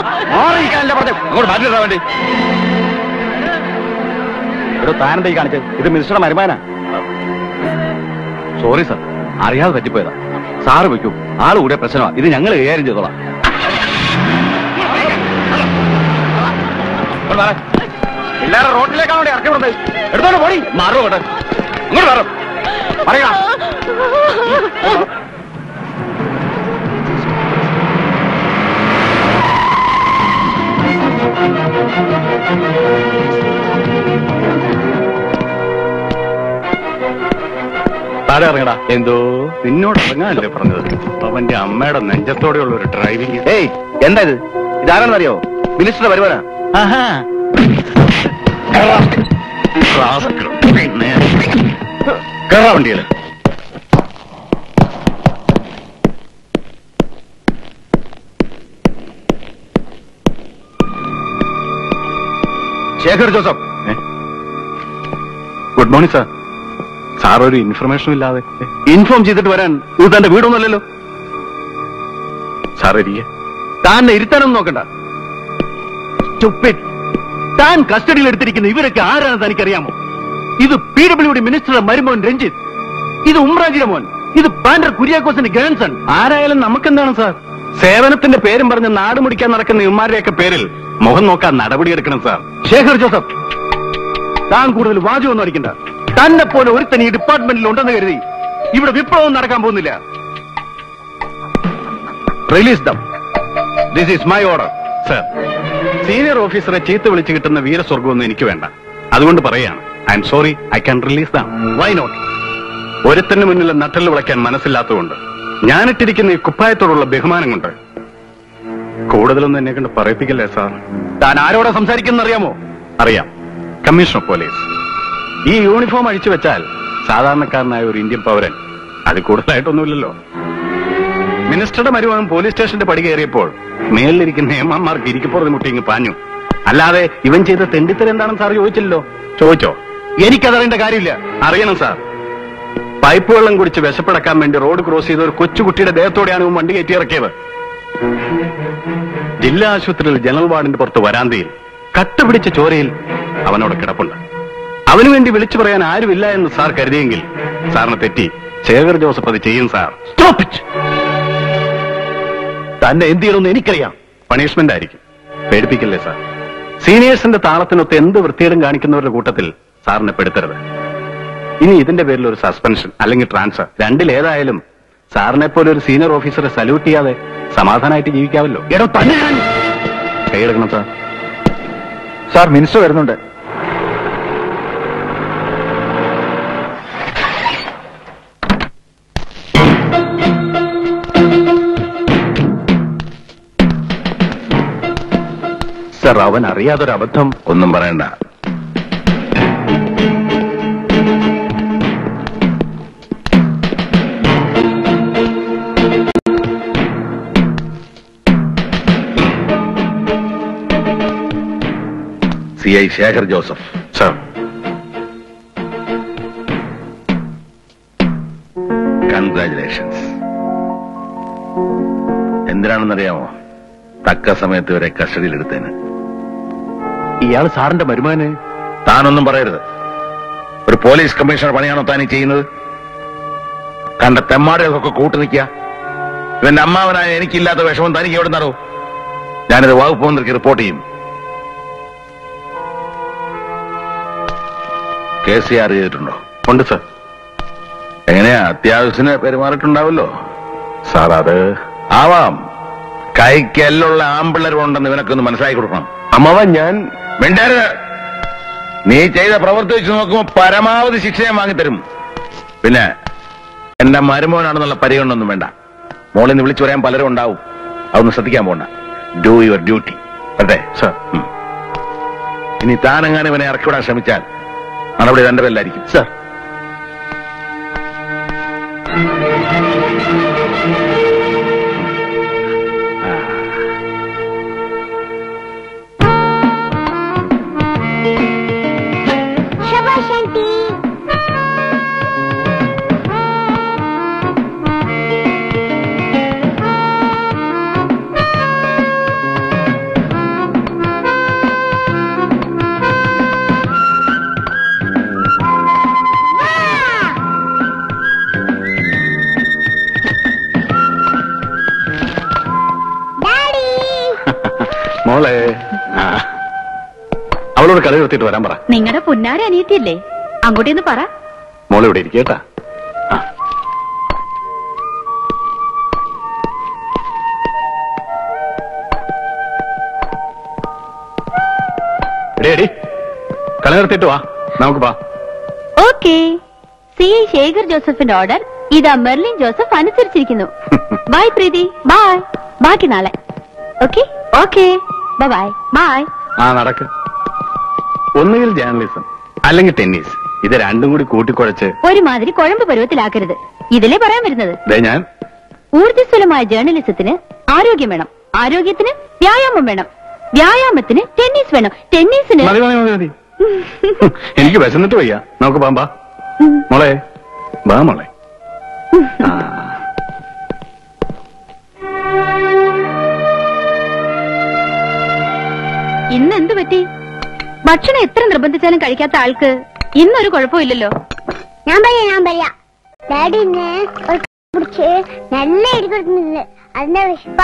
മാറിയിരിക്കാനല്ലേ പറഞ്ഞു അങ്ങോട്ട് മാറ്റിട്ടാ വേണ്ടി ഒരു താനെന്താ ഈ കാണിച്ചത് ഇത് മിനിസ്റ്ററുടെ മരുമാനാ സോറി സാർ അറിയാതെ പറ്റിപ്പോയതാ സാറ് വെക്കൂ ആള് കൂടെ പ്രശ്നമാണ് ഇത് ഞങ്ങൾ കൈകാര്യം ചെയ്തോളാം എല്ലാരും റോഡിലേക്കാണ് വേണ്ടി ഇറക്കി വിടുന്നത് എടുത്തോണ്ട് പോടി മാറോ കേട്ടോ ഇങ്ങോട്ട് മാറും പറയാ താഴെ ഇറങ്ങടാ എന്തോ നിന്നോട് ഇറങ്ങാനല്ലേ പറഞ്ഞത് അവന്റെ അമ്മയുടെ നെഞ്ചത്തോടെയുള്ള ഒരു ഡ്രൈവിംഗ് ഏയ് എന്താ ഇത് ഇതാരാണെന്നറിയോ മിനിസ്റ്ററുടെ വരുവാനാ കേറാ വണ്ടിയില് Shekhar Joseph good morning sir sir ഒരു ഇൻഫർമേഷനും ഇല്ലാതെ ഇൻഫോം ചെയ്തിട്ട് വരാൻ ഇത് തന്റെ വീടൊന്നുമല്ലല്ലോ സാർ ഇരിക്കെ താൻ ഇരുത്താനൊന്നും നോക്കണ്ട Stupid. താൻ കസ്റ്റഡിയിൽ എടുത്തിരിക്കുന്ന ഇവരൊക്കെ ആരാണെന്ന് തനിക്കറിയാമോ ഇത് പി ഡബ്ല്യു ഡി മിനിസ്റ്ററുടെ മരുമോൻ രഞ്ജിത്ത് ഇത് ഉമ്രാജിയുടെ മോൻ ഇത് പാൻഡർ കുര്യാക്കോസിന്റെ ഗ്രാൻസൺ ആരായാലും നമുക്കെന്താണ് സാർ സേവനത്തിന്റെ പേരും പറഞ്ഞ് നാട് മുടിക്കാൻ നടക്കുന്ന ഇവന്മാരുടെയൊക്കെ പേരിൽ മുഖം നോക്കാൻ നടപടിയെടുക്കണം സാർ ശേഖർ ജോസഫ് താൻ കൂടുതൽ വാചകമൊന്നും അടിക്കണ്ട തന്നെ പോലെ ഒരുത്തൻ ഈ ഡിപ്പാർട്ട്മെന്റിൽ ഉണ്ടെന്ന് കരുതി ഇവിടെ വിപ്ലവം നടക്കാൻ പോകുന്നില്ല release them this is my order sir senior ഓഫീസറെ ചീത്ത വിളിച്ച് കിട്ടുന്ന വീരസ്വർഗമൊന്നും എനിക്ക് വേണ്ട അതുകൊണ്ട് പറയാണ് I am sorry I can release them why not ഒരുത്തന് മുന്നിൽ നട്ടല് വിളയ്ക്കാൻ മനസ്സില്ലാത്തതുകൊണ്ട് ഞാനിട്ടിരിക്കുന്ന ഈ കുപ്പായത്തോടുള്ള ബഹുമാനം കൊണ്ട് കൂടുതലൊന്നും എന്നെ കൊണ്ട് പറയിപ്പിക്കല്ലേ സാർ താൻ ആരോടാ സംസാരിക്കുന്ന അറിയാമോ അറിയാം കമ്മീഷണർ ഓഫ് പോലീസ് ഈ യൂണിഫോം അഴിച്ചു വെച്ചാൽ സാധാരണക്കാരനായ ഒരു ഇന്ത്യൻ പൗരൻ അത് കൂടുതലായിട്ടൊന്നുമില്ലല്ലോ മിനിസ്റ്ററുടെ മരുമകൻ പോലീസ് സ്റ്റേഷന്റെ പടി കയറിയപ്പോൾ മേലിലിരിക്കുന്ന എംഎംമാർക്ക് ഇരിക്കപ്പുറത്ത് മുട്ടി ഇങ്ങ് പാഞ്ഞു അല്ലാതെ ഇവൻ ചെയ്ത തെണ്ടിത്തരം എന്താണെന്ന് സാർ ചോദിച്ചില്ലല്ലോ ചോദിച്ചോ എനിക്കതറിയേണ്ട കാര്യമില്ല അറിയണം സാർ പൈപ്പ് വെള്ളം കുടിച്ച് വിശപ്പടക്കാൻ വേണ്ടി റോഡ് ക്രോസ് ചെയ്ത ഒരു കൊച്ചുകുട്ടിയുടെ ദേഹത്തോടെയാണ് ഇവൻ വണ്ടി കയറ്റി ഇറക്കിയത് ജില്ലാ ആശുപത്രിയിൽ ജനറൽ വാർഡിന്റെ പുറത്ത് വരാന്തയിൽ കട്ടുപിടിച്ച ചോരയിൽ അവനോട് കിടപ്പുണ്ട് അവന് വേണ്ടി വിളിച്ചു പറയാൻ ആരുമില്ല എന്ന് സാർ കരുതിയെങ്കിൽ സാറിന് തെറ്റി ശേഖർ ജോസഫ് അത് ചെയ്യും സാർ സ്റ്റോപ്പ് ഇറ്റ് തന്നെ എന്ത് ചെയ്യണമെന്ന് എനിക്കറിയാം പണിഷ്മെന്റ് ആയിരിക്കും പേടിപ്പിക്കല്ലേ സാർ സീനിയേഴ്സിന്റെ താളത്തിനൊത്ത് എന്ത് വൃത്തികേടും കാണിക്കുന്നവരുടെ കൂട്ടത്തിൽ സാറിനെ പെടുത്തരുത് ഇനി ഇതിന്റെ പേരിൽ ഒരു സസ്പെൻഷൻ അല്ലെങ്കിൽ ട്രാൻസ്ഫർ രണ്ടിലേതായാലും സാറിനെ പോലെ ഒരു സീനിയർ ഓഫീസറെ സല്യൂട്ട് ചെയ്യാതെ സമാധാനമായിട്ട് ജീവിക്കാമല്ലോ എടോ തന്നെ ഞാൻ കൈയെടുക്കണം സാർ സാർ മിനിസ്റ്റർ വരുന്നുണ്ട് സാർ അവൻ അറിയാതൊരു അബദ്ധം ഒന്നും പറയണ്ട C I Shekhar Joseph sir congratulations എന്തിനാണെന്നറിയാമോ തക്ക സമയത്ത് ഇവരെ കസ്റ്റഡിയിലെടുത്തതിന് ഇയാൾ സാറിന്റെ മരുമാന് താനൊന്നും പറയരുത് ഒരു പോലീസ് കമ്മീഷണർ പണിയാണോ താൻ ഈ ചെയ്യുന്നത് കണ്ട തെമ്മാടുകൾക്കൊക്കെ കൂട്ടു നിൽക്കുക ഇവന്റെ അമ്മാവനായ എനിക്കില്ലാത്ത വിഷമം തനിക്ക് എവിടെ നിന്നോ ഞാനിത് വകുപ്പ് മന്ത്രിക്ക് റിപ്പോർട്ട് ചെയ്യും കെ സി ആർ ചെയ്തിട്ടുണ്ടോ ഉണ്ട് സാർ എങ്ങനെയാ അത്യാവശ്യത്തിന് പെരുമാറിയിട്ടുണ്ടാവല്ലോ സാർ അത് ആവാം കൈക്കെല്ലുള്ള ആമ്പിള്ളരുണ്ടെന്ന് ഇവനൊക്കെ ഒന്ന് മനസ്സിലാക്കി കൊടുക്കണം അമ്മാവൻ ഞാൻ മിണ്ടരുത് നീ ചെയ്ത പ്രവൃത്തി വെച്ച് നോക്കുമ്പോ പരമാവധി ശിക്ഷ ഞാൻ വാങ്ങിത്തരും പിന്നെ എന്റെ മരുമോനാണെന്നുള്ള പരിഗണനൊന്നും വേണ്ട മോളിൽ നിന്ന് വിളിച്ചു പറയാൻ പലരും ഉണ്ടാവും അതൊന്ന് ശ്രദ്ധിക്കാൻ പോണ്ട ഡു യുവർ ഡ്യൂട്ടി അതെ സാർ ഇനി താനെങ്ങാനും ഇവനെ ഇറക്കിവിടാൻ ശ്രമിച്ചാൽ നടപടി തന്റെ പേരിലായിരിക്കും സാർ ശബാഷ് ആന്റി മോളെ ആ. അവളോട് കഥ നിർത്തിയിട്ട് വരാൻ പറ നിങ്ങളുടെ പുന്നാര അനിയത്തിയല്ലേ അങ്ങോട്ടേന്ന് പറ മോളെ ഇവിടെ ഇരിക്കേട്ടാ എടി കളി നിർത്തിയിട്ട് വാ നമുക്ക് വാ ഓക്കെ സി ഐ ശേഖർ ജോസഫിന്റെ ഓർഡർ ഇതാ മെർലിൻ ജോസഫ് അനുസരിച്ചിരിക്കുന്നു ബൈ പ്രീതി ബൈ ബാക്കി നാളെ ഓക്കെ ഓക്കെ ബൈ ബൈ ആ നടക്ക് ഒന്നുകിൽ ജേർണലിസം അല്ലെങ്കിൽ ടെന്നീസ് ഇത് രണ്ടും കൂടി കൂട്ടിക്കുഴച്ച് ഒരുമാതിരി കുഴമ്പ് പരുവത്തിലാക്കരുത് ഇതിലേ പറയാൻ വരുന്നത് ദേ ഞാൻ ഊർജ്ജസ്വലമായ ജേർണലിസത്തിന് ആരോഗ്യം വേണം ആരോഗ്യത്തിന് വ്യായാമം വേണം വ്യായാമത്തിന് ടെന്നീസ് വേണം ടെന്നീസിന് മതി മതി മതി മതി എനിക്ക് വിശന്നിട്ട് വയ്യ നമുക്ക് പോകാം ബാ മോളെ ബാ മോളെ ആ. ഇന്ന് എന്ത് പറ്റി ഭക്ഷണം എത്ര നിർബന്ധിച്ചാലും കഴിക്കാത്ത ആൾക്ക് ഇന്നൊരു കുഴപ്പമില്ലല്ലോ ഞാൻ പറയാം ഞാൻ പറയാം ഡാഡി എന്നെ ഒരു പിടിച്ച് നല്ല ഇടി കൊടുക്കുന്നില്ല അതിന്റെ വിശപ്പാ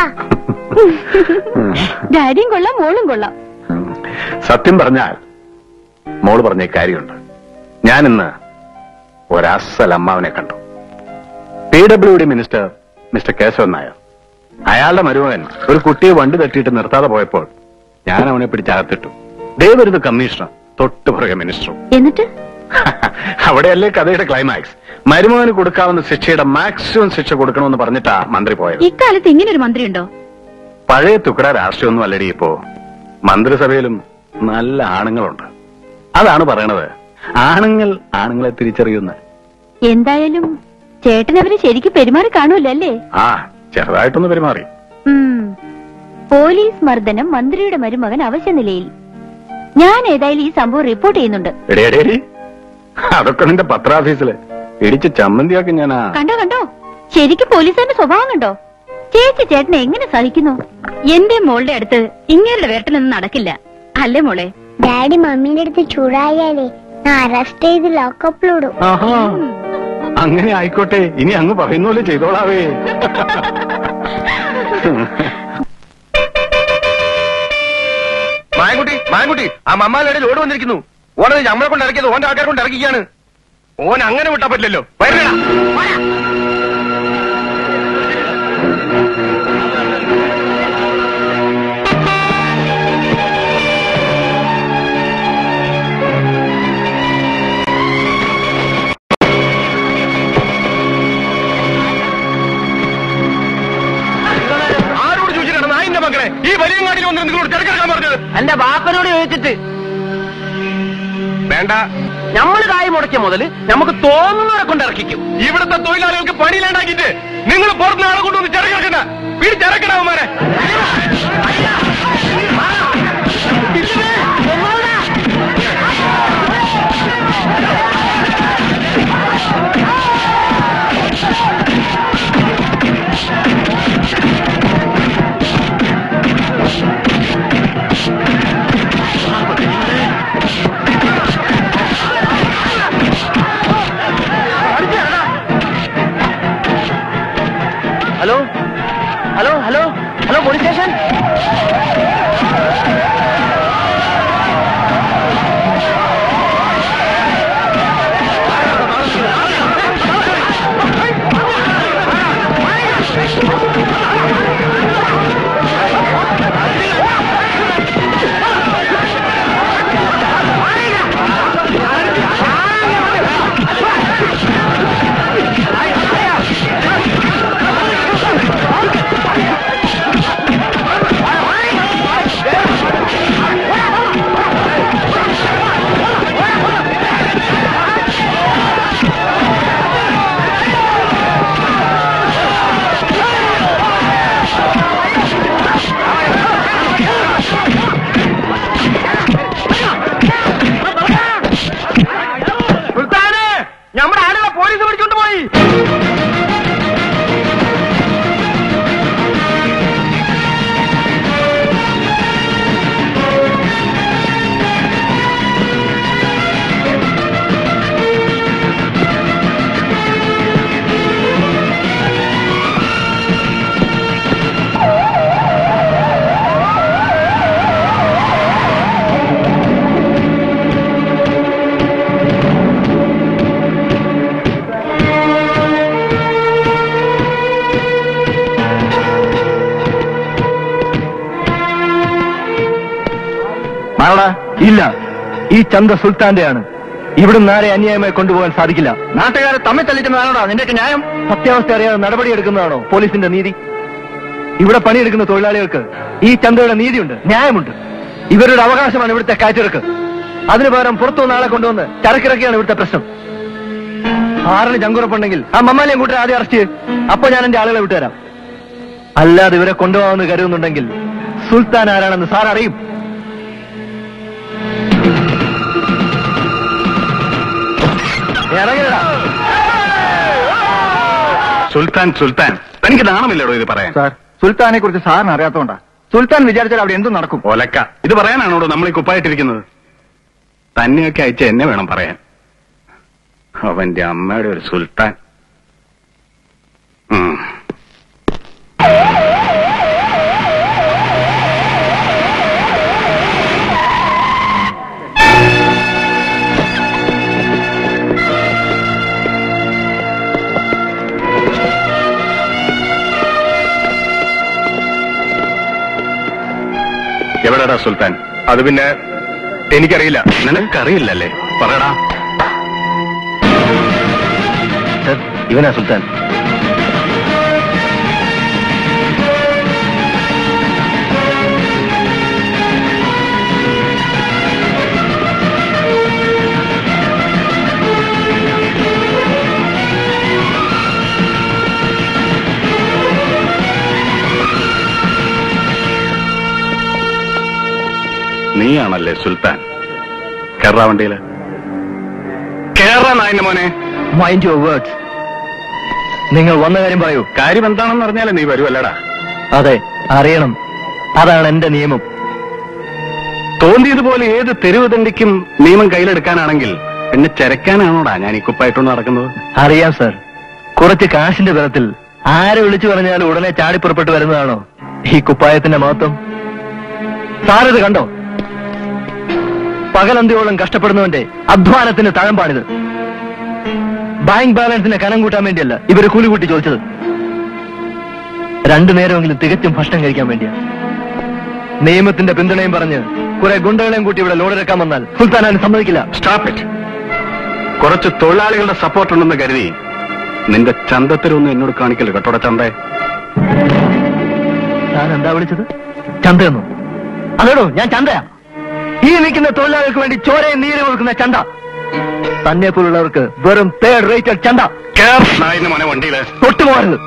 ഡാഡിയും കൊള്ളാം മോളും കൊള്ളാം സത്യം പറഞ്ഞാൽ മോള് പറഞ്ഞ കാര്യമുണ്ട് ഞാൻ ഇന്ന് ഒരസൽ അമ്മാവനെ കണ്ടു P W D minister mister Keshavan Nair അയാളുടെ മരുമകൻ ഒരു കുട്ടിയെ വണ്ടി തട്ടിയിട്ട് നിർത്താതെ പോയപ്പോൾ ഞാൻ അവനെ പിടിച്ചകത്തിട്ടു ദേവരുത് കമ്മീഷണർ തൊട്ടു പുറകെ മിനിസ്റ്ററും എന്നിട്ട് അവിടെയല്ലേ കഥയുടെ ക്ലൈമാക്സ് മരുമകന് കൊടുക്കാവുന്ന ശിക്ഷയുടെ മാക്സിമം ശിക്ഷ കൊടുക്കണമെന്ന് പറഞ്ഞിട്ടാ മന്ത്രി പോയത് ഇക്കാലത്ത് ഇങ്ങനെ ഒരു മന്ത്രി ഉണ്ടോ പഴയ തുക്കട രാഷ്ട്രീയമൊന്നും അല്ലടി ഇപ്പോ മന്ത്രിസഭയിലും നല്ല ആണുങ്ങളുണ്ട് അതാണ് പറയണത് ആണുങ്ങൾ ആണുങ്ങളെ തിരിച്ചറിയുന്ന എന്തായാലും ചേട്ടൻ അവര് ശരിക്കും പെരുമാറി കാണൂല്ലോ അല്ലേ ആ ചെറുതായിട്ടൊന്ന് പെരുമാറി ഉം. പോലീസ് മർദ്ദനം മന്ത്രിയുടെ മരുമകൻ അവശ്യ നിലയിൽ ഞാൻ ഏതായാലും ഈ സംഭവം റിപ്പോർട്ട് ചെയ്യുന്നുണ്ട് എടേ എടേ എടീ. അതൊക്കെ നിന്റെ പത്രാഫീസില് ഇടിച്ച് ചമ്മന്തിയാക്കി ഞാനാ കണ്ടോ കണ്ടോ ശരിക്കും പോലീസുകാരുടെ സ്വഭാവം കണ്ടോ ചേച്ചി ചേട്ടനെ എങ്ങനെ സഹിക്കുന്നു എന്റെ മോളുടെ അടുത്ത് ഇങ്ങേരുടെ വേട്ടലൊന്നും നടക്കില്ല അല്ലേ മോളെ ഡാഡി മമ്മീന്റെ അടുത്ത് ചൂടായാലേ ഞാൻ അറസ്റ്റ് ചെയ്ത് ലോക്കപ്പിലിടും ആഹാ അങ്ങനെ ആയിക്കോട്ടെ ഇനി അങ്ങ് പറയുന്ന പോലെ ചെയ്തോളാവേ മായൻകുട്ടി മായൻകുട്ടി ആ മമ്മാലയുടെ ലോഡ് വന്നിരിക്കുന്നു ഓനത് നമ്മളെ കൊണ്ട് ഇറക്കിയത് ഓന്റെ ആൾക്കാരെ കൊണ്ട് ഇറക്കിയാണ് ഓൻ അങ്ങനെ വിട്ടാ പറ്റില്ലല്ലോ വരണടാ ആരോട് ചോദിച്ചിട്ടാണ് നായിന്റെ മക്കളെ ഈ വലിയ കാട്ടിൽ വന്ന് നിങ്ങളോട് തിരക്കെടുക്കാൻ പറഞ്ഞത് എന്റെ ബാപ്പനോട് ചോദിച്ചിട്ട് വേണ്ട നമ്മള് കായ് മുടക്കിയ മുതല് നമുക്ക് തോന്നുന്നവരെ കൊണ്ട് ഇറക്കിക്കും ഇവിടുത്തെ തൊഴിലാളികൾക്ക് പണിയില്ലാണ്ടാക്കിയിട്ട് നിങ്ങൾ പുറത്തുനിന്ന് ആളെ കൊണ്ടുവന്ന് ചിറക്കിറക്കണ്ട വീട് ചിറക്കണവന്മാരെ hello hello hello hello police station മാറടാ ഇല്ല ഈ ചന്ത സുൽത്താന്റെയാണ് ഇവിടുന്ന് ആരെ അന്യായമായി കൊണ്ടുപോകാൻ സാധിക്കില്ല നാട്ടുകാരെ തമ്മിൽ തല്ലിക്കുന്നതാണോടാ നിന്റെയൊക്കെ ന്യായം സത്യാവസ്ഥ അറിയാതെ നടപടിയെടുക്കുന്നതാണോ പോലീസിന്റെ നീതി ഇവിടെ പണിയെടുക്കുന്ന തൊഴിലാളികൾക്ക് ഈ ചന്തയുടെ നീതിയുണ്ട് ന്യായമുണ്ട് ഇവരുടെ അവകാശമാണ് ഇവിടുത്തെ കാറ്റിറക്ക് അതിനു പകരം പുറത്തുനിന്ന് ആളെ കൊണ്ടുവന്ന് ചരക്കിറക്കിയാണ് ഇവിടുത്തെ പ്രശ്നം ആറിന് ചങ്കുറപ്പുണ്ടെങ്കിൽ ആ മമ്മാലിയും കൂട്ടി ആദ്യം അറസ്റ്റ് ചെയ്യ്. അപ്പൊ ഞാൻ എന്റെ ആളുകളെ വിട്ടുതരാം അല്ലാതെ ഇവരെ കൊണ്ടുപോകാമെന്ന് കരുതുന്നുണ്ടെങ്കിൽ സുൽത്താൻ ആരാണെന്ന് സാർ അറിയും ഇറങ്ങിയടാ സുൽത്താൻ സുൽത്താൻ തനിക്ക് നാണമില്ലടോ ഇത് പറയാൻ സാർ സുൽത്താനെ കുറിച്ച് സാറിന് അറിയാത്തോണ്ടാ സുൽത്താൻ വിചാരിച്ചാൽ അവിടെ എന്തും നടക്കും ഒലക്ക ഇത് പറയാനാണോടോ നമ്മൾ ഈ കുപ്പായിട്ടിരിക്കുന്നത് തന്നെയൊക്കെ അയച്ച എന്നെ വേണം പറയാൻ അവന്റെ അമ്മയുടെ ഒരു സുൽത്താൻ ഉം. എവിടെടാ സുൽത്താൻ അത് പിന്നെ എനിക്കറിയില്ല നിനക്കറിയില്ലല്ലേ പറയടാ സർ ഇവനാ സുൽത്താൻ നീയാണല്ലേ സുൽത്താൻ കേറാ വണ്ടിയില് കേറാ നായന്റെ മോനെ മൈൻഡ് യുവർ വേർഡ്സ് നിങ്ങൾ വന്ന കാര്യം പറയൂ കാര്യം എന്താണെന്ന് അറിഞ്ഞാലേ നീ വരുമല്ലടാ അതെ അറിയണം അതാണ് എന്റെ നിയമം തോന്നിയതുപോലെ ഏത് തെരുവ് തണ്ടിക്കും നിയമം കയ്യിലെടുക്കാനാണെങ്കിൽ എന്നെ ചരക്കാനാണോടാ ഞാൻ ഈ കുപ്പായിട്ടോണ്ട് നടക്കുന്നത് അറിയാം സർ കുറച്ച് കാശിന്റെ ബലത്തിൽ ആരെ വിളിച്ചു പറഞ്ഞാലും ഉടനെ ചാടി പുറപ്പെട്ടു വരുന്നതാണോ ഈ കുപ്പായത്തിന്റെ മഹത്വം സാറിത് കണ്ടോ പകലന്തിയോളം കഷ്ടപ്പെടുന്നവന്റെ അധ്വാനത്തിന് തഴമ്പാണിത് ബാങ്ക് ബാലൻസിനെ കനം കൂട്ടാൻ വേണ്ടിയല്ല ഇവര് കൂലി കൂട്ടി ചോദിച്ചത് രണ്ടു നേരമെങ്കിലും തികച്ചും ഭക്ഷണം കഴിക്കാൻ വേണ്ടിയാ നിയമത്തിന്റെ പിന്തുണയും പറഞ്ഞ് കുറെ ഗുണ്ടകളെയും കൂട്ടി ഇവിടെ ലോഡിറക്കാൻ വന്നാൽ സുൽത്താനാൻ സമ്മതിക്കില്ല സ്റ്റോപ്പ് ഇറ്റ് കുറച്ച് തൊഴിലാളികളുടെ സപ്പോർട്ട് ഉണ്ടെന്ന് കരുതി നിന്റെ ചന്തത്തിലൊന്നും എന്നോട് കാണിക്കല്ലോ കേട്ടോടെ ചന്തേ താൻ എന്താ വിളിച്ചത് ചന്തയെന്നു അതേടോ ഞാൻ ചന്തയാ ഈ നിൽക്കുന്ന തൊഴിലാളികൾക്ക് വേണ്ടി ചോരയും നീര് കൊടുക്കുന്ന ചന്ത തന്നെ പോലുള്ളവർക്ക് വെറും തേർഡ് റേറ്റഡ് ചന്ത കേർ നായന്റെ മോനെ വണ്ടിയില് തൊട്ടുപോകരുത്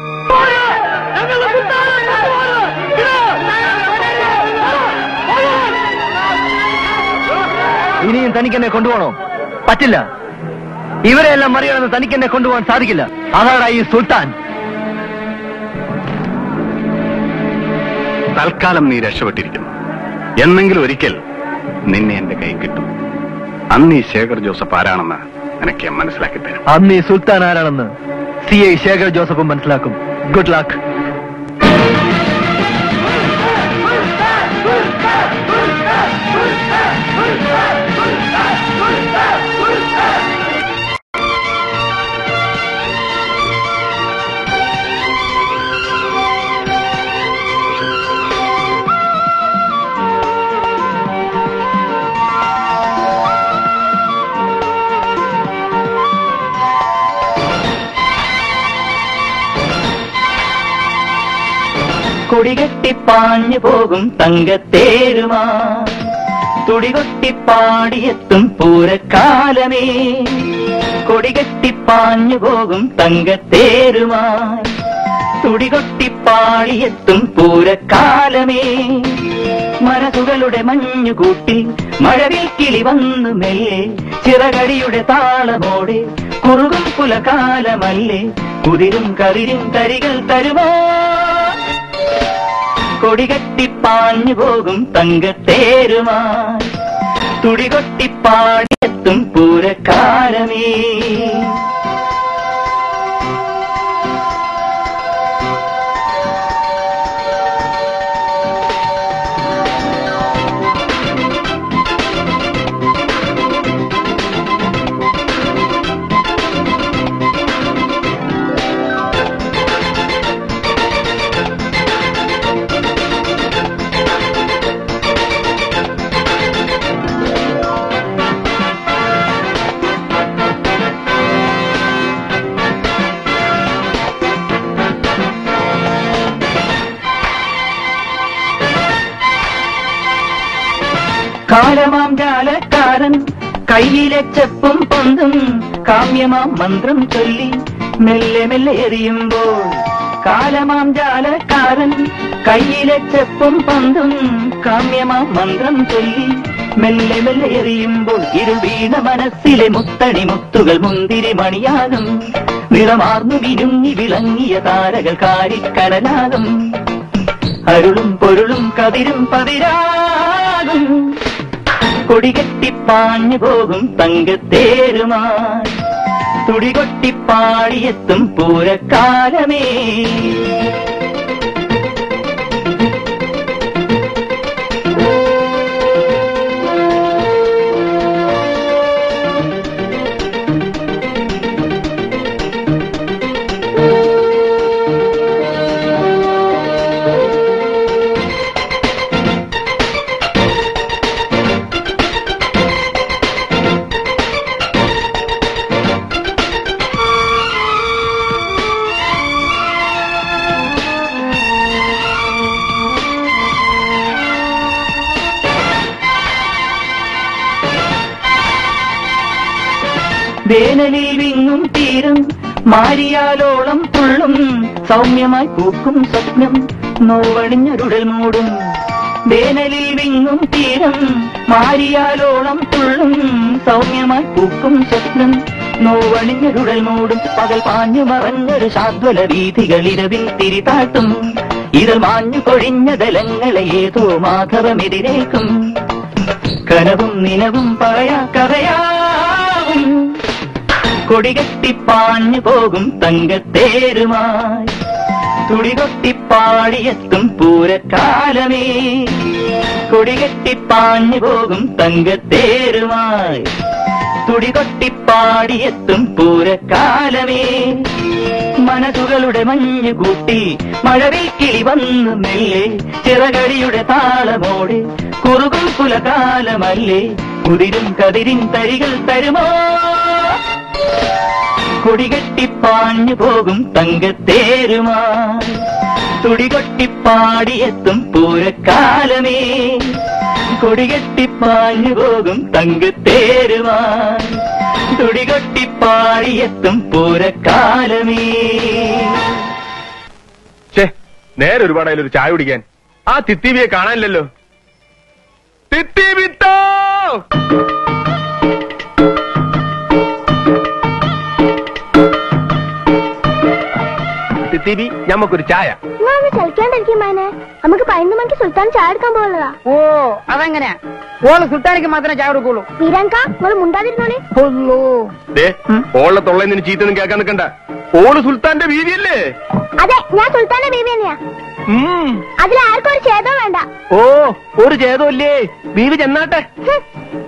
ഇനിയും തനിക്ക് എന്നെ കൊണ്ടുപോകണോ പറ്റില്ല ഇവരെയെല്ലാം മറികടന്ന് തനിക്ക് എന്നെ കൊണ്ടുപോകാൻ സാധിക്കില്ല അതാണ് ഈ സുൽത്താൻ തൽക്കാലം നീ രക്ഷപ്പെട്ടിരിക്കുന്നു എന്നെങ്കിലും ഒരിക്കൽ നിന്നെ എന്റെ കൈ കിട്ടും അന്ന് ഈ ശേഖർ ജോസഫ് ആരാണെന്ന് എനിക്ക് ഞാൻ മനസ്സിലാക്കി തരും അന്ന് ഈ സുൽത്താൻ ആരാണെന്ന് സി ഐ ശേഖർ ജോസഫും മനസ്സിലാക്കും ഗുഡ് ലക്ക് കൊടികെട്ടിപ്പാഞ്ഞു പോകും തങ്കത്തേരുമാ തുടികൊട്ടിപ്പാടിയെത്തും പൂരക്കാലമേ കൊടികെട്ടിപ്പാഞ്ഞു പോകും തങ്കത്തേരുമായി തുടികൊട്ടിപ്പാടിയെത്തും പൂരക്കാലമേ മനസുകളുടെ മഞ്ഞുകൂട്ടിൽ മഴവിൽ കിളി വന്നു മെല്ലെ ചിറകടിയുടെ താളമോടെ കുറുകും പുലകാലമല്ലേ കുതിരും കതിരും തരികൾ തരുമോ കൊടികെട്ടിപ്പാഞ്ഞു പോകും തങ്കത്തേരുമായി തുടികൊട്ടിപ്പാടിയെത്തും പൂരക്കാലമേ കാലമാം ജാലക്കാരൻ കയ്യിലെ ചെപ്പും പൊന്തും കാമ്യമാം മന്ത്രം ചൊല്ലി മെല്ലെ മെല്ലെ എറിയുമ്പോൾ കാലമാം ജാലക്കാരൻ കയ്യിലെ ചെപ്പും പന്തും കാമ്യമാം മന്ത്രം ചൊല്ലി മെല്ലെ മെല്ലെ എറിയുമ്പോൾ ഇരു വീണ മനസ്സിലെ മുത്തണി മുത്തുകൾ മുന്തിരി മണിയാകും നിറമാർന്നു വിരുങ്ങി വിളങ്ങിയ താരകൾ കാരിക്കടലാകും അരുളും പൊരുളും കതിരും പതിരാകും കൊടികെട്ടിപ്പാഞ്ഞു പോകും തങ്കത്തേരുമായി തുടികൊട്ടിപ്പാടിയെത്തും പൂരക്കാലമേ വേനലിൽ വിങ്ങും തീരം മാരിയാലോളം തുള്ളും സൗമ്യമായി പൂക്കും സ്വപ്നം നോവണിഞ്ഞൊരുടൽ മൂടും വേനലിൽ വിങ്ങും തീരം മാരിയാലോളം തുള്ളും സൗമ്യമായി പൂക്കും സ്വപ്നം നോവണിഞ്ഞൊരുടൽ മൂടും പകൽ പാഞ്ഞു മറഞ്ഞൊരു ശാദ്വല വീഥികൾ ഇരവിൽ തിരിതാട്ടും ഇതൾ മാഞ്ഞു കൊഴിഞ്ഞ ദലങ്ങളെ ഏതോ മാധവമെതിരേക്കും കനവും നിലവും പറയാ കഥയാവും കൊടികെട്ടിപ്പാഞ്ഞു പോകും തങ്കത്തേരുമായി തുടികൊട്ടിപ്പാടിയെത്തും പൂരക്കാലമേ കൊടികെട്ടിപ്പാഞ്ഞു പോകും തങ്കത്തേരുമായി തുടികൊട്ടിപ്പാടിയെത്തും പൂരക്കാലമേ മനസുകളുടെ മഞ്ഞു കൂട്ടി മഴവിൽ കിളി വന്നു മെല്ലെ ചിറകടിയുടെ താളമോടെ കുറുകും കുലകാലമല്ലേ കുതിരും കതിരിൻ തരികൾ തരുമോ കൊടികെട്ടിപ്പാഞ്ഞു പോകും തങ്കത്തേരുമായി തുടികൊട്ടിപ്പാടിയെത്തും പൂരക്കാലമേ കൊടികെട്ടിപ്പാഞ്ഞു പോകും തങ്കത്തേരുമായി തുടികൊട്ടിപ്പാടിയെത്തും പൂരക്കാലമേ ഛേ നേരെ ഒരുപാടായാലും ഒരു ചായ കുടിക്കാൻ ആ തിത്തീവിയെ കാണാനില്ലല്ലോ തിത്തീവിത്തോ തിത്തീവി ഞമ്മക്കൊരു ചായ ഞാൻ ഒന്ന് ചലിക്കാണ്ടിരിക്കും മാനെ നമുക്ക് പതിനൊന്ന് മണിക്ക് സുൽത്താൻ ചായ എടുക്കാൻ പോകുന്നതാ ഓ അതെങ്ങനെയാ ഓള് സുൽത്താനിക്ക് മാത്രമേ ചായ കൊടുക്കുള്ളൂ വീരാങ്ക നിങ്ങൾ മുണ്ടാതിരുന്നോളെ ദേ ഓളെ തൊള്ളയിൽ നിന്ന് ചീത്തൊന്നും കേൾക്കാൻ നിൽക്കണ്ട ഓള് സുൽത്താന്റെ വീതിയല്ലേ അതെ ഞാൻ സുൽത്താന്റെ ബേബി തന്നെയാ ഉം. അതിൽ ആർക്കും ഒരു ഛേദവും വേണ്ട ഓ ഒരു ഛേദമില്ലേ ബീവി ചെന്നാട്ടെ ഹും.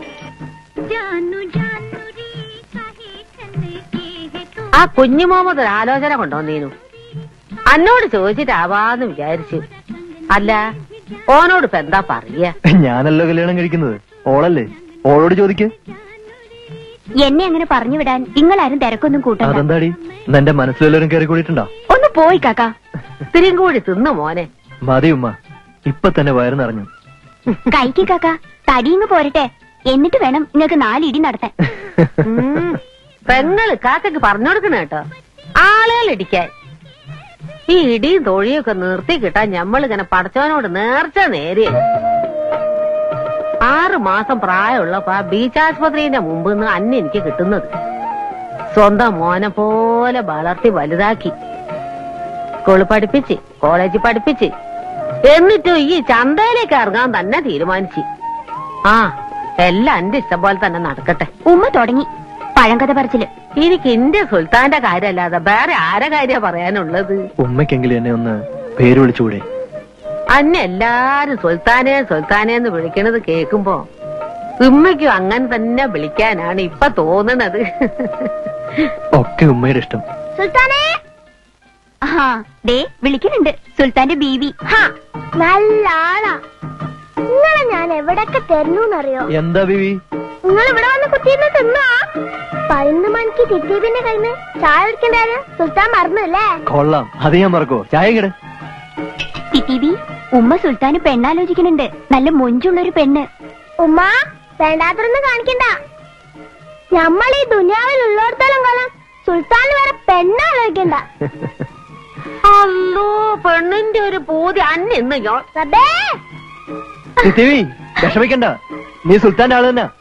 ആ കുഞ്ഞു മുഹമ്മദ് ഒരു ആലോചന കൊണ്ടുവന്നീനു അന്നോട് ചോദിച്ചിട്ടാവാന്ന് വിചാരിച്ചു അല്ല ഓനോട് ഇപ്പൊ എന്താ പറയാ ഞാനല്ലോ കല്യാണം കഴിക്കുന്നത് ഓളല്ലേ ഓളോട് ചോദിക്ക് എന്നെ അങ്ങനെ പറഞ്ഞു വിടാൻ നിങ്ങളാരും തിരക്കൊന്നും കൂട്ടണ്ട അതെന്താടി എന്റെ മനസ്സിലെല്ലാരും കയറി കൂടിയിട്ടുണ്ടോ ഒന്ന് പോയി കാക്ക ഇത്തിരിയും കൂടി തിന്നു മോനെ മതി ഉമ്മ ഇപ്പൊ തന്നെ വയറ് നിറഞ്ഞു കൈക്ക് കാക്ക തടിയിങ്ങ് പോരട്ടെ എന്നിട്ട് വേണം നിങ്ങൾക്ക് നാലിടി നടത്താൻ ഉം. പെങ്ങള് കാക്കക്ക് പറഞ്ഞു കൊടുക്കണ കേട്ടോ ആളുകൾ ഇടിക്കാൻ ഈ ഇടിയും തൊഴിയൊക്കെ നിർത്തി കിട്ടാൻ ഞമ്മളിങ്ങനെ പടച്ചവനോട് നേർച്ച നേരെ ആറ് മാസം പ്രായമുള്ളപ്പോ ആ ബീച്ച് ആശുപത്രിന്റെ മുമ്പ് നിന്ന് അന്നെ എനിക്ക് കിട്ടുന്നത് സ്വന്തം മോനെ പോലെ വളർത്തി വലുതാക്കി സ്കൂളിൽ പഠിപ്പിച്ച് കോളേജിൽ പഠിപ്പിച്ച് എന്നിട്ടും ഈ ചന്തയിലേക്ക് ഇറങ്ങാൻ തന്നെ തീരുമാനിച്ചു ആ എല്ലാം എന്റെ ഇഷ്ടം പോലെ തന്നെ നടക്കട്ടെ ഉമ്മ തുടങ്ങി പഴങ്കഥ പറച്ചില് എനിക്ക് എന്റെ സുൽത്താന്റെ കാര്യമല്ലാതെ വേറെ ആരെ കാര്യ പറയാനുള്ളത് ഉമ്മയ്ക്കെങ്കിലും എന്നെ ഒന്ന് പേര് വിളിച്ചുകൂടെ അന്നെ എല്ലാരും സുൽത്താനെ സുൽത്താനെ എന്ന് വിളിക്കണത് കേൾക്കുമ്പോ ഉമ്മയ്ക്കും അങ്ങനെ തന്നെ വിളിക്കാനാണ് ഇപ്പൊ തോന്നണത് ഒക്കെ ഉമ്മയുടെ ഇഷ്ടം സുൽത്താനേ ആ ദേ വിളിക്കുന്നുണ്ട് സുൽത്താന്റെ ബീവി ഹാ നല്ല ആളാ നിങ്ങളെ ഞാൻ എവിടൊക്കെ തരുന്നറിയോ എന്താ ബിവി നിങ്ങൾ ഇവിടെ വന്ന് കുത്തിയിരുന്ന് തിന്നാ പതിനൊന്ന് മണിക്ക് തിത്തീപിന്റെ കയ്യിൽ നിന്ന് ചായ കുടിക്കണ്ടായത് സുൽത്താൻ മറന്നല്ലേ കൊള്ളാം അത് ഞാൻ മറക്കോ ചായ കിട തിത്തിബി ഉമ്മ സുൽത്താന് പെണ്ണാലോചിക്കുന്നുണ്ട് നല്ല മൊഞ്ചുള്ളൊരു പെണ്ണ് ഉമ്മ വേണ്ടാത്തൊന്നും കാണിക്കണ്ട നമ്മൾ ഈ ദുനിയാവിൽ ഉള്ളിടത്തോളം കാലം സുൽത്താൻ വേറെ പെണ്ണാലോചിക്കണ്ട അല്ലോ പെണ്ണിന്റെ ഒരു പൂതി അന്നിന്ന് ഞാൻ റബ്ബേ പൃഥ്വി വിഷമിക്കണ്ട നീ സുൽത്താന്റെ ആള് തന്നെ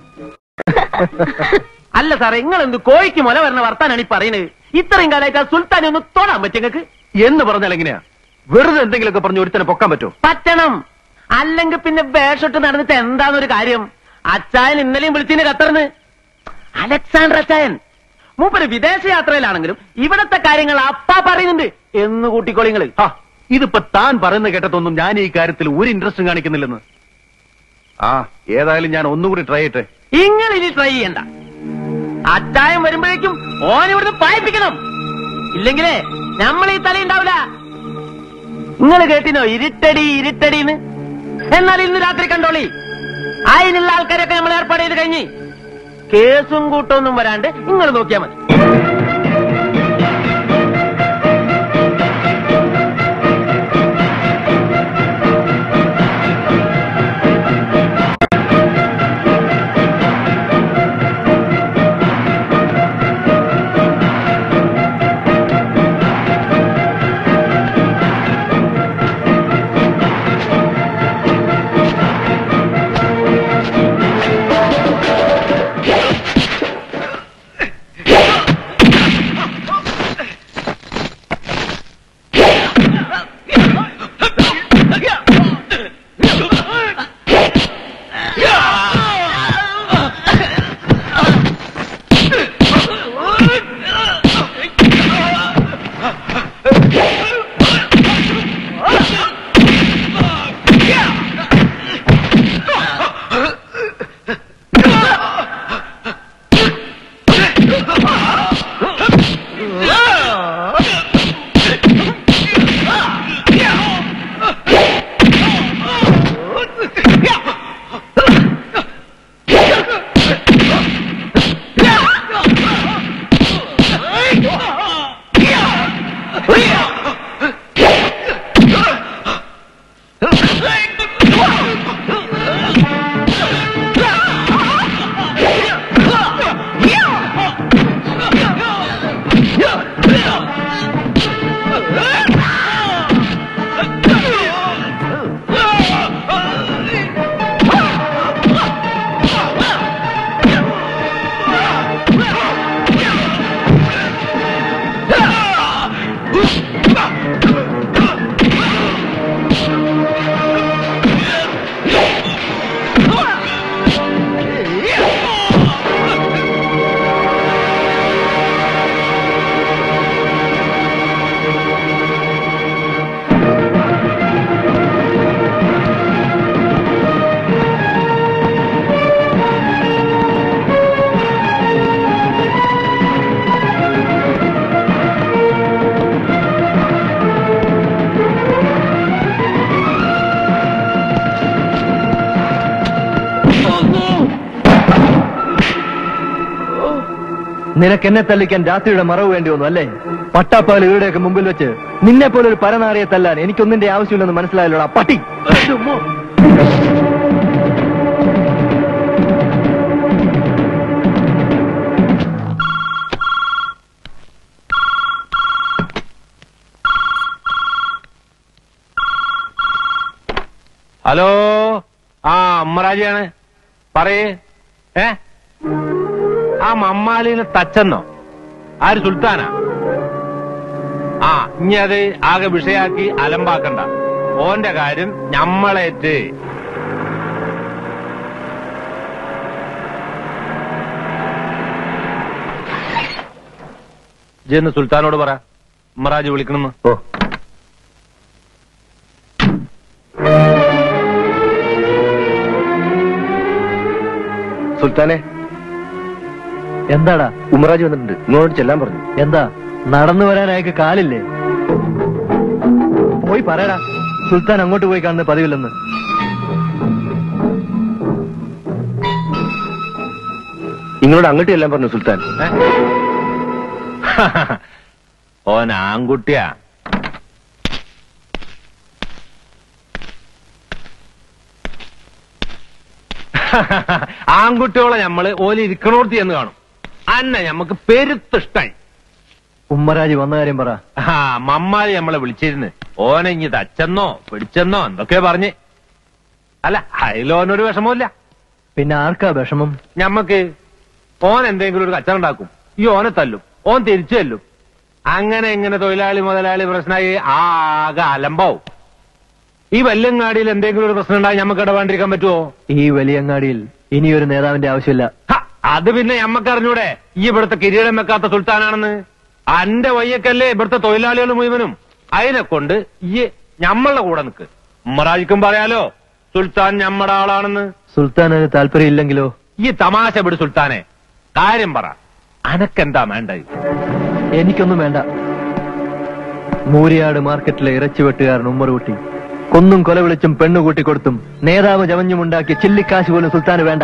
അല്ല സാറേ നിങ്ങൾ എന്ത് കോഴിക്ക് മുല വരണ വർത്താനാണ് ഈ പറയുന്നത് ഇത്രയും കാലമായിട്ട് ആ സുൽത്താനെ ഒന്ന് തൊടാൻ പറ്റും നിങ്ങൾക്ക് എന്ന് പറഞ്ഞാൽ എങ്ങനെയാ വെറുതെ എന്തെങ്കിലുമൊക്കെ പറഞ്ഞ് ഒരുത്തനെ പൊക്കാൻ പറ്റുമോ പറ്റണം അല്ലെങ്കിൽ പിന്നെ വേഷമിട്ട് നടന്നിട്ട് എന്താന്നൊരു കാര്യം അച്ചായൻ ഇന്നലെയും വിളിച്ചിന് ഖത്തറിന് അലക്സാണ്ടർ അച്ചായൻ മൂപ്പര് വിദേശ യാത്രയിലാണെങ്കിലും ഇവിടത്തെ കാര്യങ്ങൾ അപ്പാ പറയുന്നുണ്ട് എന്ന് കൂട്ടിക്കോളിങ്ങള് ആ ഇതിപ്പോ താൻ പറയുന്ന കേട്ടതൊന്നും ഞാൻ ഈ കാര്യത്തിൽ ഒരു ഇൻട്രസ്റ്റും കാണിക്കുന്നില്ലെന്ന് ആ ഏതായാലും ഞാൻ ഒന്നുകൂടി ട്രൈ ചെയ്യട്ടെ നിങ്ങൾ ഇനി ട്രൈ ചെയ്യണ്ട അച്ചായം വരുമ്പോഴേക്കും ഓൻ ഇവിടുന്ന് പായിപ്പിക്കണം ഇല്ലെങ്കിലേ നമ്മൾ ഈ തല ഉണ്ടാവില്ല നിങ്ങൾ കേട്ടിനോ ഇരുട്ടടി ഇരുട്ടടിന്ന് എന്നാൽ ഇന്ന് രാത്രി കണ്ടോളി അതിനുള്ള ആൾക്കാരൊക്കെ നമ്മൾ ഏർപ്പാട് ചെയ്ത് കഴിഞ്ഞ് കേസും കൂട്ടൊന്നും വരാണ്ട് നിങ്ങൾ നോക്കിയാൽ മതി നിനക്ക് എന്നെ തല്ലിക്കാൻ രാത്രിയുടെ മറവ് വേണ്ടി വന്നു അല്ലേ പട്ടാപ്പാൽ ഇവിടെയൊക്കെ മുമ്പിൽ വെച്ച് നിന്നെ പോലെ ഒരു പരനാറിയെ തല്ലാൻ എനിക്കൊന്നിന്റെ ആവശ്യമില്ലെന്ന് മനസ്സിലായല്ലോടാ പട്ടി ഹലോ ആ അമ്മറാജിയാണ് പറയേ ഏ ആ മമ്മാലിനെ തച്ചെന്നോ ആര് സുൽത്താനാ ആ ഇനി അത് ആകെ വിഷയാക്കി അലമ്പാക്കണ്ട ഓന്റെ കാര്യം ഞമ്മളേറ്റ് ജെന്ന് സുൽത്താനോട് പറ അമ്മറാജ് വിളിക്കണമെന്ന് ഓ സുൽത്താനെ എന്താടാ ഉമറാജ് വന്നിട്ടുണ്ട് നിങ്ങളോട് ചെല്ലാൻ പറഞ്ഞു എന്താ നടന്നു വരാൻ അയാൾക്ക് കാലില്ലേ പോയി പറയടാ സുൽത്താൻ അങ്ങോട്ട് പോയി കാണുന്ന പതിവില്ലെന്ന് നിങ്ങളോട് അങ്ങോട്ട് ചെല്ലാൻ പറഞ്ഞു സുൽത്താൻ ഏ? ഓൻ ആൺകുട്ടിയാ ആൺകുട്ടികളെ നമ്മള് ഓല് ഇരിക്കണോടത്ത് ചെന്ന് കാണും അന്നെ ഞമ്മക്ക് പെരുത്തിഷ്ടായി ഉമ്മരാജി വന്ന കാര്യം പറ ആ മമ്മാരി നമ്മളെ വിളിച്ചിരുന്ന് ഓനെ ഇഞ്ഞി തച്ചെന്നോ പിടിച്ചെന്നോ എന്തൊക്കെയാ പറഞ്ഞ് അല്ല അതിലോനൊരു വിഷമമില്ല പിന്നെ ആർക്കാ വിഷമം ഞമ്മക്ക് ഓൻ എന്തെങ്കിലും ഒരു കച്ചറ ഉണ്ടാക്കും ഈ ഓനെ തല്ലും ഓൻ തിരിച്ചു തല്ലും അങ്ങനെ ഇങ്ങനെ തൊഴിലാളി മുതലാളി പ്രശ്നമായി ആകെ അലമ്പാവും ഈ വല്യങ്ങാടിയിൽ എന്തെങ്കിലും ഒരു പ്രശ്നം ഉണ്ടായി ഞമ്മക്ക് ഇടപാണ്ടിരിക്കാൻ പറ്റുമോ ഈ വലിയങ്ങാടിയിൽ ഇനിയൊരു നേതാവിന്റെ ആവശ്യമില്ല ഹ, അത് പിന്നെ ഞമ്മക്ക് അറിഞ്ഞൂടെ ഈ ഇവിടുത്തെ കിരീടം വെക്കാത്ത സുൽത്താനാണെന്ന് അന്റെ വയ്യക്കല്ലേ ഇവിടുത്തെ തൊഴിലാളികൾ മുഴുവനും അതിനെ കൊണ്ട് ഈ ഞമ്മളുടെ കൂടെ നിക്ക് ഉമ്മറാജിക്കും പറയാലോ സുൽത്താൻ ഞമ്മടെ ആളാണെന്ന് സുൽത്താനന് താല്പര്യമില്ലെങ്കിലോ ഈ തമാശ വിട് സുൽത്താനെ കാര്യം പറ അനക്കെന്താ വേണ്ടത് എനിക്കൊന്നും വേണ്ട മൂരിയാട് മാർക്കറ്റിലെ ഇറച്ചി വെട്ടുകാരൻ ഉമ്മറുകൂട്ടി കൊന്നും കൊല വിളിച്ചും പെണ്ണുകൂട്ടി കൊടുത്തും നേതാവ് ചമഞ്ഞുമുണ്ടാക്കിയ ചില്ലിക്കാശ് പോലും സുൽത്താന് വേണ്ട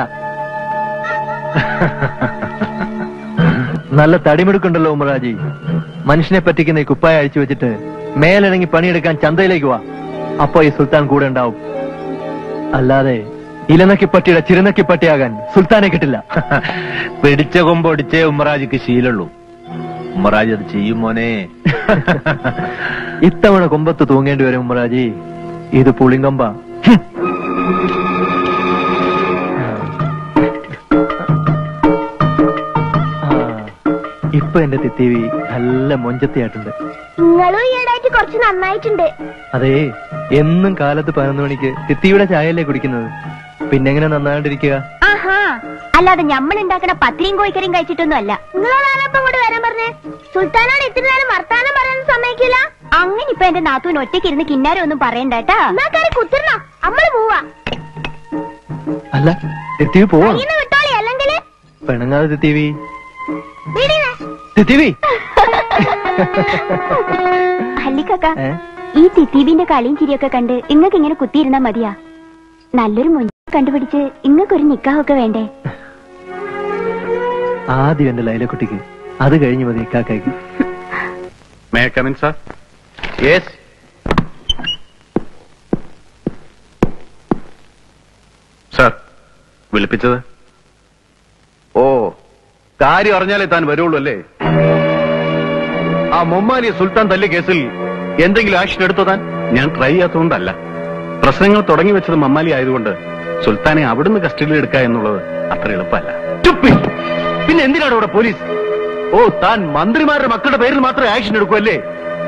നല്ല തടിമെടുക്കുണ്ടല്ലോ ഉമ്മറാജി മനുഷ്യനെ പറ്റിക്കുന്ന ഈ കുപ്പായ അഴിച്ചു വെച്ചിട്ട് മേലിറങ്ങി പണിയെടുക്കാൻ ചന്തയിലേക്ക് വാ അപ്പോ ഈ സുൽത്താൻ കൂടെ ഉണ്ടാവും അല്ലാതെ ഇലനക്കിപ്പട്ടിയുടെ ചിരനക്കിപ്പട്ടിയാകാൻ സുൽത്താനെ കിട്ടില്ല പിടിച്ച കൊമ്പൊടിച്ചേ ഉമ്മറാജിക്ക് ശീലുള്ളൂ ഉമ്മറാജ് അത് ചെയ്യും മോനെ ഇത്തവണ കൊമ്പത്ത് തൂങ്ങേണ്ടി വരും ഉമ്മറാജി ഇത് പുളിങ്കൊമ്പ ഇപ്പൊ എന്റെ തിത്തീവി നല്ല മൊഞ്ചത്തിയായിട്ടുണ്ട് നിങ്ങളും ഈയിടായിട്ട് കുറച്ച് നന്നായിട്ടുണ്ട് അതേ എന്നും കാലത്ത് പതിനൊന്ന് മണിക്ക് തിത്തിയുടെ ചായയല്ലേ കുടിക്കുന്നത് പിന്നെങ്ങനെ നന്നാണ്ടിരിക്കുക ആഹാ അല്ലാതെ ഞമ്മൾ ഉണ്ടാക്കണ പത്തിരിയും കോഴിക്കറിയും കഴിച്ചിട്ടൊന്നും അല്ല നിങ്ങളാരപ്പം കൂടി വരാൻ പറഞ്ഞേ സുൽത്താനോട് ഇത്ര നേരം വർത്താനം പറയാൻ സമ്മതിക്കില്ല അങ്ങനെ ഇപ്പൊ എന്റെ നാത്തൂന് ഒറ്റയ്ക്ക് ഇരുന്ന് കിന്നാരം ഒന്നും പറയണ്ട കേട്ടാ എന്നാ കയറി കുത്തിരണോ നമ്മള് പോവാ അല്ല തിത്തീവി പോവാം ഇന്ന് വിട്ടോളി അല്ലെങ്കിൽ പെണങ്ങാതെ തിത്തീവി വീടിനെ തിത്തീവി അല്ലിക്കക്ക ഏ? ഈ തിത്തീബിന്റെ കളിയും ചിരിയൊക്കെ കണ്ട് ഇങ്ങക്ക് ഇങ്ങനെ കുത്തിയിരുന്നാ മതിയാ നല്ലൊരു മുൻ കണ്ടുപിടിച്ച് ഇങ്ങക്കൊരു നിക്കാഹൊക്കെ വേണ്ടേ ആദ്യം എന്റെ ലൈലക്കുട്ടിക്ക് അത് കഴിഞ്ഞ് മതി ഇക്കാക്കായ്ക്ക് may come in sir yes sir വിളിപ്പിച്ചത് ഓ കാര്യം അറിഞ്ഞാലേ താൻ വരുള്ളൂ അല്ലേ ആ മൊമ്മാലിയ സുൽത്താൻ തല്ലിയ കേസിൽ എന്തെങ്കിലും ആക്ഷൻ എടുത്തോ താൻ ഞാൻ ട്രൈ ചെയ്യാത്തതുകൊണ്ടല്ല പ്രശ്നങ്ങൾ തുടങ്ങി വെച്ചത് മമ്മാലി ആയതുകൊണ്ട് സുൽത്താനെ അവിടുന്ന് കസ്റ്റഡിയിൽ എടുക്കുക എന്നുള്ളത് അത്ര എളുപ്പമല്ല ചുപ്പി പിന്നെ എന്തിനാണ് ഇവിടെ പോലീസ് ഓ താൻ മന്ത്രിമാരുടെ മക്കളുടെ പേരിൽ മാത്രമേ ആക്ഷൻ എടുക്കൂ അല്ലേ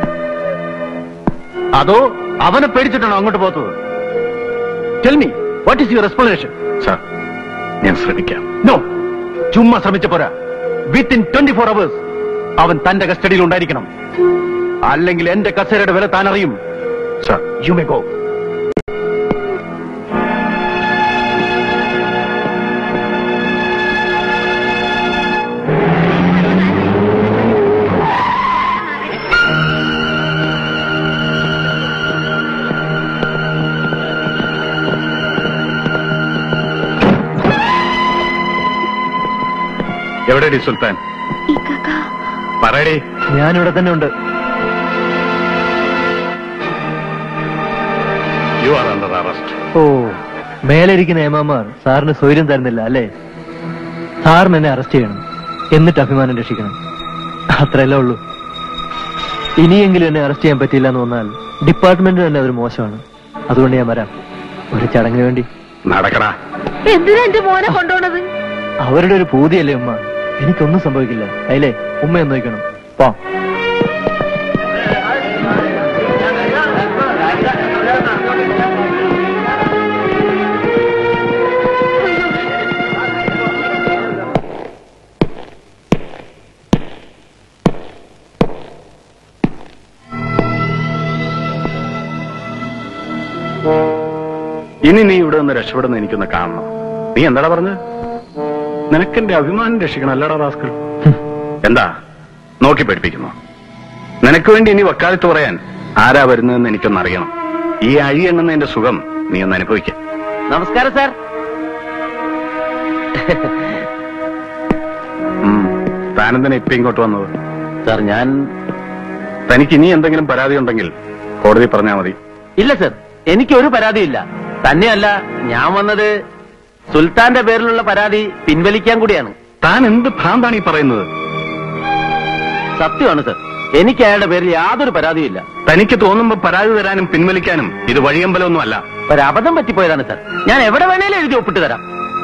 അതോ അവനെ പേടിച്ചിട്ടാണോ അങ്ങോട്ട് പോത്തത് tell me what is your explanation sir ഞാൻ ശ്രമിക്കാം നോ ചുമ്മാ ശ്രമിച്ച പോരാ വിത്തിൻ ട്വന്റി ഫോർ അവേഴ്സ് അവൻ തന്റെ കസ്റ്റഡിയിൽ ഉണ്ടായിരിക്കണം അല്ലെങ്കിൽ എന്റെ കസേരയുടെ വില താൻ അറിയും സാർ യു മേ ഗോ എവിടെടി സുൽത്താൻ ഇക്കാക്ക പറയടി ഞാനിവിടെ തന്നെ ഉണ്ട് യു ആർ അണ്ടർ അറസ്റ്റ് ഓ മേലിരിക്കുന്ന ഏമാമാർ സാറിന് സ്വൈര്യം തരുന്നില്ല അല്ലേ സാറിന് എന്നെ അറസ്റ്റ് ചെയ്യണം എന്നിട്ട് അഭിമാനം രക്ഷിക്കണം അത്രയല്ലേ ഉള്ളൂ ഇനിയെങ്കിലും എന്നെ അറസ്റ്റ് ചെയ്യാൻ പറ്റിയില്ല എന്ന് വന്നാൽ ഡിപ്പാർട്ട്മെന്റ് തന്നെ അതൊരു മോശമാണ് അതുകൊണ്ട് ഞാൻ വരാം ഒരു ചടങ്ങിന് വേണ്ടി നടക്കടാ എന്തിനാ എന്റെ മോനെ കൊണ്ടുപോണത് അവരുടെ ഒരു പൂതിയല്ലേ ഉമ്മ എനിക്കൊന്നും സംഭവിക്കില്ല അതിലേ ഉമ്മ എന്ന് നോക്കണം പോ ഇനി നീ ഇവിടെ നിന്ന് രക്ഷപ്പെടുന്ന എനിക്കൊന്ന് കാണണം നീ എന്താടാ പറഞ്ഞത് നിനക്കെന്റെ അഭിമാനം രക്ഷിക്കണം അല്ലടാ റാസ്കൽ എന്താ നോക്കി പഠിപ്പിക്കുന്നു നിനക്ക് വേണ്ടി ഇനി വക്കാലത്ത് പറയാൻ ആരാ വരുന്നതെന്ന് എനിക്കൊന്ന് അറിയണം ഈ അഴി എണ്ണുന്നതിന്റെ സുഖം നീ ഒന്ന് അനുഭവിക്കാം നമസ്കാരം സാർ ഉം. താനെന്തിനാ ഇപ്പൊ ഇങ്ങോട്ട് വന്നത് സാർ ഞാൻ തനിക്ക് ഇനി എന്തെങ്കിലും പരാതി ഉണ്ടെങ്കിൽ കോടതി പറഞ്ഞാൽ മതി ഇല്ല സർ എനിക്ക് ഒരു പരാതിയില്ല തന്നെയല്ല ഞാൻ വന്നത് സുൽത്താന്റെ പേരിലുള്ള പരാതി പിൻവലിക്കാൻ കൂടിയാണ് താൻ എന്ത് ഭ്രാന്താണ് ഈ പറയുന്നത് സത്യമാണ് സർ എനിക്ക് അയാളുടെ പേരിൽ യാതൊരു പരാതിയും തനിക്ക് തോന്നുമ്പോ പരാതി തരാനും പിൻവലിക്കാനും ഇത് വഴിയമ്പലമൊന്നും അല്ല ഒരു അബദ്ധം പറ്റിപ്പോയതാണ് സർ ഞാൻ എവിടെ വേണേലും എഴുതി ഒപ്പിട്ട് തരാം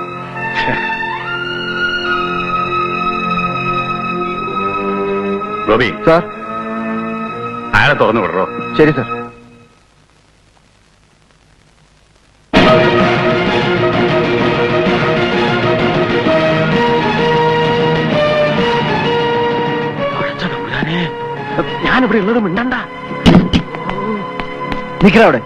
ഗോപി സാർ അയാളെ തുറന്നു വിടറോ ശരി സാർ ഞാനിവിടെ ഉള്ളത് മിണ്ടണ്ട നിക്കറവിടെ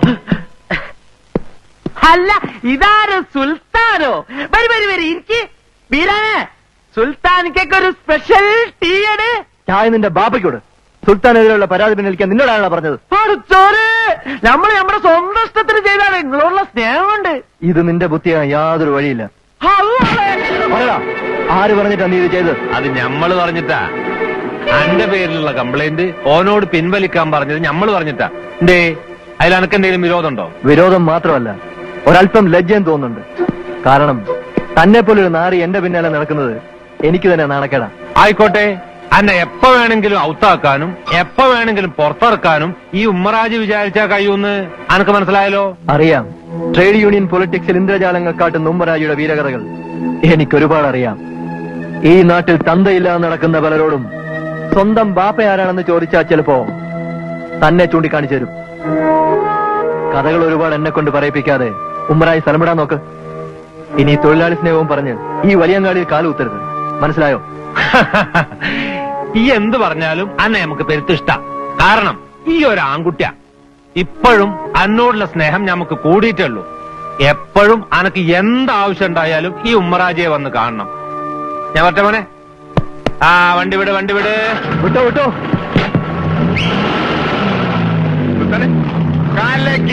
അല്ല ഇതാരോ സുൽത്താനോ വരി വരി വരി ഇരിക്ക് വീരാനെ സുൽത്താനിക്കൊക്കെ ഒരു സ്പെഷ്യൽ ടീ ആണ് ചായ നിന്റെ ബാബയ്ക്കോട് സുൽത്താനെതിരെയുള്ള പരാതി പിൻവലിക്കാൻ നിന്നോടാണല്ലോ പറഞ്ഞത് ചോറ് നമ്മൾ നമ്മുടെ സ്വന്തം ഇഷ്ടത്തിന് ചെയ്താണ് നിങ്ങളോടുള്ള സ്നേഹം കൊണ്ട് ഇത് നിന്റെ ബുദ്ധിയാ യാതൊരു വഴിയില്ല പറയടാ ആര് പറഞ്ഞിട്ടാ നീ ഇത് ചെയ്തത് അത് ഞമ്മള് പറഞ്ഞിട്ടാ അന്റെ പേരിലുള്ള കംപ്ലൈന്റ് ഓനോട് പിൻവലിക്കാൻ പറഞ്ഞത് ഞമ്മള് പറഞ്ഞിട്ടാ എന്തേ അതിൽ അനക്ക് എന്തെങ്കിലും വിരോധമുണ്ടോ വിരോധം മാത്രമല്ല ഒരല്പം ലജ്ജയും തോന്നുന്നുണ്ട് കാരണം തന്നെ പോലെ ഒരു നാറി എന്റെ പിന്നാലെ നടക്കുന്നത് എനിക്ക് തന്നെ നാണക്കേടാ ആയിക്കോട്ടെ അന്നെ എപ്പോ വേണമെങ്കിലും ഔത്താക്കാനും എപ്പോ വേണമെങ്കിലും പുറത്തിറക്കാനും ഈ ഉമ്മറാജ് വിചാരിച്ചാ കഴിയൂന്ന് അനക്ക് മനസ്സിലായല്ലോ അറിയാം ട്രേഡ് യൂണിയൻ പൊളിറ്റിക്സിൽ ഇന്ദ്രജാലങ്ങൾ കാട്ടുന്ന ഉമ്മരാജിയുടെ വീരകഥകൾ എനിക്ക് ഒരുപാട് അറിയാം ഈ നാട്ടിൽ തന്തയില്ലാതെ നടക്കുന്ന പലരോടും സ്വന്തം ബാപ്പ ആരാണെന്ന് ചോദിച്ചാൽ ചിലപ്പോ തന്നെ ചൂണ്ടിക്കാണിച്ചു തരും കഥകൾ ഒരുപാട് എന്നെ കൊണ്ട് പറയിപ്പിക്കാതെ ഉമ്മറായി സ്ഥലം വിടാൻ നോക്ക് ഇനി തൊഴിലാളി സ്നേഹവും പറഞ്ഞ് ഈ വലിയങ്ങാടിയിൽ കാലുകുത്തരുത് മനസ്സിലായോ ഈ എന്ത് പറഞ്ഞാലും അന്നെ നമുക്ക് പെരുത്തിഷ്ട കാരണം ഈ ഒരു ആൺകുട്ടിയാ ഇപ്പോഴും അന്നോടുള്ള സ്നേഹം നമുക്ക് കൂടിയിട്ടുള്ളൂ എപ്പോഴും അനക്ക് എന്ത് ആവശ്യം ഉണ്ടായാലും ഈ ഉമ്മറാജിയെ വന്ന് കാണണം ഞാൻ പറ്റ മോനെ ആ വണ്ടി വിട് വണ്ടി വിട് വിട്ടോ വിട്ടോ കാലിലേക്ക്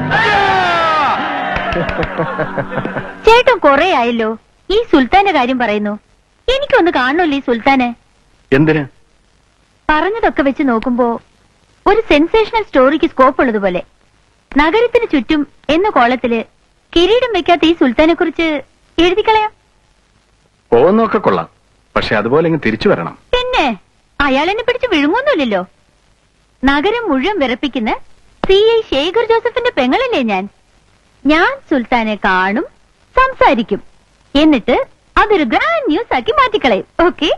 ചേട്ടൻ കൊറേ ആയല്ലോ ഈ സുൽത്താന്റെ കാര്യം പറയുന്നു എനിക്കൊന്ന് കാണണല്ലോ ഈ സുൽത്താന് എന്തിന് പറഞ്ഞതൊക്കെ വെച്ച് നോക്കുമ്പോ ഒരു സെൻസേഷണൽ സ്റ്റോറിക്ക് സ്കോപ്പ് ഉള്ളതുപോലെ നഗരത്തിന് ചുറ്റും എന്ന കോളത്തില് കിരീടം വെക്കാത്ത ഈ സുൽത്താനെ കുറിച്ച് എഴുതിക്കളയാം പോകുന്നൊക്കെ കൊള്ളാം പക്ഷെ അതുപോലെ ഇങ്ങ് തിരിച്ചു വരണം പിന്നെ അയാൾ എന്നെ പിടിച്ച് വിഴുങ്ങൊന്നുമില്ലല്ലോ നഗരം മുഴുവൻ വിറപ്പിക്കുന്ന സി ഐ ശേഖർ ജോസഫിന്റെ പെങ്ങളല്ലേ ഞാൻ ഞാൻ സുൽത്താനെ കാണും സംസാരിക്കും എന്നിട്ട് അതൊരു ഗ്രാൻഡ് ന്യൂസ് ആക്കി മാറ്റിക്കളയും okay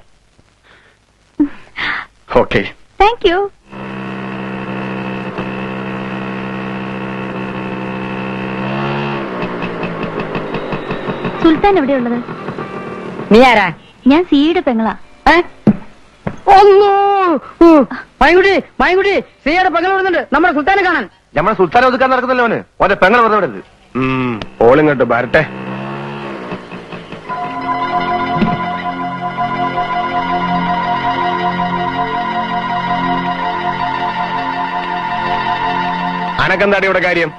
okay thank you Sultan എവിടെയുള്ളത് നീ ആരാ ഞാൻ സിയുടെ പെങ്ങളാ ഒന്നു മൈൻകുട്ടി മൈൻകുട്ടി ശ്രീയുടെ പകൽ വരുന്നുണ്ട് നമ്മുടെ സുൽത്താനെ കാണാൻ നമ്മളെ സുൽത്താനെ ഒതുക്കാൻ നടക്കുന്നല്ലോ അവന് ഓന്റെ പെങ്ങൾ വെറുതെ വിടരുത് ഓളിങ്ങോട്ട് വരട്ടെ അനക്കെന്താടി ഇവിടെ കാര്യം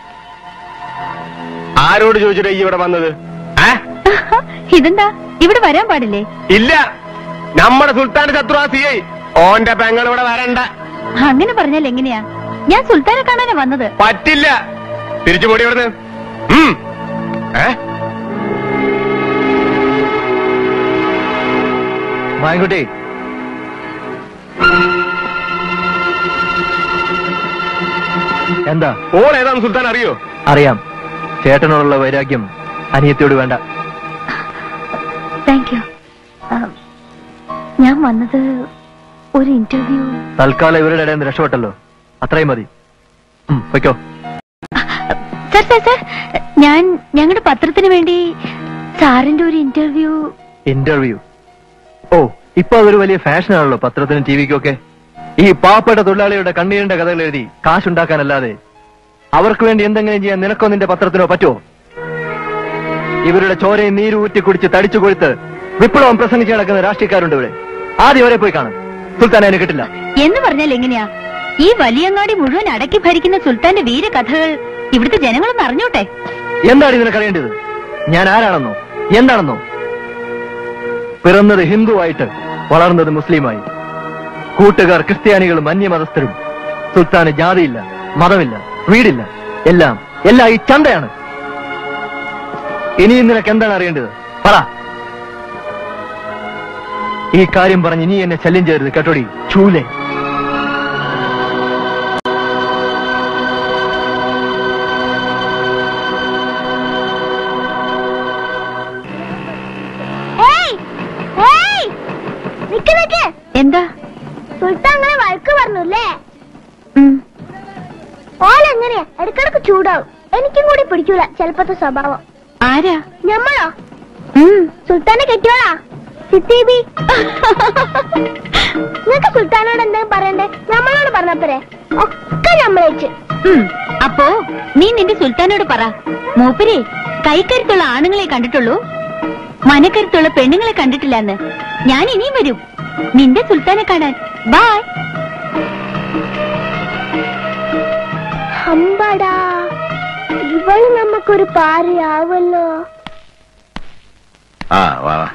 ആരോട് ചോദിച്ചിട്ട് ഈ ഇവിടെ വന്നത് ഏ ഇതെന്താ ഇവിടെ വരാൻ പാടില്ലേ ഇല്ല നമ്മുടെ സുൽത്താന്റെ ശത്രു ആ സി ഐ ഓന്റെ പെങ്ങൾ ഇവിടെ വരണ്ട അങ്ങനെ പറഞ്ഞാൽ എങ്ങനെയാ ഞാൻ സുൽത്താനെ കാണാനാ വന്നത് പറ്റില്ല തിരിച്ചു പോടി ഇവിടുന്ന് ഉം. ഏ മായൻകുട്ടി എന്താ ഓൾ ഏതാന്ന് സുൽത്താൻ അറിയോ അറിയാം ചേട്ടനോടുള്ള വൈരാഗ്യം അനിയത്തിയോട് വേണ്ട താങ്ക് യു ഞാൻ വന്നത് ഒരു ഇന്റർവ്യൂ തൽക്കാലം ഇവരുടെ ഇടയിൽ നിന്ന് രക്ഷപ്പെട്ടല്ലോ അത്രയും മതി ഉം, പൊയ്ക്കോ സർ സർ സർ ഞാൻ ഞങ്ങളുടെ പത്രത്തിന് വേണ്ടി സാറിന്റെ ഒരു ഇന്റർവ്യൂ ഇന്റർവ്യൂ ഓ ഇപ്പൊ അതൊരു വലിയ ഫാഷനാണല്ലോ പത്രത്തിനും ടിവിക്കും ഒക്കെ ഈ പാവപ്പെട്ട തൊഴിലാളികളുടെ കണ്ണീരിന്റെ കഥകൾ എഴുതി കാശുണ്ടാക്കാനല്ലാതെ അവർക്ക് വേണ്ടി എന്തെങ്കിലും ചെയ്യാൻ നിനക്കോ നിന്റെ പത്രത്തിനോ പറ്റുമോ ഇവരുടെ ചോരയും നീരും ഊറ്റി കുടിച്ച് തടിച്ചു കൊഴുത്ത് വിപ്ലവം പ്രസംഗിച്ച് നടക്കുന്ന രാഷ്ട്രീയക്കാരുണ്ട് ഇവിടെ ആദ്യം അവരെ പോയി കാണും സുൽത്താൻ അതിന് കിട്ടില്ല എന്ന് പറഞ്ഞാൽ എങ്ങനെയാ ഈ വലിയങ്ങാടി മുഴുവൻ അടക്കി ഭരിക്കുന്ന സുൽത്താന്റെ വീരകഥകൾ ഇവിടുത്തെ ജനങ്ങളൊന്ന് അറിഞ്ഞോട്ടെ എന്താണ് ഇതിനൊക്കെ ഞാൻ ആരാണെന്നോ എന്താണെന്നോ പിറന്നത് ഹിന്ദുവായിട്ട് വളർന്നത് മുസ്ലിമായി കൂട്ടുകാർ ക്രിസ്ത്യാനികളും അന്യമതസ്ഥരും സുൽത്താന് ജാതിയില്ല മതമില്ല വീടില്ല എല്ലാം എല്ലാം ഈ ചന്തയാണ് ഇനി നിനക്ക് എന്താണ് അറിയേണ്ടത് പറ ഈ കാര്യം പറഞ്ഞ് ഇനി എന്നെ ശല്യം ചെയ്യരുത് കേട്ടോടി ചൂലേ ഏയ് ഏയ് നിക്ക് നിക്ക് എന്താ സുൽത്താൻ അങ്ങനെ വഴക്ക് പറഞ്ഞല്ലേ ഉം. ഓലെങ്ങനെയാ ഇടക്കിടക്ക് ചൂടാവും എനിക്കും കൂടി പിടിക്കൂല ചെലപ്പത്തെ സ്വഭാവം ആരാ ഞമ്മളോ ഉം. സുൽത്താനെ കെട്ടിയോളാ സിത്തീബി നിങ്ങക്ക് സുൽത്താനോട് എന്തെങ്കിലും പറയണ്ടേ ഞമ്മളോട് പറഞ്ഞപ്പോരെ ഒക്കെ ഞമ്മളേച്ച് ഉം. അപ്പോ നീ നിന്റെ സുൽത്താനോട് പറ മൂപ്പരെ കൈക്കരുത്തുള്ള ആണുങ്ങളെ കണ്ടിട്ടുള്ളൂ മനക്കരുത്തുള്ള പെണ്ണുങ്ങളെ കണ്ടിട്ടില്ലെന്ന് ഞാൻ ഇനിയും വരും നിന്റെ സുൽത്താനെ കാണാൻ ബായ് അമ്പടാ ഇവള് നമുക്കൊരു പാരയാവല്ലോ ആ വാ വാ.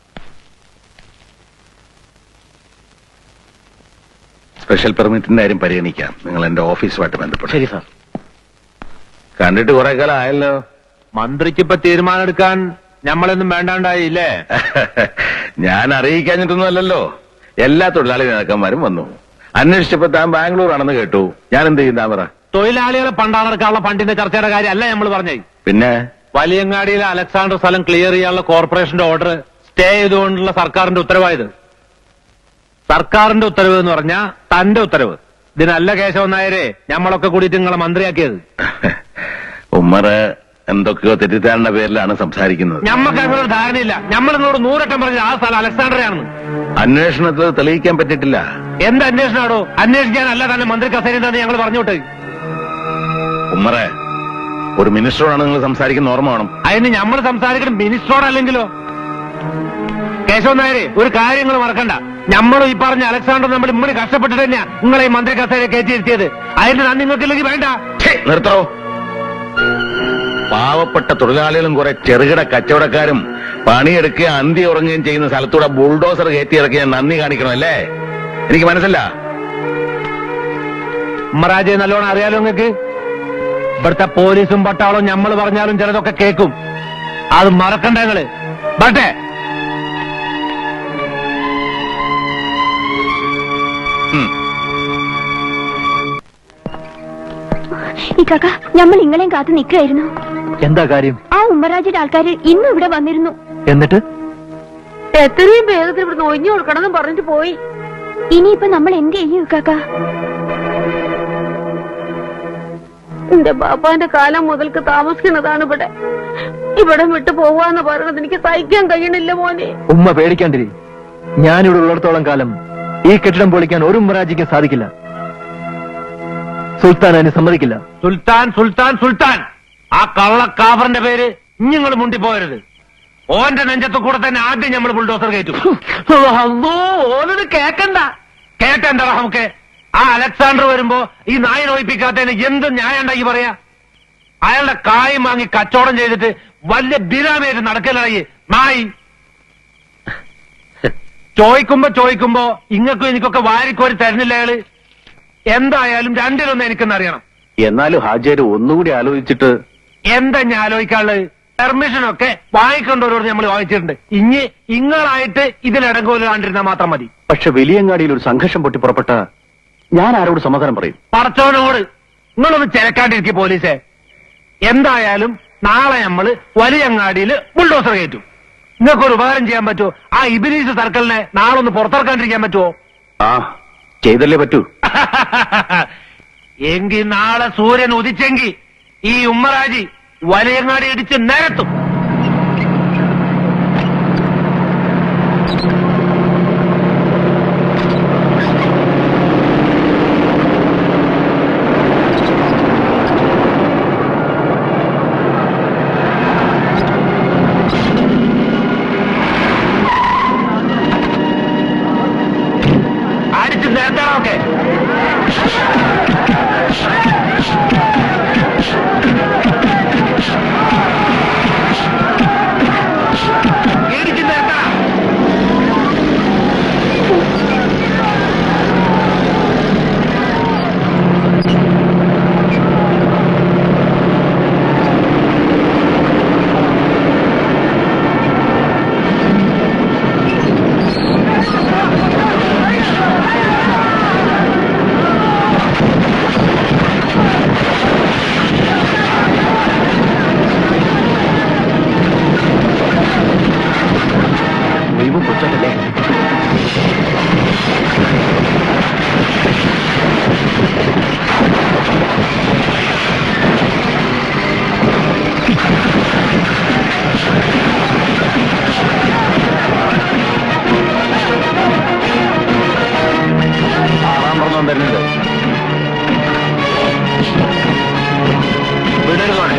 സ്പെഷ്യൽ പെർമിറ്റിന്റെ കാര്യം പരിഗണിക്കാം നിങ്ങൾ എന്റെ ഓഫീസുമായിട്ട് ബന്ധപ്പെടും ശരി സാർ കണ്ടിട്ട് കുറെ കാലം ആയല്ലോ മന്ത്രിക്ക് ഇപ്പൊ തീരുമാനം എടുക്കാൻ ഞമ്മളൊന്നും വേണ്ടാണ്ടായി ഇല്ലേ ഞാൻ അറിയിക്കാഞ്ഞിട്ടൊന്നും അല്ലല്ലോ എല്ലാ തൊഴിലാളി നേതാക്കന്മാരും വന്നു അന്വേഷിച്ചപ്പോ താൻ ബാംഗ്ലൂർ ആണെന്ന് കേട്ടു ഞാൻ എന്ത് ചെയ്യും താൻ പറ തൊഴിലാളികളെ പണ്ടാണർക്കാനുള്ള ഫണ്ടിന്റെ ചർച്ചയുടെ കാര്യമല്ല നമ്മൾ പറഞ്ഞേ പിന്നെ വലിയങ്ങാടിയിലെ അലക്സാണ്ടർ സ്ഥലം ക്ലിയർ ചെയ്യാനുള്ള കോർപ്പറേഷന്റെ ഓർഡർ സ്റ്റേ ചെയ്തുകൊണ്ടുള്ള സർക്കാരിന്റെ ഉത്തരവായത് സർക്കാരിന്റെ ഉത്തരവ് എന്ന് പറഞ്ഞാ തന്റെ ഉത്തരവ് ഇതിനല്ല കേശവൻ നായരെ ഞമ്മളൊക്കെ കൂടിയിട്ട് നിങ്ങളെ മന്ത്രിയാക്കിയത് ഉമ്മറ് എന്തൊക്കെയോ തെറ്റിദ്ധാരണ പേരിലാണ് സംസാരിക്കുന്നത് ഞമ്മക്ക് അങ്ങനെ ഒരു ധാരണയില്ല ഞമ്മൾ നിങ്ങളോട് നൂറട്ടം പറഞ്ഞ ആ സ്ഥലം അലക്സാണ്ടറാണെന്ന് അന്വേഷണത്തിൽ തെളിയിക്കാൻ പറ്റിയിട്ടില്ല എന്ത് അന്വേഷണമാണോ അന്വേഷിക്കാനല്ല തന്നെ മന്ത്രി കസേരയെന്ന് ഞങ്ങൾ പറഞ്ഞോട്ടെ ഉമ്മറെ ഒരു മിനിസ്റ്ററോടാണ് നിങ്ങൾ സംസാരിക്കുന്ന ഓർമ്മ വേണം അതിന് നമ്മൾ സംസാരിക്കണം മിനിസ്റ്ററോടല്ലെങ്കിലോ കേശവൻ നായരെ ഒരു കാര്യങ്ങൾ മറക്കണ്ട നമ്മളും ഈ പറഞ്ഞ അലക്സാണ്ടർ നമ്മൾ ഇമ്മടി കഷ്ടപ്പെട്ടിട്ട് തന്നെയാ നിങ്ങളെ ഈ മന്ത്രി കസേര കയറ്റിയിരുത്തിയത് അതിന്റെ നന്ദി നിങ്ങൾക്കില്ലെങ്കിൽ വേണ്ട ഛേ, നിർത്തോ പാവപ്പെട്ട തൊഴിലാളികളും കുറെ ചെറുകിട കച്ചവടക്കാരും പണിയെടുക്കുക അന്തി ഉറങ്ങുകയും ചെയ്യുന്ന സ്ഥലത്തൂടെ ബുൾഡോസർ കയറ്റി ഇറക്കി ഞാൻ നന്ദി കാണിക്കണം അല്ലേ എനിക്ക് മനസ്സില്ല ഉമ്മറാജെ നല്ലോണം അറിയാലോ നിങ്ങൾക്ക് ഇവിടുത്തെ പോലീസും പട്ടാളും നമ്മൾ പറഞ്ഞാലും ചിലതൊക്കെ കേൾക്കും അത് മറക്കണ്ട ഞങ്ങള് ബട്ടെ ഉം. ഈ കാക്ക നമ്മൾ ഇങ്ങളെയും കാത്തു നിൽക്കുകയായിരുന്നു എന്താ കാര്യം ആ ഉമ്മറാജിയുടെ ആൾക്കാർ ഇന്നും ഇവിടെ വന്നിരുന്നു എന്നിട്ട് എത്രയും വേഗത്തിൽ ഇവിടുന്ന് ഒഴിഞ്ഞു കൊടുക്കണം എന്ന് പറഞ്ഞിട്ട് പോയി ഇനിയിപ്പോ നമ്മൾ എന്ത് ചെയ്യും കാക്ക എന്റെ ബാപ്പാന്റെ കാലം മുതൽക്ക് താമസിക്കുന്നതാണ് ഇവിടെ ഇവിടെ വിട്ടു പോവാന്ന് പറയണത് എനിക്ക് സഹിക്കാൻ കഴിയണില്ല മോനെ ഉമ്മ പേടിക്കാണ്ടിരി ഞാനിവിടെ ഉള്ളിടത്തോളം കാലം ഈ കെട്ടിടം പൊളിക്കാൻ ഒരു ഉമ്മരാജിക്കും സാധിക്കില്ല സുൽത്താൻ അതിന് സമ്മതിക്കില്ല സുൽത്താൻ സുൽത്താൻ സുൽത്താൻ ആ കള്ളക്കാഫറിന്റെ പേര് ഇഞ്ഞിങ്ങൾ മുണ്ടിപ്പോയരുത് ഓന്റെ നെഞ്ചത്ത് കൂടെ തന്നെ ആദ്യം നമ്മൾ ബുൾഡോസർ കയറ്റും അല്ലോ ഓനത് കേക്കണ്ട കേട്ടെന്താ നമുക്ക് ആ അലക്സാണ്ടർ വരുമ്പോ ഈ നായ നോയിപ്പിക്കാത്തതിന് എന്ത് ന്യായം ഉണ്ടാക്കി പറയാ അയാളുടെ കായും വാങ്ങി കച്ചവടം ചെയ്തിട്ട് വലിയ ബിരാമേറ്റ് നടക്കലായി നായി ചോദിക്കുമ്പോ ചോദിക്കുമ്പോ ഇങ്ങക്കും എനിക്കൊക്കെ വാരിക്കോരി തരുന്നില്ല അയാള് എന്തായാലും രണ്ടിലൊന്നും എനിക്കെന്നറിയണം എന്നാലും ഹാജിയാര് ഒന്നുകൂടി ആലോചിച്ചിട്ട് എന്താ ഞാൻ ആലോചിക്കാനുള്ളത് പെർമിഷൻ ഒക്കെ വാങ്ങിക്കൊണ്ടവരോട് നമ്മൾ വാങ്ങിച്ചിട്ടുണ്ട് ഇനി ഇങ്ങളായിട്ട് ഇതിലിടങ്കോല് കണ്ടിരുന്നാൽ മാത്രം മതി പക്ഷെ വലിയങ്ങാടിയിൽ ഒരു സംഘർഷം പൊട്ടി പുറപ്പെട്ട ഞാൻ ആരോട് സമാധാനം പറയും പറച്ചവനോട് നിങ്ങളൊന്ന് ചിലക്കാണ്ടിരിക്കും പോലീസെ എന്തായാലും നാളെ നമ്മള് വലിയങ്ങാടിയിൽ ബുൾഡോസർ കയറ്റും നിങ്ങൾക്കൊരു ഉപകാരം ചെയ്യാൻ പറ്റുമോ ആ ഇബിലീസ് സർക്കിളിനെ നാളെ ഒന്ന് പുറത്തിറക്കാണ്ടിരിക്കാൻ പറ്റുമോ ആ ചെയ്തല്ലേ പറ്റൂ എങ്കിൽ നാളെ സൂര്യൻ ഉദിച്ചെങ്കിൽ ഈ ഉമ്മറാജി വലിയങ്ങാടി ഇടിച്ച് നിരത്തും അടിച്ച് നിരത്തണമൊക്കെ വേഗം കുറിച്ചോട്ടല്ലേ ആറാം പറഞ്ഞോൻ തരുന്നത് വിടരുതാണ്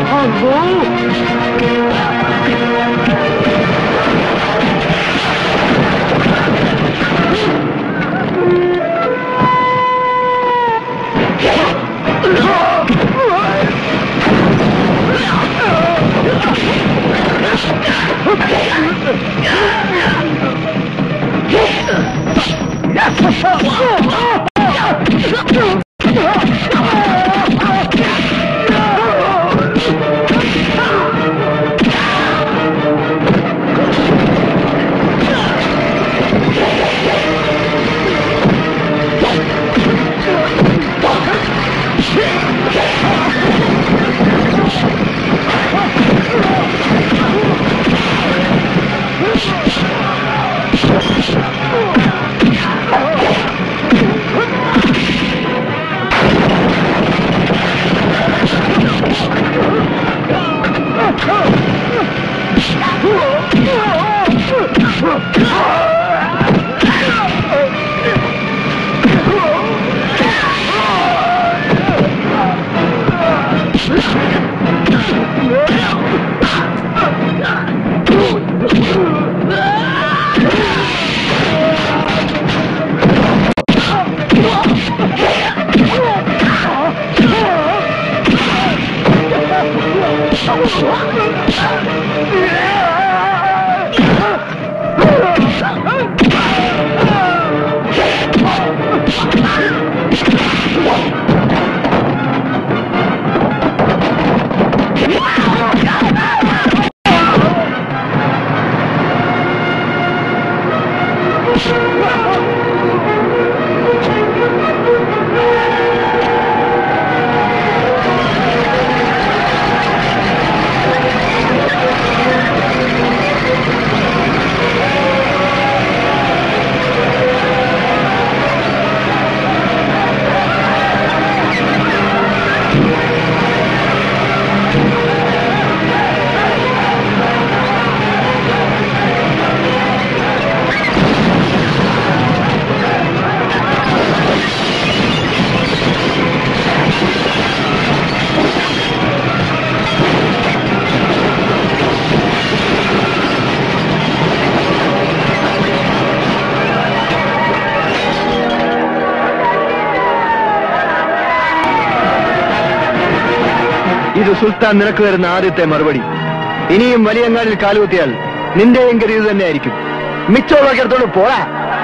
ഇത് സുൽത്താൻ നിനക്ക് തരുന്ന ആദ്യത്തെ മറുപടി ഇനിയും വലിയങ്ങാടിൽ കാലുകുത്തിയാൽ നിന്റെയും ഗതി ഇത് തന്നെയായിരിക്കും മിച്ചമുള്ളൊക്കെ എടുത്തോണ്ട് പോടാ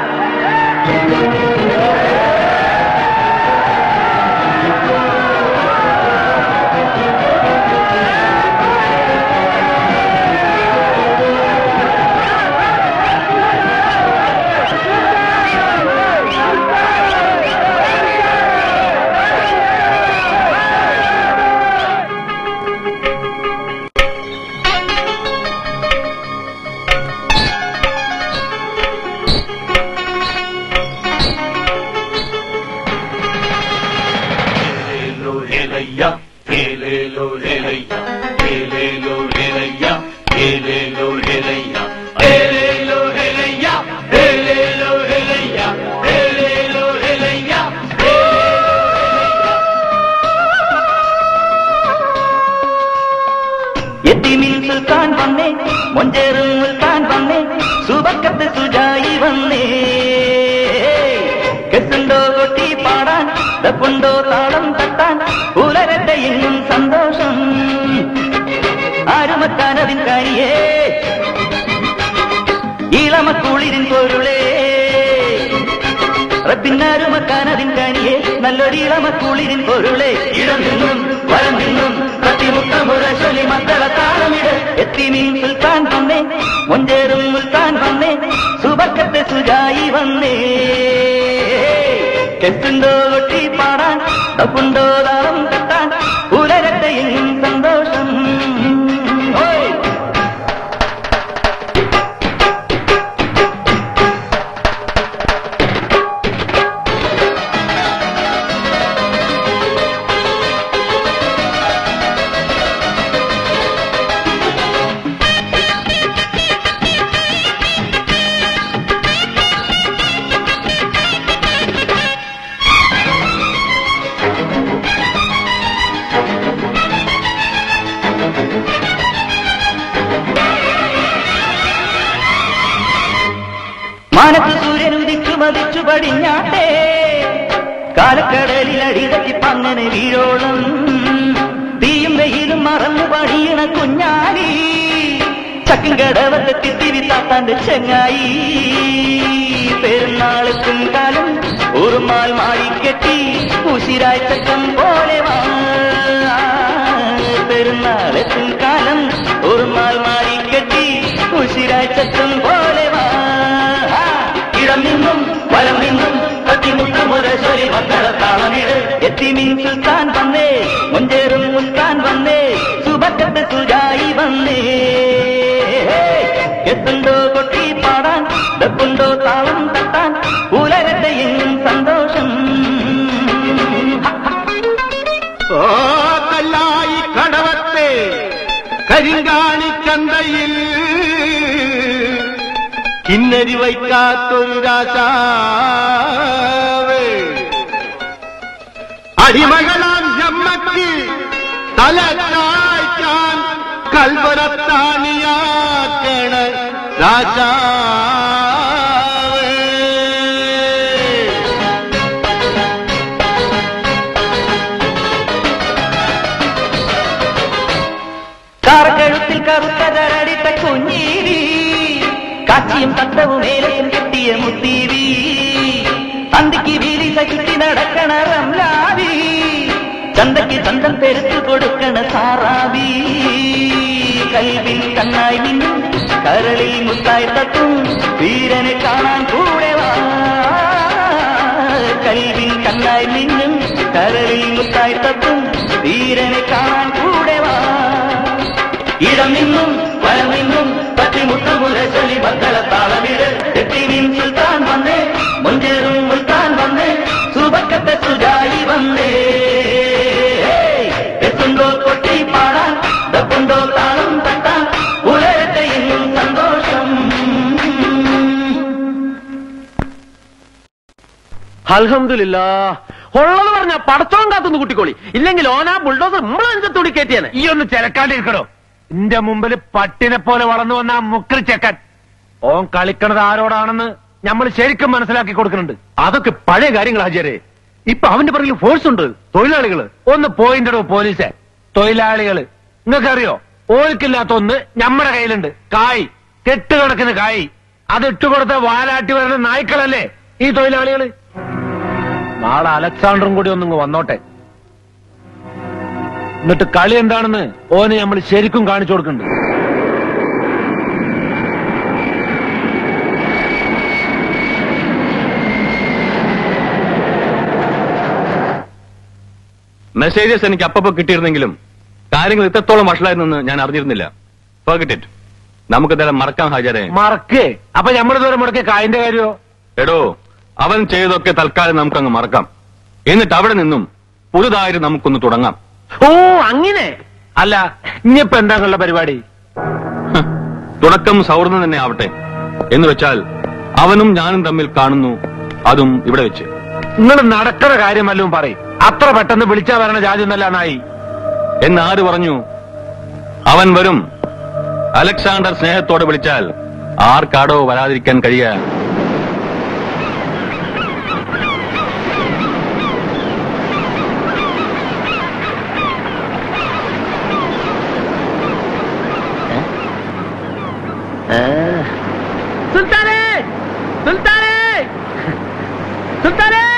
എത്തിമിൽ സുൽത്താൻ വന്നേ മൊഞ്ചേറും മുൽത്താൻ വന്നേ സുബക്കത്ത് സുജായി വന്നേ കെട്ടുണ്ടോ കൊട്ടി പാടാൻ ഡപ്പുണ്ടോ താളം തട്ടാൻ പുലരട്ടെ എന്നും സന്തോഷം ആരുമത്താനതിൻ കാരിയേ ഇളമക്കുളിരിൻ പൊരുളേ റബ്ബിന്നാരുമക്കാനതിൻ കാനിയെ നല്ലൊരു ഇളമക്കുളിരിൻ പൊരുളേ ഇടം നിന്നും വരം നിന്നും പ്രതിമുഖമുറശൊലി മക്കള താളമിട് എത്തി മീൻ സുൽത്താൻ വന്നേ മൊഞ്ചേറും മുൽത്താൻ വന്നേ സുബക്കത്തെ സുജായി വന്നേ കെട്ടുണ്ടോ കൊട്ടി പാടാൻ തപ്പുണ്ടോ താളം തട്ടാൻ പുലരട്ടെ എന്നും സന്തോഷം ഓയ് മാനത്ത് സൂര്യൻ ഉദിച്ചു മതിച്ചു പടിഞ്ഞാട്ടേ കാലക്കടലിൽ അടിതട്ടി പങ്ങനെ വീഴോളം തീയും വെയിലും മറന്നു പണിയണ കുഞ്ഞാലി ചക്കും കടവത്തെത്തി തിരിത്താത്താന്റെ ചെങ്ങായി പെരുന്നാളെത്തും കാലം ഉറുമാൽ മാറിക്കെട്ടി ഉശിരായി ചക്കം പോലെ വാ പെരുന്നാളെത്തും കാലം ഉറുമാൽ മാറിക്കെട്ടി ഉശിരായി ചക്കം പോലെ വാ ഇടം നിന്നും വലം നിന്നും കത്തിമുട്ട മുരശ്വരി മക്കളത്താളമിട് എത്തിമീൻ സുൽത്താൻ വന്നേ മുഞ്ചേറും മുൽക്കാൻ വന്നേ സുബക്കത്തെ സുജായി വന്നേ എത്തുണ്ടോ കൊട്ടി പാടാൻ ഡപ്പുണ്ടോ താളം തട്ടാൻ ഉലകത്തെ എങ്ങും സന്തോഷം ഓ കല്ലായി കടവത്തെ കരിങ്കാണി ചന്തയിൽ കിന്നരി വയ്ക്കാത്തൊരു രാജാവേ അടിമകളാം ജമ്മക്ക് തല ചായ്ക്കാൻ കൽവരത്താണിയാക്കണ രാജാവേ കാർക്കഴുത്തിൽ കറുത്ത കരടിട്ട കുഞ്ഞീവി കാച്ചിയും തട്ടവും മേലയും കിട്ടിയ മുത്തീവി തന്തിക്ക് വീരിസ ചുറ്റി നടക്കണ റംലാവി ചന്തയ്ക്ക് ചന്തം പെരുത്തു കൊടുക്കണ സാറാവി കൽവിൽ കണ്ണായി നിന്നും കരളിൽ മുത്തായി തട്ടും വീരനെ കാണാൻ കൂടെ വാ കൽവിൽ കണ്ണായി നിന്നും കരളിൽ മുത്തായി തട്ടും വീരനെ കാണാൻ കൂടെ വാ ഇടം നിന്നും വലം നിന്നും തട്ടിമുട്ടുമുല ചൊല്ലി മക്കള താളമിട് എത്തിമീൻ സുൽത്താൻ വന്നേ മുഞ്ചേറും മുൽത്താൻ വന്നേ സുബക്കത്തെ സുജായി വന്നേ എത്തുണ്ടോ കൊട്ടി പാടാൻ ഡപ്പുണ്ടോ താളം തട്ടാൻ ഉലകത്തെ എന്നും സന്തോഷം അൽഹംദുലില്ല ഉള്ളത് പറഞ്ഞ പടച്ചോൻ കാത്തുനിന്ന് കുട്ടിക്കോളി ഇല്ലെങ്കിൽ ഓനാ ബുൾഡോസർ നമ്മളഞ്ചത്തോടി കയറ്റിയാണ് ഈ ഒന്ന് ചിലക്കാണ്ടിരിക്കണോ എന്റെ മുമ്പിൽ പട്ടിനെ പോലെ വളർന്നു വന്ന ആ മുക്കൽ ചെക്കൻ ഓൻ കളിക്കണത് ആരോടാണെന്ന് നമ്മൾ ശരിക്കും മനസ്സിലാക്കി കൊടുക്കുന്നുണ്ട് അതൊക്കെ പഴയ കാര്യങ്ങൾ ഹാജിയരെ ഇപ്പൊ അവന്റെ പിറകിൽ ഫോഴ്സ് ഉണ്ട് തൊഴിലാളികള് ഒന്ന് പോയിന്റടോ പോലീസെ തൊഴിലാളികള് നിങ്ങൾക്കറിയോ ഓൽക്കില്ലാത്ത ഒന്ന് നമ്മുടെ കയ്യിലുണ്ട് കായ് കെട്ടുകണക്കിന് കായ് അത് ഇട്ടുകൊടുത്ത വാലാട്ടി വരുന്ന നായ്ക്കളല്ലേ ഈ തൊഴിലാളികള് നാളെ അലക്സാണ്ടറും കൂടി ഒന്നിങ്ങ് വന്നോട്ടെ എന്നിട്ട് കളി എന്താണെന്ന് ഓന് നമ്മൾ ശരിക്കും കാണിച്ചു കൊടുക്കുന്നുണ്ട് മെസ്സേജസ് എനിക്ക് അപ്പപ്പോ കിട്ടിയിരുന്നെങ്കിലും കാര്യങ്ങൾ ഇത്രത്തോളം വഷളായിരുന്നെന്ന് ഞാൻ അറിഞ്ഞിരുന്നില്ല Forget it. നമുക്കിതെല്ലാം മറക്കാം ഹാജരെ മറക്കേ അപ്പൊ നമ്മളിതുവരെ മുടക്കിയ കായിന്റെ കാര്യമോ എടോ അവൻ ചെയ്തൊക്കെ തൽക്കാലം നമുക്കങ്ങ് മറക്കാം എന്നിട്ട് അവിടെ നിന്നും പുതുതായിട്ട് നമുക്കൊന്ന് തുടങ്ങാം ഓ അങ്ങനെ അല്ല ഇനിയിപ്പോ എന്താ നിങ്ങളുടെ പരിപാടി ഹ്, തുടക്കം സൗഹൃദം തന്നെ ആവട്ടെ എന്ന് വെച്ചാൽ അവനും ഞാനും തമ്മിൽ കാണുന്നു അതും ഇവിടെ വെച്ച് നിങ്ങൾ നടക്കുന്ന കാര്യം വല്ലതും പറയും അത്ര പെട്ടെന്ന് വിളിച്ചാ വരണ ജാതി ഒന്നല്ല നായി എന്നാര് പറഞ്ഞു അവൻ വരും അലക്സാണ്ടർ സ്നേഹത്തോടെ വിളിച്ചാൽ ആർക്കാടോ വരാതിരിക്കാൻ കഴിയുക സുൽത്താനേ സുൽത്താനേ സുൽത്താനേ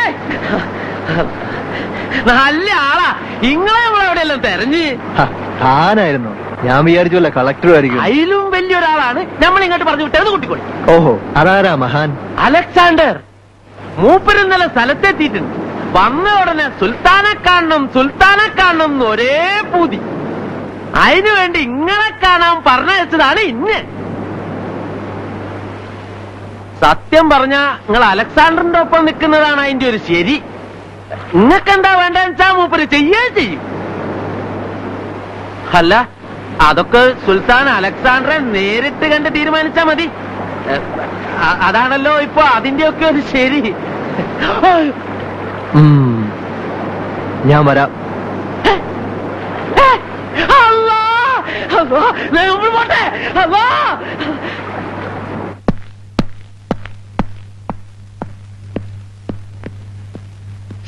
നല്ല ആളാ ഇങ്ങളെ നമ്മളെവിടെയെല്ലാം തെരഞ്ഞ് താനായിരുന്നു ഞാൻ വിചാരിച്ചല്ല കളക്ടറും ആയിരിക്കും അതിലും വലിയൊരാളാണ് നമ്മൾ ഇങ്ങോട്ട് പറഞ്ഞു വിട്ടത് കുട്ടിക്കോളി ഓഹോ അതാരാ മഹാൻ അലക്സാണ്ടർ മൂപ്പര് ഇന്നലെ സ്ഥലത്തെത്തിയിട്ടുണ്ട് വന്ന ഉടനെ സുൽത്താനെ കാണണം സുൽത്താനെ കാണണം എന്ന് ഒരേ പൂതി അതിനു വേണ്ടി ഇങ്ങളെ കാണാൻ പറഞ്ഞു വെച്ചതാണ് ഇന്ന് സത്യം പറഞ്ഞ നിങ്ങൾ അലക്സാണ്ടറിന്റെ ഒപ്പം നിൽക്കുന്നതാണ് അതിന്റെ ഒരു ശരി നിങ്ങൾക്ക് എന്താ വേണ്ടെന്ന് വെച്ചാ മൂപ്പര് ചെയ്യേ ചെയ്യും അല്ല അതൊക്കെ സുൽത്താൻ അലക്സാണ്ടറെ നേരിട്ട് കണ്ട് തീരുമാനിച്ചാ മതി ഏ, അ- അതാണല്ലോ ഇപ്പൊ അതിന്റെയൊക്കെ ഒരു ശരി ഞാൻ വരാം ഏ, അല്ലാ! അല്ലാ! ദേ, നമ്മൾ പോട്ടെ അല്ലാ!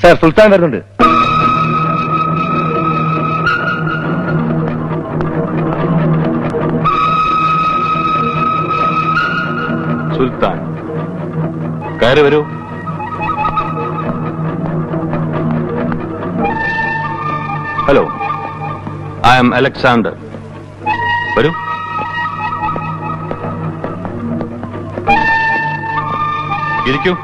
സാർ സുൽത്താൻ വരുന്നുണ്ട് സുൽത്താൻ കയറി വരൂ ഹലോ ഐ ആം അലക്സാണ്ടർ വരൂ ഇരിക്കൂ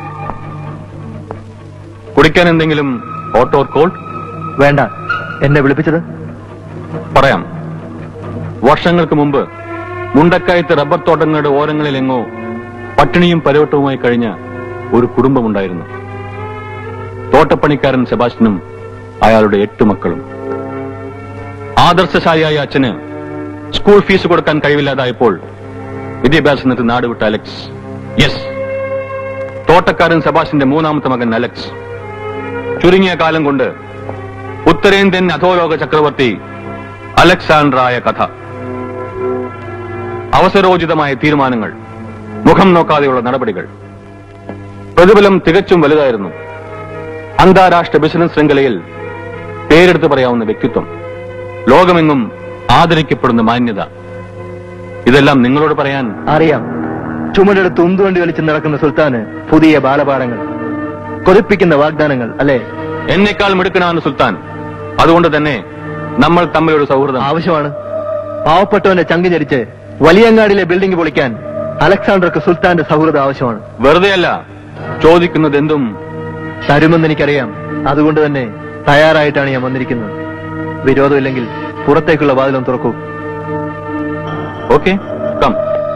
കുടിക്കാൻ എന്തെങ്കിലും ഹോട്ട് ഓർ കോൾഡ് വേണ്ട എന്നെ വിളിപ്പിച്ചത് പറയാം വർഷങ്ങൾക്ക് മുമ്പ് മുണ്ടക്കായത്ത് റബ്ബർ തോട്ടങ്ങളുടെ ഓരങ്ങളിലെങ്ങോ പട്ടിണിയും പരവട്ടവുമായി കഴിഞ്ഞ ഒരു കുടുംബമുണ്ടായിരുന്നു തോട്ടപ്പണിക്കാരൻ സെബാസ്റ്റ്യനും അയാളുടെ എട്ട് മക്കളും ആദർശശാലിയായ അച്ഛന് സ്കൂൾ ഫീസ് കൊടുക്കാൻ കഴിവില്ലാതായപ്പോൾ വിദ്യാഭ്യാസത്തിന് നാടുവിട്ട അലക്സ് യെസ് തോട്ടക്കാരൻ സെബാസ്റ്റ്യന്റെ മൂന്നാമത്തെ മകൻ അലക്സ് ചുരുങ്ങിയ കാലം കൊണ്ട് ഉത്തരേന്ത്യൻ അധോലോക ചക്രവർത്തി അലക്സാണ്ട്രായ കഥ അവസരോചിതമായ തീരുമാനങ്ങൾ മുഖം നോക്കാതെയുള്ള നടപടികൾ പ്രതിഫലം തികച്ചും വലുതായിരുന്നു അന്താരാഷ്ട്ര ബിസിനസ് ശൃംഖലയിൽ പേരെടുത്ത് പറയാവുന്ന വ്യക്തിത്വം ലോകമെങ്ങും ആദരിക്കപ്പെടുന്ന മാന്യത ഇതെല്ലാം നിങ്ങളോട് പറയാൻ അറിയാം ചുമടെടുത്ത് ഉന്തുവണ്ടി വലിച്ച് നടക്കുന്ന സുൽത്താന് പുതിയ ബാലപാഠങ്ങൾ കൊതിപ്പിക്കുന്ന വാഗ്ദാനങ്ങൾ അല്ലെ എന്നെക്കാൾ മിടുക്കനാണ് സുൽത്താൻ അതുകൊണ്ട് തന്നെ നമ്മൾ തമ്മിലൊരു സൗഹൃദം ആവശ്യമാണ് പാവപ്പെട്ടവന്റെ ചങ്ക് ഞെരിച്ച് വലിയങ്ങാടിലെ ബിൽഡിംഗ് പൊളിക്കാൻ അലക്സാണ്ടർക്ക് സുൽത്താന്റെ സൗഹൃദം ആവശ്യമാണ് വെറുതെയല്ല ചോദിക്കുന്നത് എന്തും തരുമെന്ന് എനിക്കറിയാം അതുകൊണ്ട് തന്നെ തയ്യാറായിട്ടാണ് ഞാൻ വന്നിരിക്കുന്നത് വിരോധമില്ലെങ്കിൽ പുറത്തേക്കുള്ള വാതിലും തുറക്കൂ ഓക്കെ കം